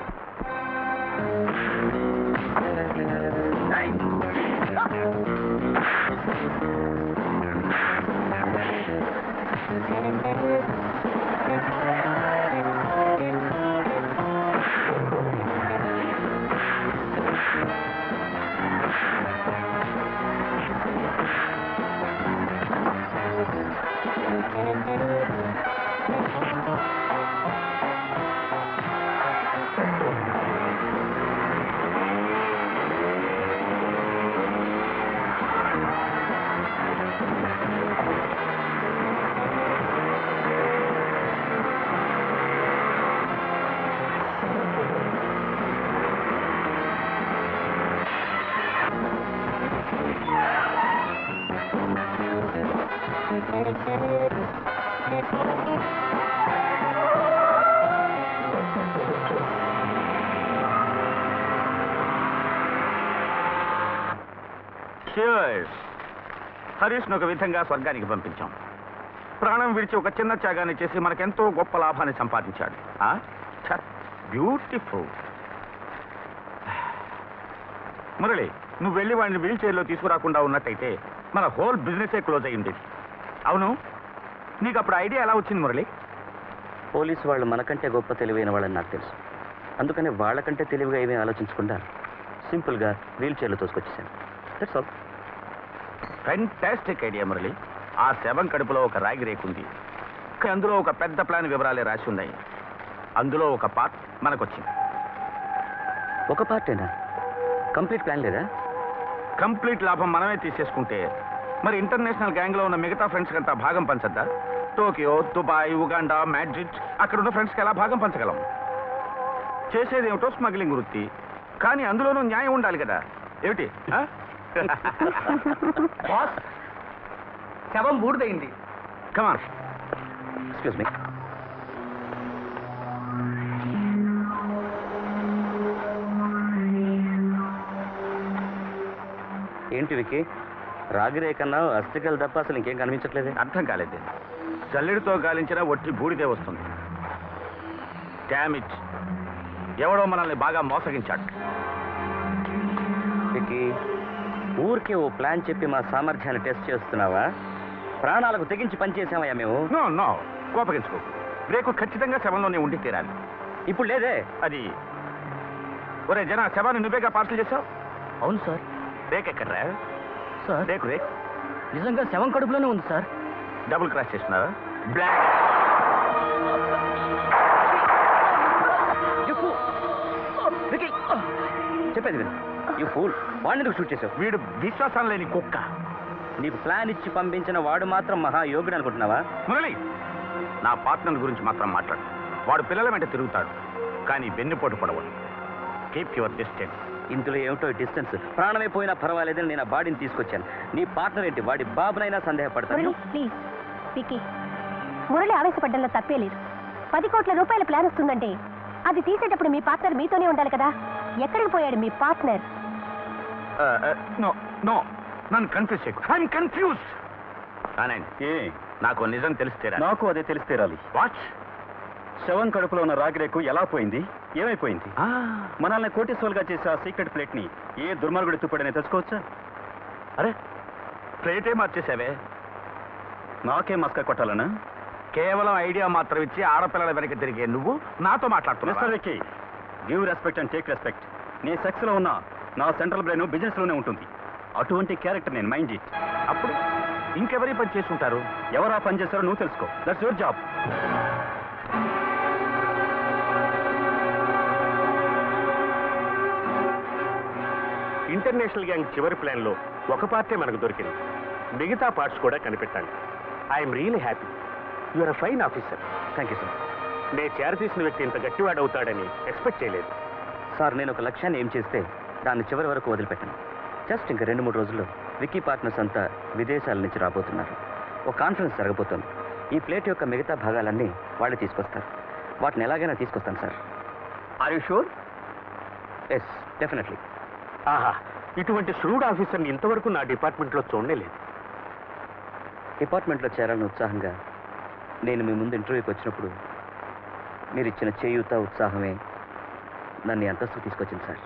Cheers. హరీష్ను ఒక విధంగా స్వర్గానికి పంపించాం ప్రాణం విడిచి ఒక చిన్న త్యాగాన్ని చేసి మనకెంతో గొప్ప లాభాన్ని సంపాదించాడు బ్యూటిఫుల్ మురళి నువ్వు వెళ్ళి వాడిని వీల్ చైర్లో తీసుకురాకుండా ఉన్నట్టయితే మన హోల్ బిజినెసే క్లోజ్ అయ్యింది అవును నీకు అప్పుడు ఐడియా ఎలా వచ్చింది మురళి పోలీసు వాళ్ళు మనకంటే గొప్ప తెలివైన వాళ్ళని నాకు తెలుసు అందుకని వాళ్ళకంటే తెలివిగా ఏమీ ఆలోచించకుండా సింపుల్గా వీల్ చైర్లో తోసుకొచ్చేసాను that's all fantastic idea Murali ఆ శవం కడుపులో ఒక రాగి రేకుంది కానీ అందులో ఒక పెద్ద ప్లాన్ వివరాలే రాసి ఉన్నాయి అందులో ఒక పార్ట్ మనకొచ్చింది ఒక పార్టేనా కంప్లీట్ ప్లాన్ లేదా కంప్లీట్ లాభం మనమే తీసేసుకుంటే మరి ఇంటర్నేషనల్ గ్యాంగ్ లో ఉన్న మిగతా ఫ్రెండ్స్ కంతా భాగం పంచద్దా టోకియో దుబాయ్ ఉగాండా మ్యాడ్రిడ్ అక్కడ ఉన్న ఫ్రెండ్స్కి ఎలా భాగం పంచగలం చేసేది ఏమిటో స్మగ్లింగ్ వృత్తి కానీ అందులోనూ న్యాయం ఉండాలి కదా ఏమిటి ఆ? బాస్ శవం బూడిదైంది Come on. ఎక్స్క్యూజ్ మీ ఏంటి వికి రాగిరే కన్నా అస్థికలు తప్ప అసలు ఇంకేం కనిపించట్లేదే అర్థం కాలేదు జల్లెడితో గాలించిన ఒట్టి బూడిదే వస్తుంది డామిట్ ఎవడో మనల్ని బాగా మోసగించాడు వికి ఊరికే ఓ ప్లాన్ చెప్పి మా సామర్థ్యాన్ని టెస్ట్ చేస్తున్నావా ప్రాణాలకు తెగించి పనిచేసామయ్యా మేము నో నో కోపగించుకో బ్రేకు ఖచ్చితంగా శవంలోనే ఉండి తీరాలి ఇప్పుడు లేదే అది ఒరే జన శవాన్ని నువ్వేగా పార్సల్ చేసావు అవును సార్ బ్రేక్ ఎక్కడ్రా సార్ బ్రేక్ బ్రేక్ నిజంగా శవం కడుపులోనే ఉంది సార్ డబుల్ క్రాస్ చేస్తున్నావా బ్లాక్ చెప్పేది విను యూ ఫూల్ వాడిని ఎందుకు షూట్ చేసావు వీడు విశ్వాసం లేని కుక్క నీకు ప్లాన్ ఇచ్చి పంపించిన వాడు మాత్రం మహాయోగుడు అనుకుంటున్నావా మురళి నా పార్ట్నర్ గురించి మాత్రం మాట్లాడు వాడు పిల్లల వెంట తిరుగుతాడు కానీ వెన్నుపోటు పడవడు కీప్ యువర్ డిస్టెన్స్ ఇందులో ఏమిటో డిస్టెన్స్ ప్రాణమే పోయినా పర్వాలేదని నేను ఆ బాడీని తీసుకొచ్చాను నీ పార్ట్నర్ ఏంటి వాడి బాబునైనా సందేహపడతాను మురళి ప్లీజ్ వికీ మురళి ఆవేశపడ్డంలో తప్పే లేదు పది కోట్ల రూపాయల ప్లాన్ వస్తుందంటే అది తీసేటప్పుడు మీ పార్ట్నర్ మీతోనే ఉండాలి కదా ఎక్కడికి పోయాడు మీ పార్ట్నర్ నో నో నన్ను కన్ఫ్యూజ్ చేయకు ఐఎమ్ కన్ఫ్యూజ్డ్ ఏ నాకు నిజం తెలిస్తేరా నాకు అదే తెలిసి తీరాలి వాచ్ శవం కడుపులో ఉన్న రాగిరేకు ఎలా పోయింది ఏమైపోయింది మనల్ని కోటేశ్వరులుగా చేసే ఆ సీక్రెట్ ప్లేట్ ని ఏ దుర్మార్గుడు ఎత్తుపడని తెలుసుకోవచ్చా అరే ప్లేటే మార్చేసావే నాకే మస్క కొట్టాలనా కేవలం ఐడియా మాత్రం ఇచ్చి ఆడపిల్లల వెనక తిరిగే నువ్వు నాతో మిస్టర్ మాట్లాడుతున్నావు Vicky give respect and take respect నీ సెక్స్ లో ఉన్న నా సెంట్రల్ బ్రెయిన్ బిజినెస్ లోనే ఉంటుంది అటువంటి క్యారెక్టర్ నేను మైండ్ ఇట్ అప్పుడు ఇంకెవరి పని చేసి ఉంటారు ఎవరా పని చేస్తారో నువ్వు తెలుసుకో that's your job international gang చివరి ప్లాన్లో ఒక పార్టీ మనకు దొరికింది మిగతా పార్ట్స్ కూడా కనిపెట్టాలి I'm really happy your uh fine officer thank you sir నే చేరతీసిన వ్యక్తి ఇంత గట్టివాడవుతాడని ఎక్స్పెక్ట్ చేయలేదు సార్ నేను ఒక లక్ష్యాన్ని ఏం చేస్తే దాన్ని చివరి వరకు వదిలిపెట్టాను జస్ట్ ఇంకా రెండు మూడు రోజుల్లో వికీ పార్ట్నర్స్ అంతా విదేశాల నుంచి రాబోతున్నారు ఒక కాన్ఫరెన్స్ జరగబోతోంది ఈ ప్లేట్ యొక్క మిగతా భాగాలన్నీ వాళ్ళే తీసుకొస్తారు వాటిని ఎలాగైనా తీసుకొస్తాను sir are you sure yes definitely ఆహా ఇటువంటి ష్రూడ్ ఆఫీసర్ని ఇంతవరకు నా డిపార్ట్మెంట్లో చూడలేదు డిపార్ట్మెంట్లో చేరాలని ఉత్సాహంగా నేను మీ ముందు ఇంటర్వ్యూకి వచ్చినప్పుడు మీరు ఇచ్చిన చేయూత ఉత్సాహమే నన్ను ఈ అంతస్తు తీసుకొచ్చింది సార్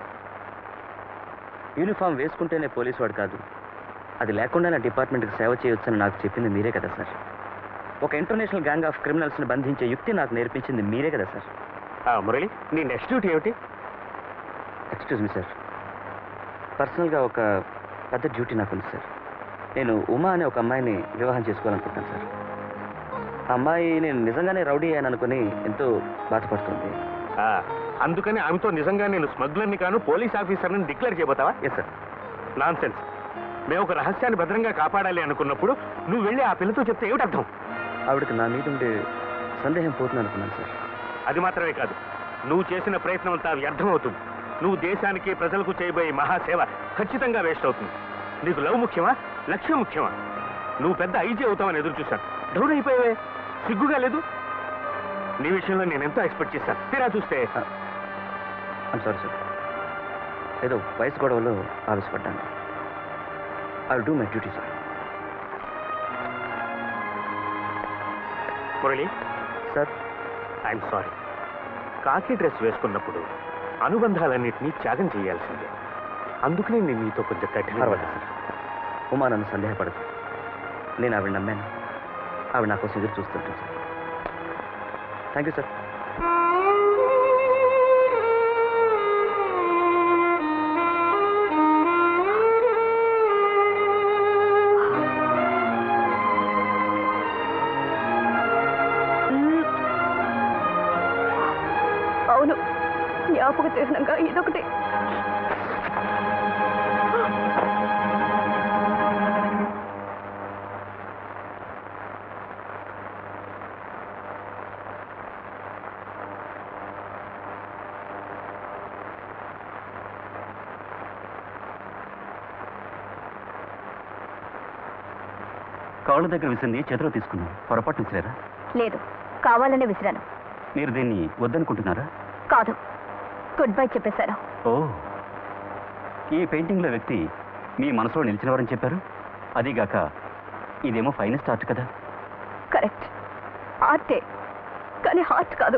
యూనిఫామ్ వేసుకుంటేనే పోలీసు వాడు కాదు అది లేకుండా నా డిపార్ట్మెంట్కి సేవ చేయొచ్చని నాకు చెప్పింది మీరే కదా సార్ ఒక ఇంటర్నేషనల్ గ్యాంగ్ ఆఫ్ క్రిమినల్స్ని బంధించే యుక్తి నాకు నేర్పించింది మీరే కదా సార్ ఆ, మురళి నీ నెక్స్ట్ డ్యూటీ ఏమిటి ఎక్స్క్యూజ్ మీ సార్ పర్సనల్గా ఒక పెద్ద డ్యూటీ నాకు ఉంది సార్ నేను ఉమా అనే ఒక అమ్మాయిని వివాహం చేసుకోవాలనుకుంటున్నాను సార్ ఆ అమ్మాయి నేను నిజంగానే రౌడీ అయ్యాను అనుకుని ఎంతో బాధపడుతుంది ఆ, అందుకని ఆమెతో నిజంగా నేను స్మగ్లర్ని కాను పోలీస్ ఆఫీసర్ని డిక్లేర్ చేయబోతావా ఎస్ సార్ నాన్ సెన్స్ మేము ఒక రహస్యాన్ని భద్రంగా కాపాడాలి అనుకున్నప్పుడు నువ్వు వెళ్ళి ఆ పిల్లతో చెప్తే ఏమిటి అర్థం ఆవిడకి నా మీద ఉండే సందేహం పోతుంది అనుకున్నాను సార్ అది మాత్రమే కాదు నువ్వు చేసిన ప్రయత్నం అంతా వ్యర్థమవుతుంది నువ్వు దేశానికి ప్రజలకు చేయబోయే మహాసేవ ఖచ్చితంగా వేస్ట్ అవుతుంది నీకు లవ్ ముఖ్యమా లక్ష్యం ముఖ్యమా నువ్వు పెద్ద ఐజీ అవుతావని ఎదురు చూశాను డౌన్ అయిపోయావే సిగ్గుగా లేదు నీ విషయంలో నేను ఎంతో ఎక్స్పెక్ట్ చేశాను తీరా చూస్తే ఐమ్ సారీ సార్ ఏదో వయసు గొడవలో ఆవేశపడ్డాను I do my duty sir Murali sir I'm sorry కాకి డ్రెస్ వేసుకున్నప్పుడు అనుబంధాలన్నింటినీ త్యాగం చేయాల్సిందే అందుకనే నేను నీతో కొంచెం కఠిన పర్వాలేదు సార్ ఉమా నన్ను సందేహపడదు నేను ఆవిడ నమ్మాను ఆవిడ నా కోసం ఎదురు చూస్తుంటాను సార్ థ్యాంక్ యూ సార్ అవును జ్ఞాపక చిహ్నంగా ఇదొకటి కాళ్ళ దగ్గర విసింది చేతిలో తీసుకున్నాం పొరపాటు విసిరారా లేదు కావాలనే విసిరాను మీరు దీన్ని వద్దనుకుంటున్నారా కాదు గుడ్ బై చెప్పేశాను ఓ ఈ పెయింటింగ్లో వ్యక్తి మీ మనసులో నిలిచినవారని చెప్పారు అదీగాక ఇదేమో ఫైనెస్ట్ ఆర్ట్ కదా కరెక్ట్ ఆర్టే కానీ హార్ట్ కాదు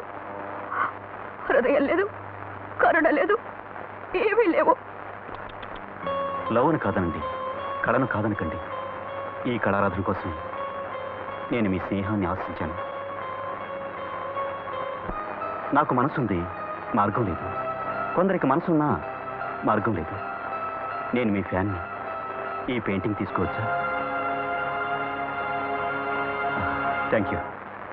హృదయం లేదు కరుణ లేదు ఏమీ లేవు లవ్ను కాదనండి కళను కాదనకండి ఈ కళారాధన కోసం నేను మీ స్నేహాన్ని ఆశించాను నాకు మనసుంది మార్గం లేదు కొందరికి మనసున్నా మార్గం లేదు నేను మీ ఫ్యాన్ని ఈ పెయింటింగ్ తీసుకోవచ్చా థ్యాంక్ యూ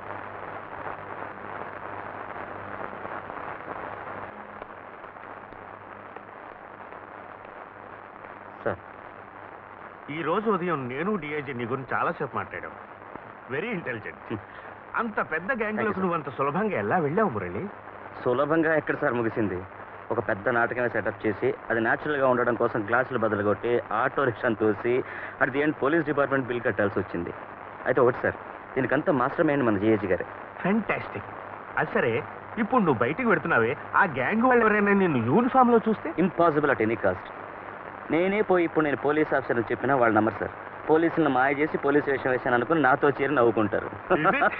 సార్ ఈ రోజు ఉదయం నేను డిఐజీ నీ గురించి చాలాసేపు మాట్లాడాం వెరీ ఇంటెలిజెంట్ అంత పెద్ద గ్యాంగ్లోకి నువ్వు అంత సులభంగా ఎలా వెళ్ళావు మురళి సులభంగా ఎక్కడ సార్ ముగిసింది ఒక పెద్ద నాటకమే సెటప్ చేసి అది న్యాచురల్గా ఉండడం కోసం గ్లాసులు బదులు కొట్టి ఆటో రిక్షాను తోసి at the end police department bill కట్టాల్సి వచ్చింది అయితే ఒకటి సార్ దీనికంతా మాస్టర్ మైండ్ మన జిఏజీ గారే ఫెంటాస్టిక్ అది సరే ఇప్పుడు నువ్వు బయటికి పెడుతున్నావే ఆ గ్యాంగ్ వాళ్ళు ఎవరైనా నిన్ను యూనిఫామ్ లో చూస్తే ఇంపాసిబుల్ అట్ ఎనీ కాస్ట్ నేనే పోయి ఇప్పుడు నేను పోలీస్ ఆఫీసర్ని చెప్పినా వాళ్ళు నమ్మరు సార్ పోలీసులను మాయ చేసి పోలీస్ వేషం వేశాను అనుకుని నాతో చేరి నవ్వుకుంటారు Is it?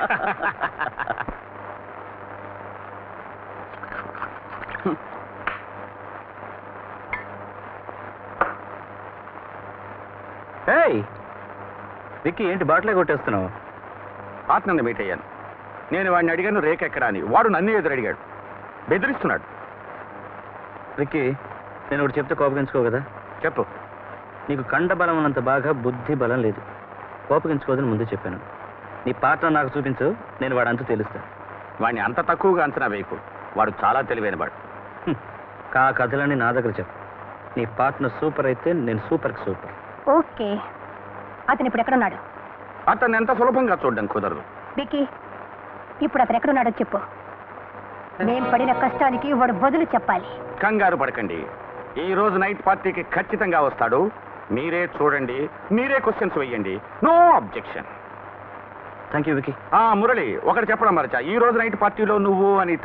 ఏయ్ విక్కీ ఏంటి బాటిలే కొట్టేస్తున్నావు పార్ట్నర్ని మీట్ అయ్యాను నేను వాడిని అడిగాను రేఖ ఎక్కడా అని వాడు నన్ను ఎదురు అడిగాడు బెదిరిస్తున్నాడు విక్కీ నేను ఒకటి చెప్తే కోపగించుకో కదా చెప్పు నీకు కండ బలం ఉన్నంత బాగా బుద్ధి బలం లేదు కోపగించుకోదని ముందే చెప్పాను నీ పాత్ర నాకు చూపించు నేను వాడు అంతు తెలుస్తా వాడిని అంత తక్కువగా అంచనా వేయకు వాడు చాలా తెలివైన వాడు హ్మ్. ఆ కథలన్నీ నా దగ్గర చెప్పు నీ పార్ట్నర్ సూపర్ అయితే నేను సూపర్కి సూపర్ ఓకే అతను ఇప్పుడు ఎక్కడున్నాడు అతన్ని ఎంత సులభంగా చూడడం కుదరదు విక్కీ ఇప్పుడు అతను ఎక్కడున్నాడో చెప్పు మేం పడిన కష్టానికి వాడు బదులు చెప్పాలి కంగారు పడకండి ఈ రోజు నైట్ పార్టీకి ఖచ్చితంగా వస్తాడు మీరే చూడండి మీరే క్వశ్చన్స్ వేయండి no objection thank you Vicky ఆ మురళి ఒకటి చెప్పడం మరచా ఈ రోజు నైట్ పార్టీలో నువ్వు అనిత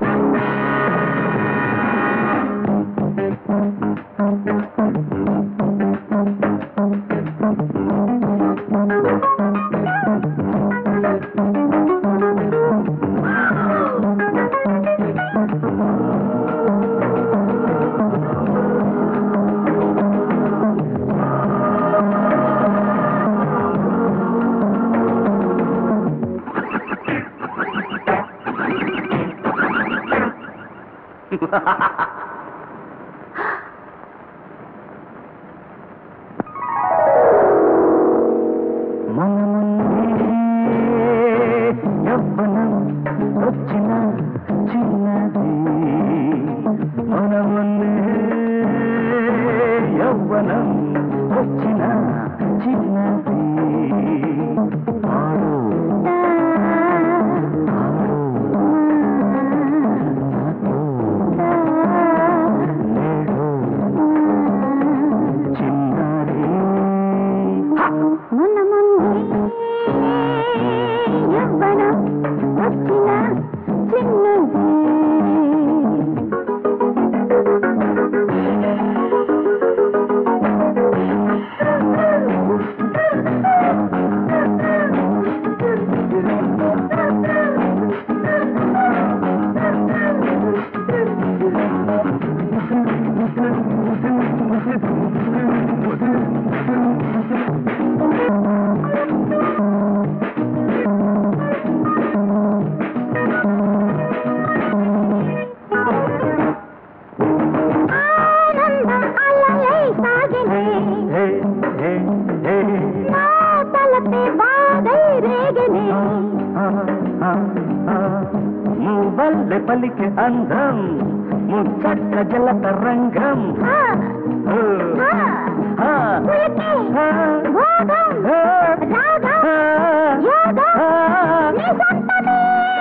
యవ్వనం వచ్చిన చిన్నది మనమున్నే యవ్వనం వచ్చిన చిన్నది ఆడు ఆడు నాతో నేడు చిన్నది మన ముందే యవ్వనం వచ్చిన చిన్నది ఆనందం అలలై సాగినే హే హే హే నా తలపే బాధై రేగనే మూవల్లె పలికి అందం ముచ్చట్ల జల తరంగం ఆ, ఆ, ఉలికి, భోగం, రాగం, యోగం, నీ సొంతమే.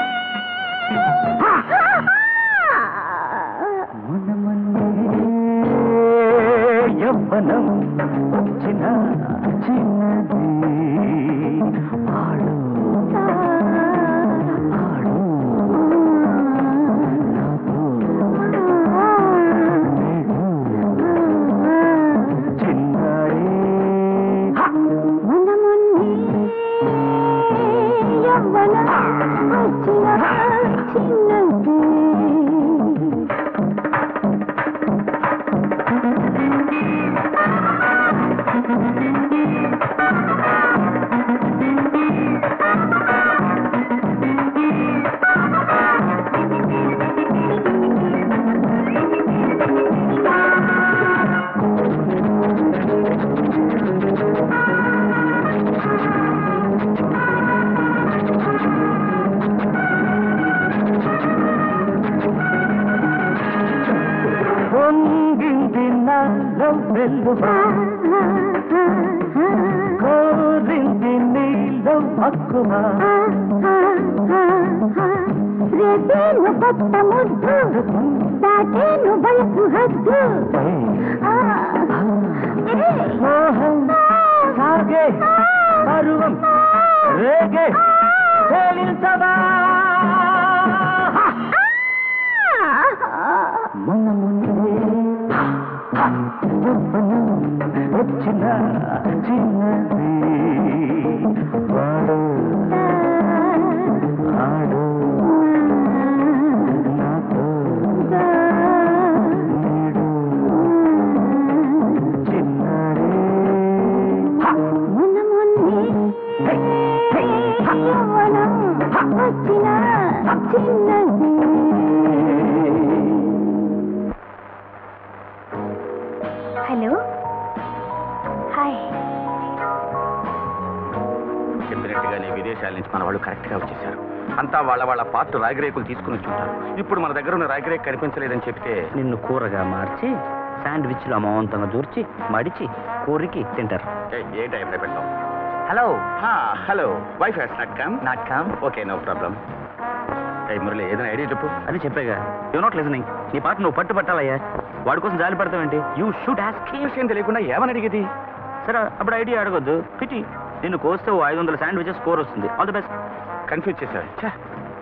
యవ్వనం వచ్చిన చిన్నది ఆడు ఆడు నాతో నేడు చిన్నారి మనమున్నే యవ్వనం వచ్చిన చిన్నది ఆ పొంగింది నాలో వెల్లువా కోరింది నీలో మక్కువా రేపేను కొత్త ముద్దు దాటేను వయసు హద్దు ఆ, ఏ, మోహం సాగే పరువం రేగే తేలించవా మొన్న ముందే యవ్వనం వచ్చిన చిన్నది వాడు ఆడు నాతో నేడు చిన్నాడే మొన్న మొన్నే యవ్వనం వచ్చిన చిన్నది హలో హాయ్ చెప్పినట్టుగానే విదేశాల నుంచి మన వాళ్ళు కరెక్ట్ గా వచ్చేసారు అంతా వాళ్ళ వాళ్ళ పార్ట్ రాగిరేకులు తీసుకుని వచ్చుంటారు ఇప్పుడు మన దగ్గర ఉన్న రాగిరేకు కనిపించలేదని చెప్తే నిన్ను కూరగా మార్చి శాండ్విచ్లు అమావంతంగా దూర్చి మడిచి కూరికి తింటారు ఏయ్, ఏ టైంలో పెట్టాం hello hello wife has not come not come okay no problem ఏ మురళి ఏదైనా ఐడియా చెప్పు అది చెప్పేగా యూ నాట్ లిసనింగ్ నీ పాట నువ్వు పట్టు పట్టాలయ్యా వాడి కోసం జాలి పడతావేంటి యూ షుడ్ ఆస్క్ ఈ విషయం తెలియకుండా ఏమని అడిగేది సరే అప్పుడు ఐడియా అడగొద్దు పిటి నిన్ను కోస్తే ఓ ఐదు వందల శాండ్విచెస్ స్కోర్ వస్తుంది ఆల్ ది బెస్ట్ కన్ఫ్యూజ్ చేశారు ఛే.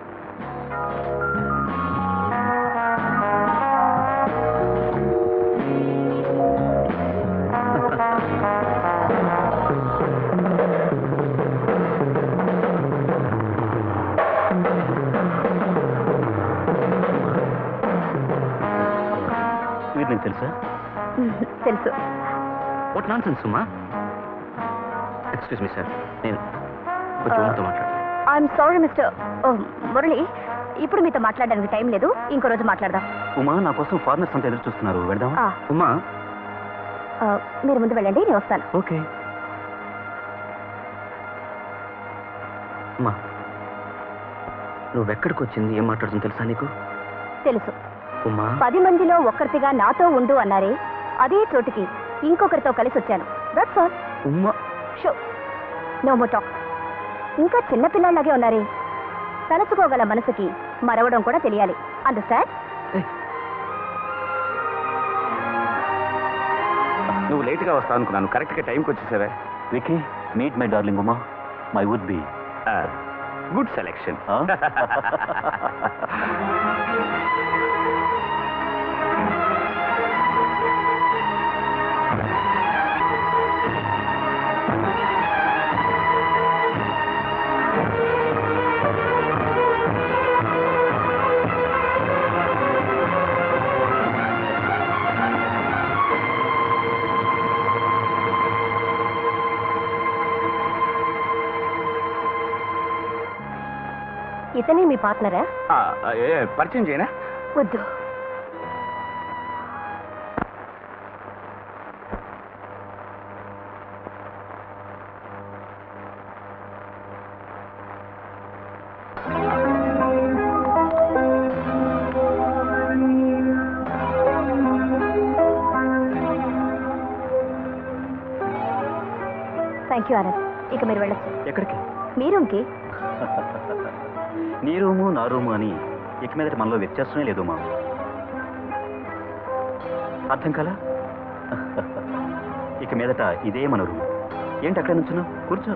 మీరు నీకు తెలుసా తెలుసు వాట్ నాన్ సెన్స్ సుమా ఎక్స్క్యూజ్ మీ సార్ నేను కొంచెం ఊరితో మాట్లాడాలి ఐఎమ్ సారీ మిస్టర్ ఓ మురళి ఇప్పుడు మీతో మాట్లాడడానికి టైం లేదు ఇంకో రోజు మాట్లాడదాం ఉమా నా కోసం ఫారినర్స్ అంతా ఎదురు చూస్తున్నారు వెళ్దాం ఆ. ఉమా ఆ, మీరు ముందు వెళ్ళండి నేను వస్తాను ఓకే ఉమా నువ్వెక్కడికి వచ్చింది ఏం మాట్లాడుతుంది తెలుసా నీకు తెలుసు ఉమా పది మందిలో ఒక్కరితిగా నాతో ఉండు అన్నారే అదే చోటికి ఇంకొకరితో కలిసి వచ్చాను that's all Uma show no more talk ఇంకా చిన్నపిల్లలాగే ఉన్నారే తలచుకోగల మనసుకి మరవడం కూడా తెలియాలి అండర్స్టాండ్ నువ్వు లేట్గా వస్తావు అనుకున్నాను కరెక్ట్గా టైంకి వచ్చేసావే Vicky meet my darling Uma my would be good selection ఇతనే మీ పార్ట్నరా పరిచయం చేయనా వద్దు థ్యాంక్ యూ ఆనంద్ ఇక మీరు వెళ్ళొచ్చు ఎక్కడికి మీ రూమ్కి నీ రూము నా రూము అని ఇక మీదట మనలో వ్యత్యాసమే లేదు మా అర్థం కాలా ఇక మీదట ఇదే మన రూమ్ ఏంటి అక్కడ నుంచున్నావు కూర్చో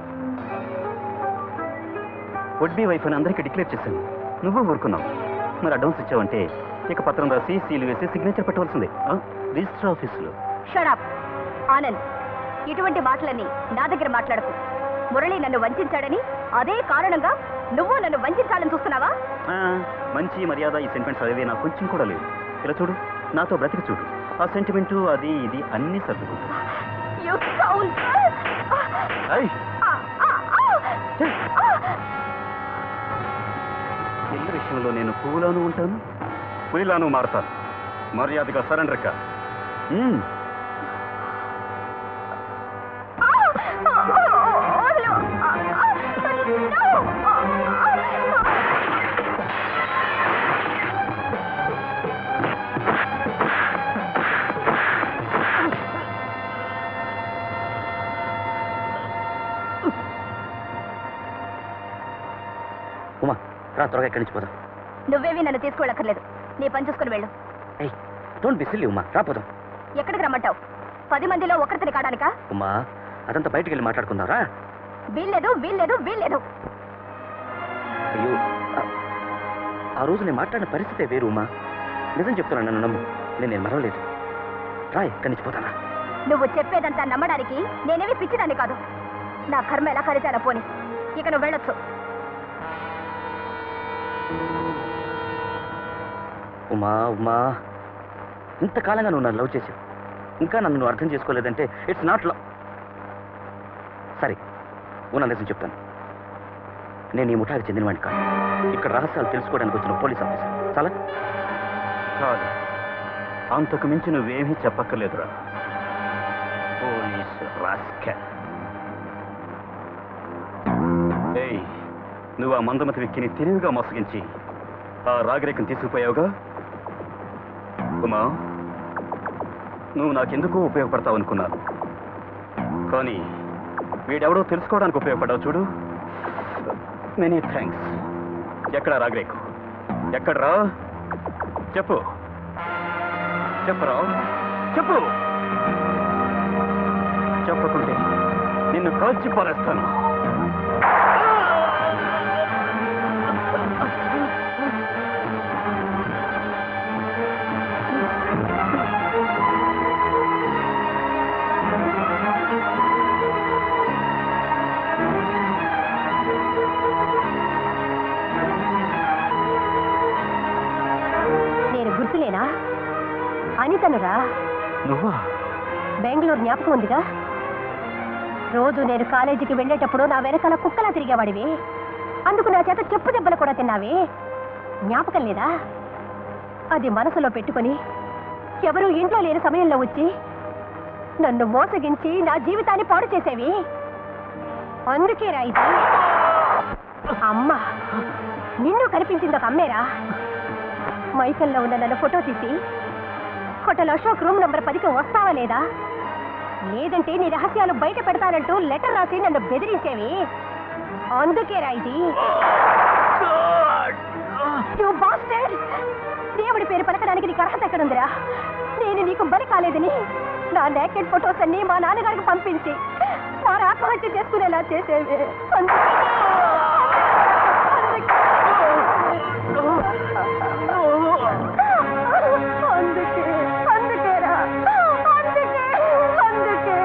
వుడ్ బి వైఫ్ అని అందరికీ డిక్లేర్ చేశాను నువ్వు ఊరుకున్నావు మరి అడ్వాన్స్ ఇచ్చావంటే ఇక పత్రం రాసి సీలు వేసి సిగ్నేచర్ పెట్టవలసిందే ఆ? రిజిస్టర్ ఆఫీసులో షడప్ ఆనంద్ ఇటువంటి మాటలని నా దగ్గర మాట్లాడకు మురళి నన్ను వంచాడని అదే కారణంగా నువ్వు నన్ను వంచాలని చూస్తున్నావా ఆ, మంచి మర్యాద ఈ సెంటిమెంట్స్ అదే నాకు కొంచెం కూడా లేవు ఇలా చూడు నాతో బ్రతికి చూడు ఆ సెంటిమెంటు అది ఇది అన్నీ సర్దుకుంటా You scoundrel! ఏయ్, పిల్ల విషయంలో నేను పువ్వులాను ఉంటాను పులిలాను మారుతాను మర్యాదగా సరెండర్ కా మ్మ్. ఉమా రా త్వరగా ఇక్కడి నుంచి పోదాం నువ్వేవి నన్ను తీసుకువెళ్ళక్కర్లేదు నీ పని చూసుకుని వెళ్ళు ఏయ్ డోంట్ బిసిల్లి ఉమా రా పోదాం ఎక్కడికి రమ్మంటావు పది మందిలో ఒకరితని కాడానికా ఉమా అదంతా బయటికి వెళ్ళి మాట్లాడుకుందారా వీల్లేదు వీల్లేదు వీల్లేదు అయ్యో ఆ- ఆ రోజు నేను మాట్లాడిన పరిస్థితే వేరు ఉమా నిజం చెప్తున్నాను నన్ను నమ్ము నేను నేను మరవలేదు రా ఇక్కడి నుంచి పోతానా నువ్వు చెప్పేదంతా నమ్మడానికి నేనేమి పిచ్చిదాన్ని కాదు నా కర్మ ఎలా కరితే అలా పోని ఇక నువ్వు వెళ్ళొచ్చు ఉమా ఉమా ఇంతకాలంగా నువ్వు నన్ను లవ్ చేసావు ఇంకా నన్ను నువ్వు అర్థం చేసుకోలేదంటే ఇట్స్ నాట్ లవ్ సరే ఉన్న నిజం చెప్తాను నేను ఈ ముఠాకి చెందినవాడిని కాదు ఇక్కడ రహస్యాలు తెలుసుకోవడానికి వచ్చిన పోలీస్ ఆఫీసర్ చాలా కాదు అంతకు మించి నువ్వేమీ చెప్పక్కర్లేదురా పోలీస్ రాస్కెల్ ఏయ్ నువ్వు ఆ మందమతి వ్యక్తిని తెలివిగా మోసగించి ఆ రాగిరేకం తీసుకుపోయావుగా ఉమా నువ్వు నాకెందుకు ఉపయోగపడతావు అనుకున్నాను కానీ వీడెవడో తెలుసుకోవడానికి ఉపయోగపడ్డావు చూడు మెనీ థ్యాంక్స్ ఎక్కడ రాగిరేకు ఎక్కడ్రా చెప్పు చెప్పరా చెప్పు చెప్పకుంటే నిన్ను కాల్చి పారేస్తాను నేను గుర్తులేనా అనితనురా నువ్వా బెంగళూరు జ్ఞాపకం ఉందిగా రోజు నేను కాలేజీకి వెళ్ళేటప్పుడు నా వెనకాల కుక్కలా తిరిగేవాడివి అందుకు నా చేత చెప్పు దెబ్బలు కూడా తిన్నావి జ్ఞాపకం లేదా అది మనసులో పెట్టుకొని ఎవరు ఇంట్లో లేని సమయంలో వచ్చి నన్ను మోసగించి నా జీవితాన్ని పాడు చేసేవి అందుకే రా ఇది అమ్మ నిన్ను కనిపించింది ఒక అమ్మేరా మైకల్లో ఉన్న నన్ను ఫోటో తీసి హోటల్ అశోక్ రూమ్ నంబర్ పదికి వస్తావా లేదా లేదంటే నీ రహస్యాలు బయట పెడతానంటూ లెటర్ రాసి నన్ను బెదిరించేవి అందుకే రా ఇది You bastard! దేవుడి పేరు పలకడానికి నీకు అర్హత ఎక్కడుందిరా నేను నీకు బలి కాలేదని నా నేకెడ్ ఫొటోస్ అన్ని మా నాన్నగారికి పంపించి వారు ఆత్మహత్య చేసుకునేలా చేసేవి అందుకే అందుకే అందుకేరా అందుకే అందుకే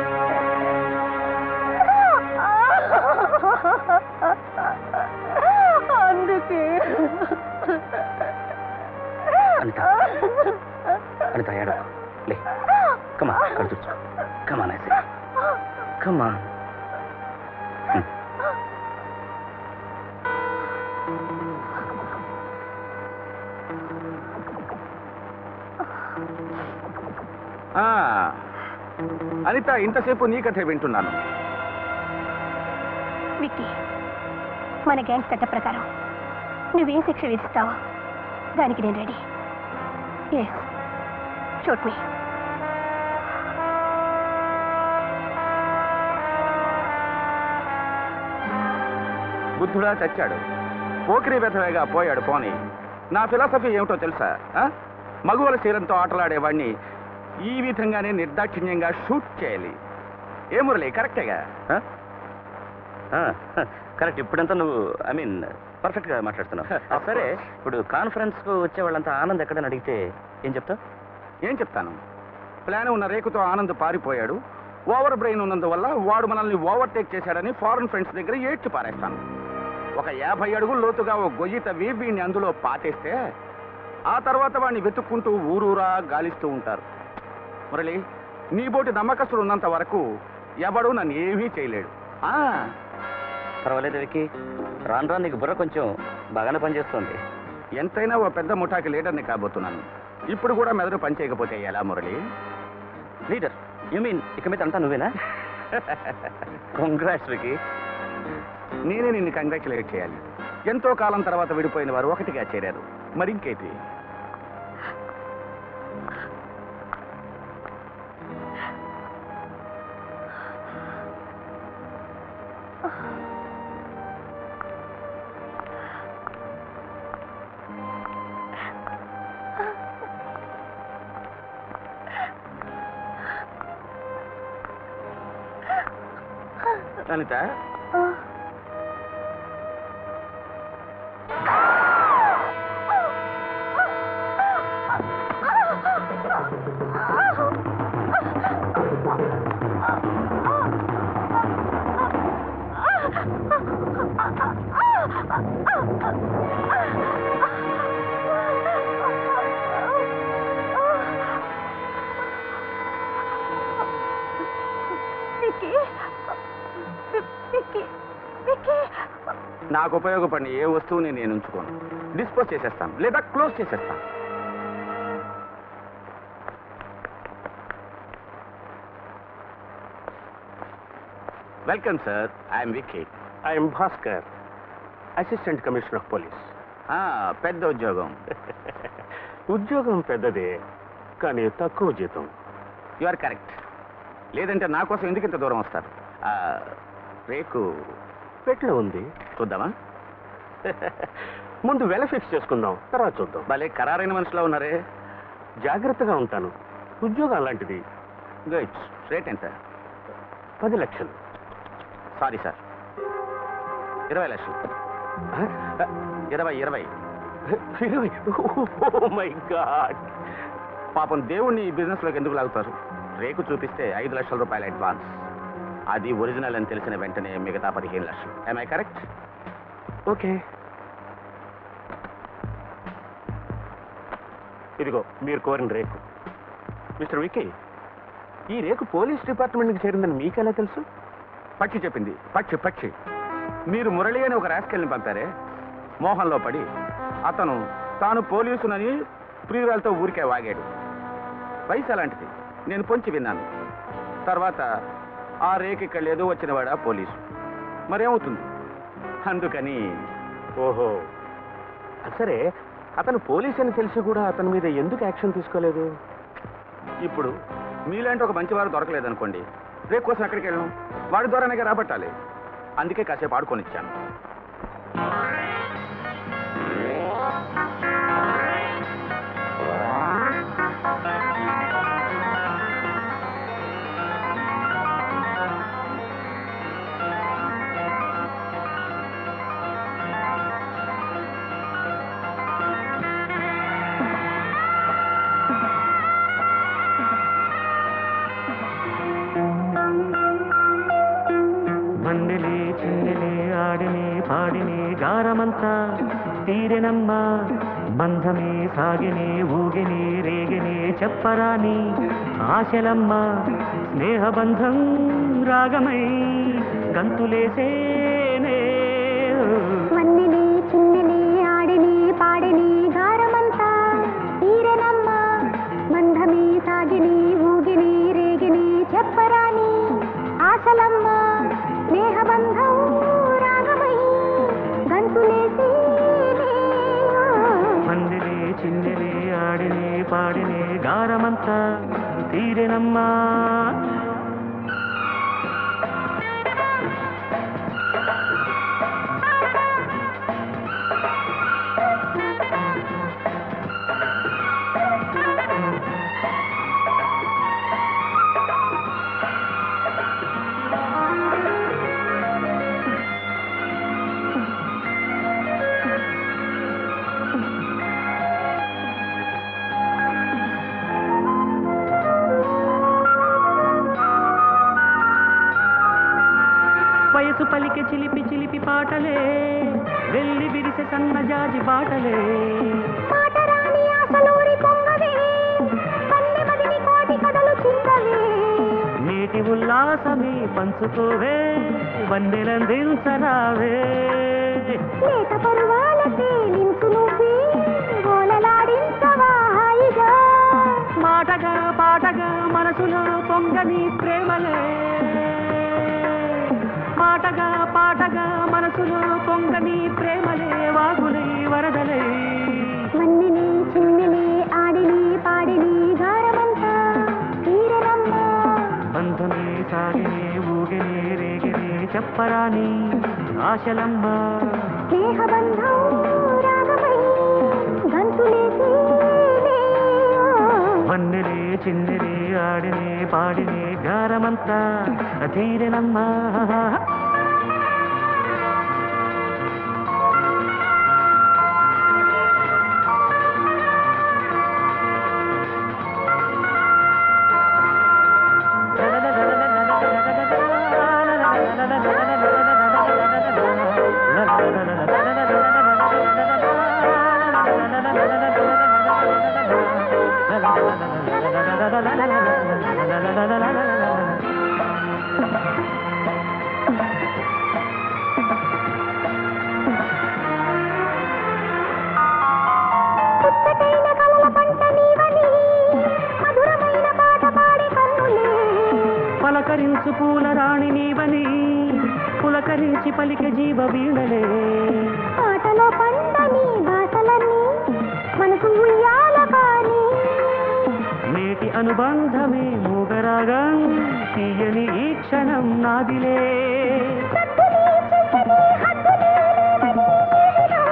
అందుకే అనిత అనిత ఏడవ లే కమా కళ్ళు తుడుచు కమా నైస్ కమా ఆ, అనిత ఇంతసేపు నీ కథే వింటున్నాను విక్కీ మన గ్యాంగ్ చట్ట ప్రకారం నువ్వేం శిక్ష విధిస్తావో దానికి నేను రెడీ ఎస్ షూట్ మీ బుద్ధుడా చచ్చాడు పోకిరి వెధవేగా పోయాడు పోని నా ఫిలాసఫీ ఏమిటో తెలుసా ఆ? మగువల శీలంతో ఆటలాడేవాడిని ఈ విధంగానే నిర్దాక్షిణ్యంగా షూట్ చేయాలి ఏ మురళి కరెక్టేగా ఆ? కరెక్ట్ ఇప్పుడంతా నువ్వు ఐ మీన్ పర్ఫెక్ట్ గా మాట్లాడుతున్నావు ఆ, సరే ఇప్పుడు కాన్ఫరెన్స్ కు వచ్చే వాళ్ళంతా ఆనంద్ ఎక్కడని అడిగితే ఏం చెప్తావు ఏం చెప్తాను ప్లాన్ ఉన్న రేకుతో ఆనంద్ పారిపోయాడు ఓవర్ బ్రెయిన్ ఉన్నందువల్ల వాడు మనల్ని ఓవర్టేక్ చేశాడని ఫారెన్ ఫ్రెండ్స్ దగ్గర ఏడ్చి పారేస్తాను ఒక యాభై అడుగుల లోతుగా ఓ గొయ్యి తవ్వి వీడిని అందులో పాతేస్తే ఆ తర్వాత వాడిని వెతుక్కుంటూ ఊరూరా గాలిస్తూ ఉంటారు మురళి నీ బోటి నమ్మకస్తుడు ఉన్నంత వరకు ఎవడు నన్ను ఏమీ చేయలేడు ఆ, పర్వాలేదు వికి రాను రాను నీకు బుర్ర కొంచెం బాగానే పనిచేస్తుంది ఎంతైనా ఓ పెద్ద ముఠాకి లీడర్ని కాబోతున్నాను ఇప్పుడు కూడా మెదడు పని చేయకపోతే ఎలా మురళి లీడర్ యు మీన్ ఇక మీద అంతా నువ్వేనా కంగ్రాట్స్ వికి నేనే నిన్ను కంగ్రాచులేట్ చేయాలి ఎంతో కాలం తర్వాత విడిపోయిన వారు ఒకటిగా చేరారు మరింకేటి అనిత విక్కీ విక్కీ విక్కీ నాకు ఉపయోగపడిన ఏ వస్తువుని నేను ఉంచుకోను డిస్పోజ్ చేసేస్తాను లేదా క్లోజ్ చేసేస్తాను welcome sir I'm Vicky I'm Bhaskar assistant commissioner of police ఆ, పెద్ద ఉద్యోగం ఉద్యోగం పెద్దదే కానీ తక్కువ జీతం యు ఆర్ కరెక్ట్ లేదంటే నా కోసం ఎందుకు ఇంత దూరం వస్తారు ఆ, రేకు పెట్లో ఉంది చూద్దామా ముందు వెల ఫిక్స్ చేసుకుందాం తర్వాత చూద్దాం భలే ఖరారైన మనుషులో ఉన్నారే జాగ్రత్తగా ఉంటాను ఉద్యోగం అలాంటిది గుడ్ రేట్ ఎంత పది లక్షలు సారీ సార్ ఇరవై లక్షలు ఇరవై ఇరవై ఇరవై ఓ మై గాడ్ పాపం దేవుణ్ణి ఈ బిజినెస్లోకి ఎందుకు లాగుతారు రేకు చూపిస్తే ఐదు లక్షల రూపాయల అడ్వాన్స్ అది ఒరిజినల్ అని తెలిసిన వెంటనే మిగతా పదిహేను లక్షలు ఐ కరెక్ట్ ఓకే ఇదిగో మీరు కోరిన రేకు మిస్టర్ విక్కీ ఈ రేకు పోలీస్ డిపార్ట్మెంట్కి చేరిందని మీకెలా తెలుసు పక్షి చెప్పింది పక్షి పక్షి మీరు మురళి అని ఒక రాస్కెల్ని పంపారే మోహంలో పడి అతను తాను పోలీసునని ప్రియురాలతో ఊరికే వాగాడు వయసు అలాంటిది నేను పొంచి విన్నాను తర్వాత ఆ రేకి ఇక్కడ లేదు వచ్చినవాడా పోలీసు మరేమవుతుంది అందుకని ఓహో సరే అతను పోలీస్ అని తెలిసి కూడా అతని మీద ఎందుకు యాక్షన్ తీసుకోలేదు ఇప్పుడు మీలాంటి ఒక మంచివారు దొరకలేదనుకోండి రేపు కోసం ఎక్కడికి వెళ్ళాం వాడి ద్వారానే రాబట్టాలి అందుకే కాసేపు ఆడుకొని ఇచ్చాను మండలి చిన్నలి ఆడిని పాడిని గారమంతా తీరెనమ్మా బంధమే సాగిని ఊగిని రేగిని చెప్పరాని ఆశలమ్మ స్నేహబంధం రాగమై గంతులేసేనే మన్నిలి చిన్నలి ఆడిని పాడిని గారమంతా తీరెనమ్మ మంధమి సాగిని ఊగిని రేగిని చెప్పరాని ఆశలమ్మ స్నేహబంధం రాగమై గంతులేసి మందిలి చిన్నలి ఆడిని పాడిని గారమంతా తీరెనమ్మా వయసు పలికే చిలిపి చిలిపి పాటలే వెళ్ళి విరిసే సన్నజాజి బాటలే మాటరాని ఆశలూరి పొంగవే పల్లె మదిని కోటి కథలు చిందవే నేటి ఉల్లాసమే పంచుకోవే వన్నెలందించరావే లేత పరువాల తేలించు నువ్వే గోలలాడించవా హాయిగా మాటగా పాటగా మనసులో పొంగని ప్రేమలే మాటగా పాటగా మనసులో పొంగని ప్రేమలే వాగులై వరదలై వన్నెలే చిన్నెలే ఆడిని పాడిని గారమంతా తీరనమ్మా బంధమే సాగినే ఊగినే రేగినే చెప్పరాని ఆశలమ్మ స్నేహబంధం రాగమై గంతులేసేనే వన్నెలే చిన్నెలే ఆడినే పాడినే గారమంతా తీరెనమ్మా పుచ్చటైన కలల పంట నీవని మధురమైన పాట పాడే కన్నులే పలకరించు పూల రాణి నీవని పులకరించి పలికే జీవ వీణలే పాటలో పండని భాషలన్నీ మనసు ఉయ్యాల కానీ నేటి అనుబంధమే మూగరాగం తీయని ఈ క్షణం నాదిలే సద్దులే చెయ్యని హద్దులే లేవని జీవితం.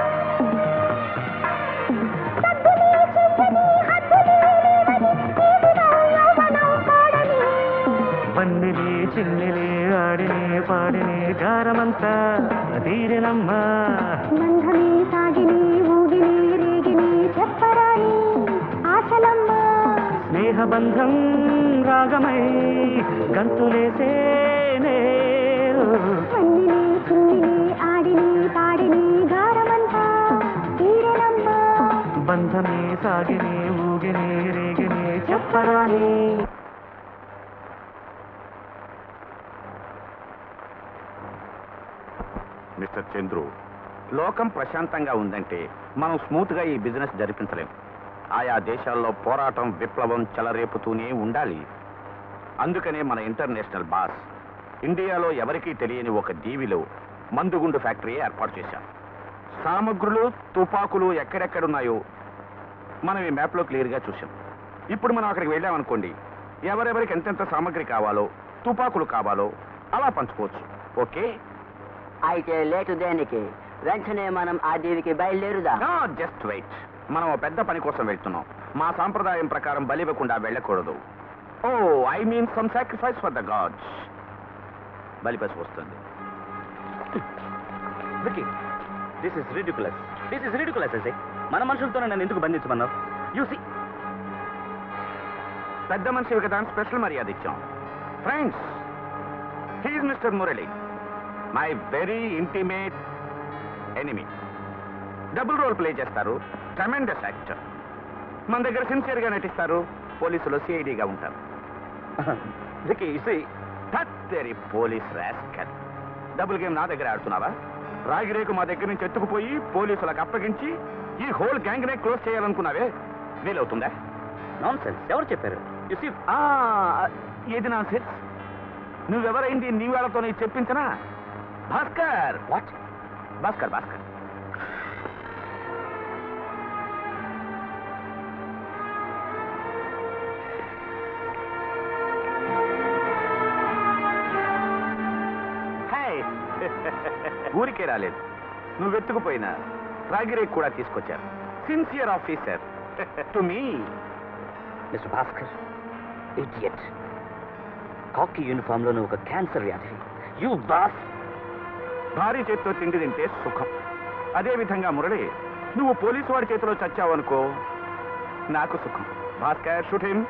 సద్దులే చెయ్యని హద్దులే లేవని జీవితం యౌవనం పాడని వన్నెలే చిన్నెలే ఆడినే పాడినే గారమంతా తీరెనమ్మా బంధమే సాగిని ఊగిని రేగిని చెప్పరాని ఆశలమ్మ స్నేహబంధం రాగమై గంతులేసేనే వన్నిని చిన్నిని ఆడిని పాడిని గారమంతా తీరనమ్మ బంధమే సాగినే ఊగినే రేగినే చెప్పరాని మిస్టర్ చంద్రు లోకం ప్రశాంతంగా ఉందంటే మనం స్మూత్గా ఈ బిజినెస్ జరిపించలేం ఆయా దేశాల్లో పోరాటం విప్లవం చెలరేపుతూనే ఉండాలి అందుకనే మన ఇంటర్నేషనల్ బాస్ ఇండియాలో ఎవరికీ తెలియని ఒక దీవిలో మందుగుండు ఫ్యాక్టరీ ఏర్పాటు చేశాం సామగ్రులు తుపాకులు ఎక్కడెక్కడున్నాయో మనం ఈ మ్యాప్లో క్లియర్గా చూసాం ఇప్పుడు మనం అక్కడికి వెళ్ళామనుకోండి ఎవరెవరికి ఎంతెంత సామగ్రి కావాలో తుపాకులు కావాలో అలా పంచుకోవచ్చు ఓకే అయితే లేటు దేనికి వెంటనే మనం ఆ దీవికి బయలుదేరుదా జస్ట్ వెయిట్ మనం ఓ పెద్ద పని కోసం వెళ్తున్నాం మా సాంప్రదాయం ప్రకారం బలివ్వకుండా వెళ్ళకూడదు oh I mean some sacrifice for the gods బలిపసి వస్తుంది Vicky this is ridiculous this is ridiculous అసే మన మనుషులతో నన్ను ఎందుకు బంధించమన్నావు యూ సీ పెద్ద మనిషి కదా అని స్పెషల్ మర్యాద ఇచ్చాం ఫ్రెండ్స్ హీఈ్ mister Murali my very intimate enemy double role play చేస్తారు ట్రమెండస్ యాక్టర్ మన దగ్గర సిన్సియర్గా నటిస్తారు పోలీసులో సిఐడిగా ఉంటారు వికీ సీ తత్తెరి పోలీస్ రాస్కల్ డబుల్ గేమ్ నా దగ్గర ఆడుతున్నావా రాగిరేకు మా దగ్గర నుంచి ఎత్తుకుపోయి పోలీసులకు అప్పగించి ఈ హోల్ గ్యాంగ్ నే క్లోజ్ చేయాలనుకున్నావే వీలవుతుందా నాన్ సెన్స్ ఎవరు చెప్పారు యు సీ ఆ, ఏది నా సెన్స్ నువ్వెవరైంది నీ వాళ్ళతో నీకు చెప్పించనా భాస్కర్ వాట్ భాస్కర్ భాస్కర్ హాయ్ ఊరికే రాలేదు నువ్వు వెతుకుపోయినా రాగిరేక్ కూడా తీసుకొచ్చారు sincere officer to me mister Bhaskar idiot కాకి యూనిఫామ్ లో ఒక క్యాన్సర్ వ్యాధి యూ బాస్ భారీ చేతితో తిండి తింటే సుఖం అదే విధంగా మురళి నువ్వు పోలీసు వాడి చేతిలో చచ్చావనుకో నాకు సుఖం భాస్కర్ షూట్ హిమ్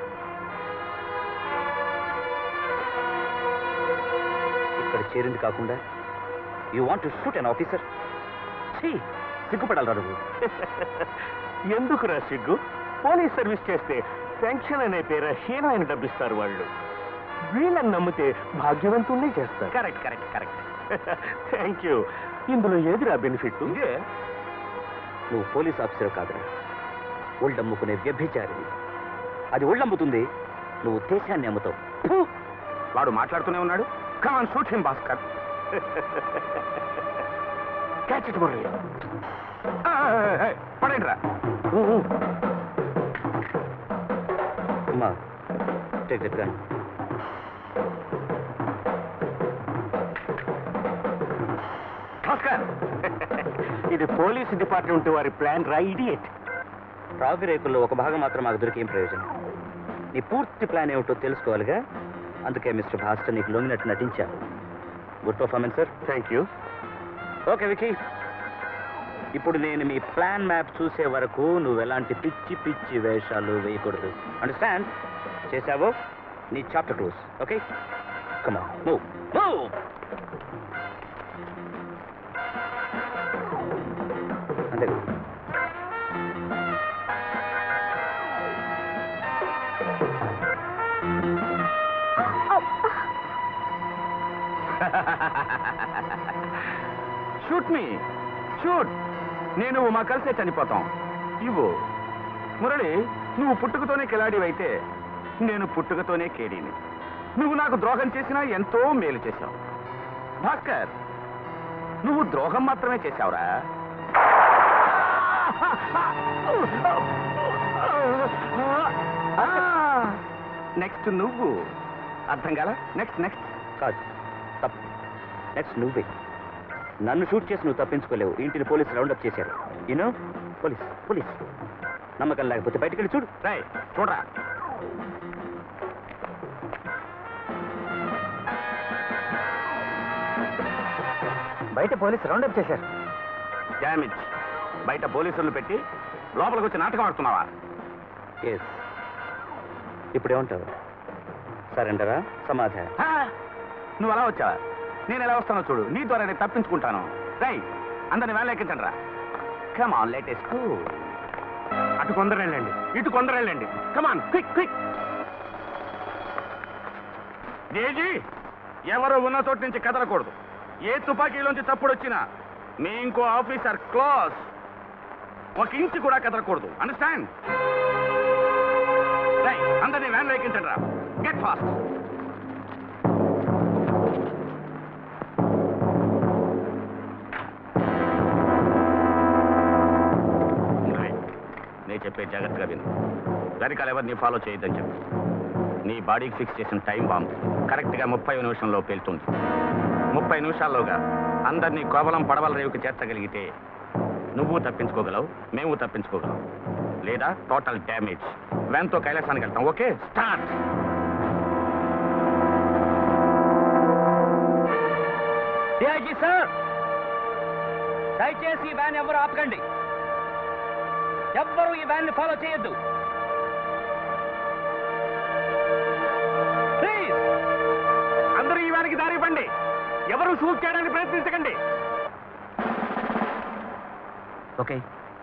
ఇక్కడ చేరింది కాకుండా you want to shoot an officer ఛీ సిగ్గుపడాలరా నువ్వు ఎందుకురా సిగ్గు పోలీస్ సర్వీస్ చేస్తే పెన్షన్ అనే పేర హీనమైన డబ్బిస్తారు వాళ్ళు వీళ్ళని నమ్మితే భాగ్యవంతుణ్ణి చేస్తారు correct correct correct thank you ఇందులో ఏదిరా బెనిఫిట్ ఇదే నువ్వు పోలీస్ ఆఫీసర్ కాదురా ఒళ్ళమ్ముకునే వ్యభిచారివి అది ఒళ్ళమ్ముతుంది నువ్వు దేశాన్ని అమ్ముతావు ఫు! వాడు మాట్లాడుతూనే ఉన్నాడు come on shoot him Bhaskar catch it Murali పడండి రా అమ్మా టేక్ దట్ గన్ భాస్కర్ ఇది పోలీస్ డిపార్ట్మెంట్ వారి ప్లాన్ రా ఇడియట్ రాగి రేకుల్లో ఒక భాగం మాత్రం మాకు దొరికేం ప్రయోజనం నీ పూర్తి ప్లాన్ ఏమిటో తెలుసుకోవాలిగా అందుకే మిస్టర్ భాస్కర్ నీకు లొంగినట్టు నటించాను good performance sir thank you okay Vicky ఇప్పుడు నేను మీ ప్లాన్ మ్యాప్ చూసే వరకు నువ్వు ఎలాంటి పిచ్చి పిచ్చి వేషాలు వేయకూడదు అండర్స్టాండ్ చేసావో నీ chapter close okay come on move move అంతే షూట్ మీ షూట్ నేను మా కలిసే చనిపోతాం ఇవ్వు మురళి నువ్వు పుట్టుకతోనే కిలాడివైతే నేను పుట్టుకతోనే కేడీని నువ్వు నాకు ద్రోహం చేసినా ఎంతో మేలు చేశావు భాస్కర్ నువ్వు ద్రోహం మాత్రమే చేశావురా నెక్స్ట్ నువ్వు అర్థం కాల నెక్స్ట్ నెక్స్ట్ కాదు తప్పు నెక్స్ట్ నువ్వే నన్ను షూట్ చేసి నువ్వు తప్పించుకోలేవు ఇంటిని పోలీసు రౌండప్ చేశారు యూనో పోలీస్ పోలీస్ నమ్మకం లేకపోతే బయటికి వెళ్ళి చూడు రై చూడరా బయట పోలీసు రౌండప్ చేశారు డ్యామేజ్ బయట పోలీసులను పెట్టి లోపలికి వచ్చి నాటకం ఆడుతున్నావా ఎస్ ఇప్పుడు ఏమంటావు సరెండరా సమాధానం హా! నువ్వు అలా వచ్చావా నేను ఎలా వస్తానో చూడు నీ ద్వారా నేను తప్పించుకుంటాను రై అందరిని వేళ ఎక్కించండి రా కమాన్ లేటెస్ట్ అటు కొందరు వెళ్ళండి ఇటు కొందరు వెళ్ళండి కమాన్ క్విక్ క్విక్ జేజీ ఎవరు ఉన్న చోటు నుంచి కదలకూడదు ఏ తుపాకీలోంచి తప్పుడు వచ్చినా మీ ఇంకో ఆఫీసర్ క్లోజ్ ఒక ఇంచు కూడా కదలకూడదు అండర్స్టాండ్ రై అందరినీ వ్యాన్ ఎక్కించండి రా గెట్ ఫాస్ట్ నేను చెప్పే జాగ్రత్తగా విను వెనకాల ఎవరిని ఫాలో చేయొద్దని చెప్పు నీ బాడీకి ఫిక్స్ చేసిన టైం బాంబ్ కరెక్ట్గా ముప్పై నిమిషంలో పేలుతుంది ముప్పై నిమిషాల్లోగా అందరినీ కోవలం పడవల రేవుకి చేర్చగలిగితే నువ్వు తప్పించుకోగలవు మేము తప్పించుకోగలం లేదా టోటల్ డ్యామేజ్ వ్యాన్తో కైలాసానికి వెళ్తాం ఓకే స్టార్ట్ డిఐజీ సార్ దయచేసి ఈ వ్యాన్ ఎవరు ఆపకండి ఎవ్వరూ ఈ వ్యాన్ ని ఫాలో చేయొద్దు ప్లీజ్ అందరూ ఈ వ్యాన్కి దారి ఇవ్వండి ఎవరు షూట్ చేయడానికి ప్రయత్నించకండి ఓకే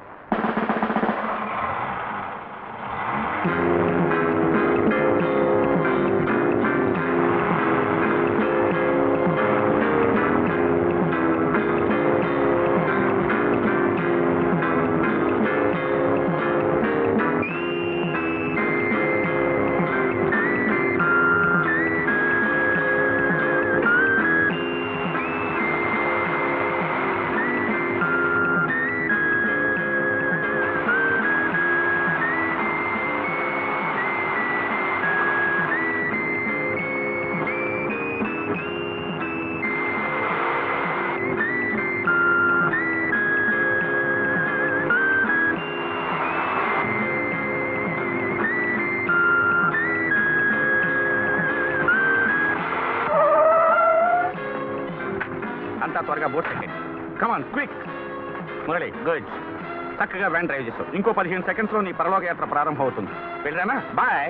అంతా త్వరగా బోట్ ఎక్కండి కమాన్ క్విక్ మురళి గుడ్ చక్కగా వ్యాన్ డ్రైవ్ చేస్తావు ఇంకో పదిహేను సెకండ్స్ లో నీ పరలోక యాత్ర ప్రారంభం అవుతుంది వెళ్ళరానా బాయ్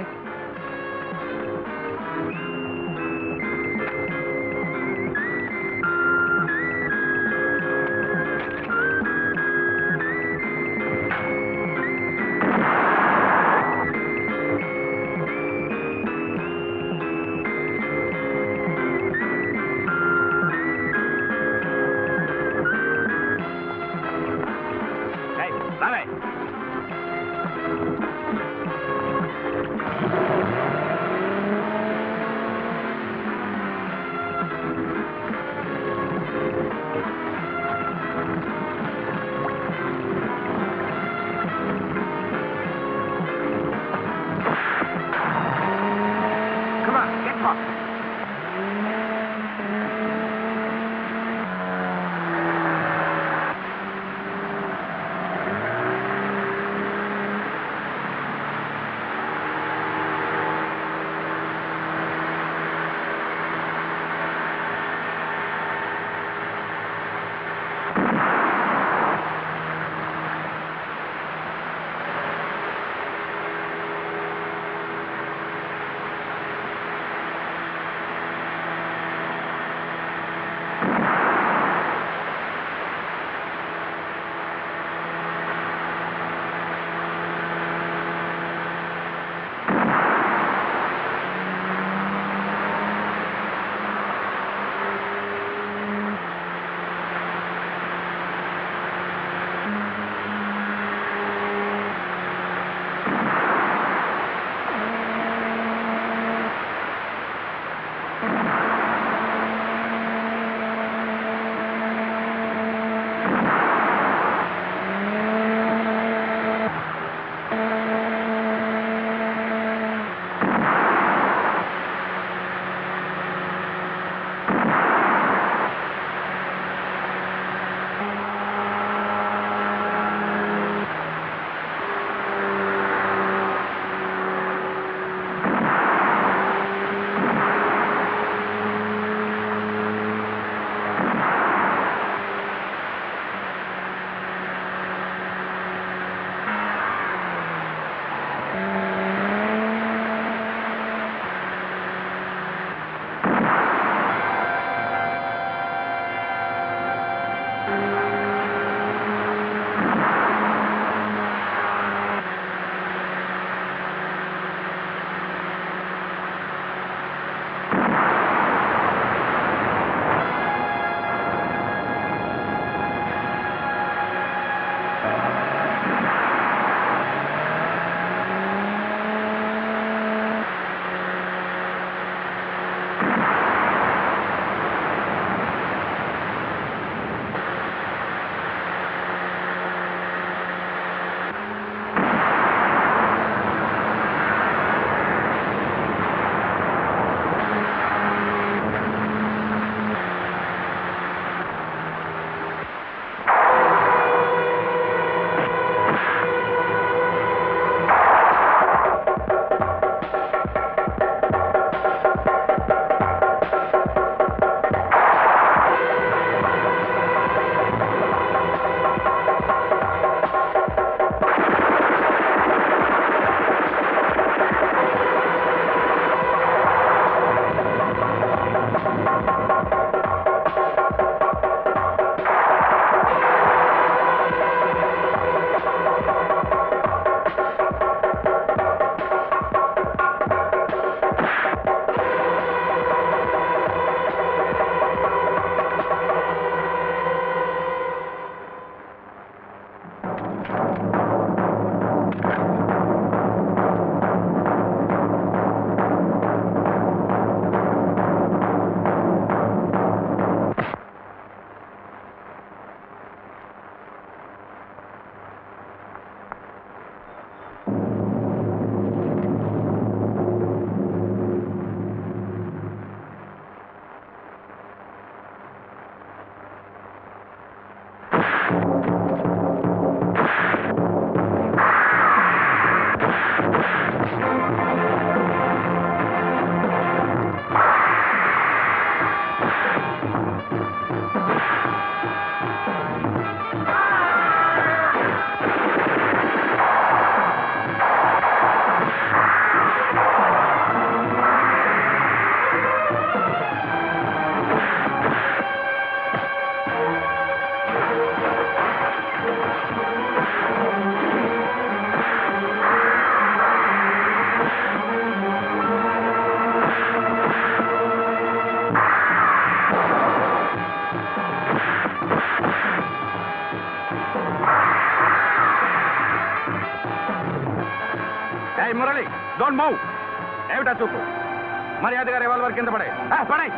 ఏయ్ మురళి డోంట్ మూవ్ ఏమిటా చూపు మర్యాదగా రివాల్వర్ కింద పడే పడే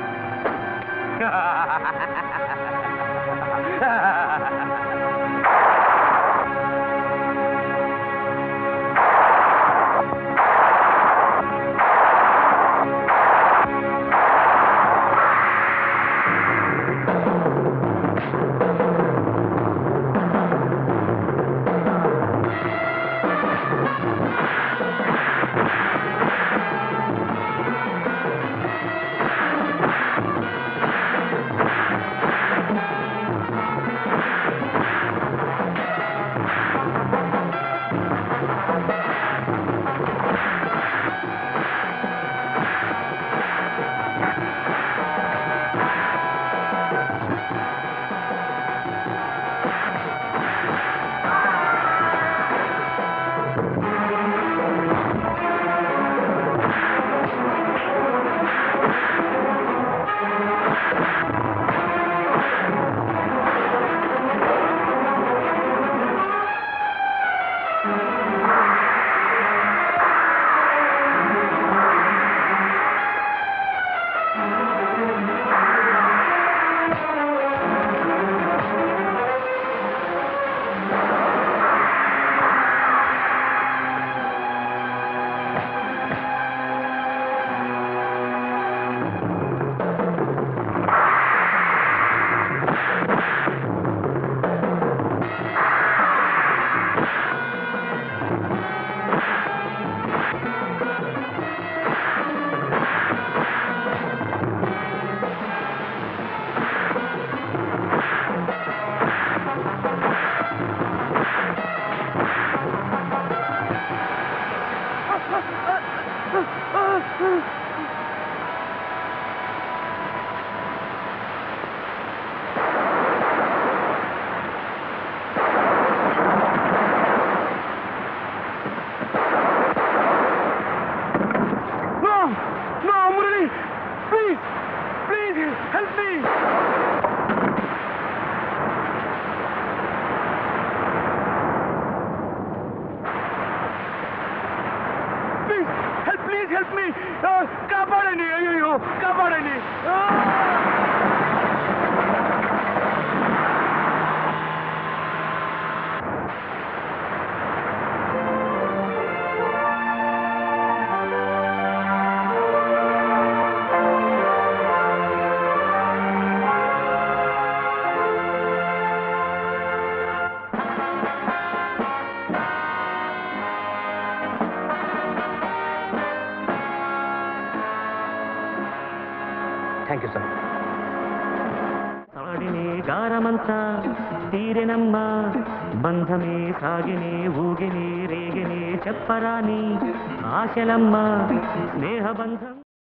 కాపాడండి అయ్యో కాపాడండి థ్యాంక్ యూ సార్ తాడిని గారమంతా తీరెనమ్మా బంధమే సాగిని ఊగిని రేగిని చెప్పరాని ఆశలమ్మ స్నేహబంధం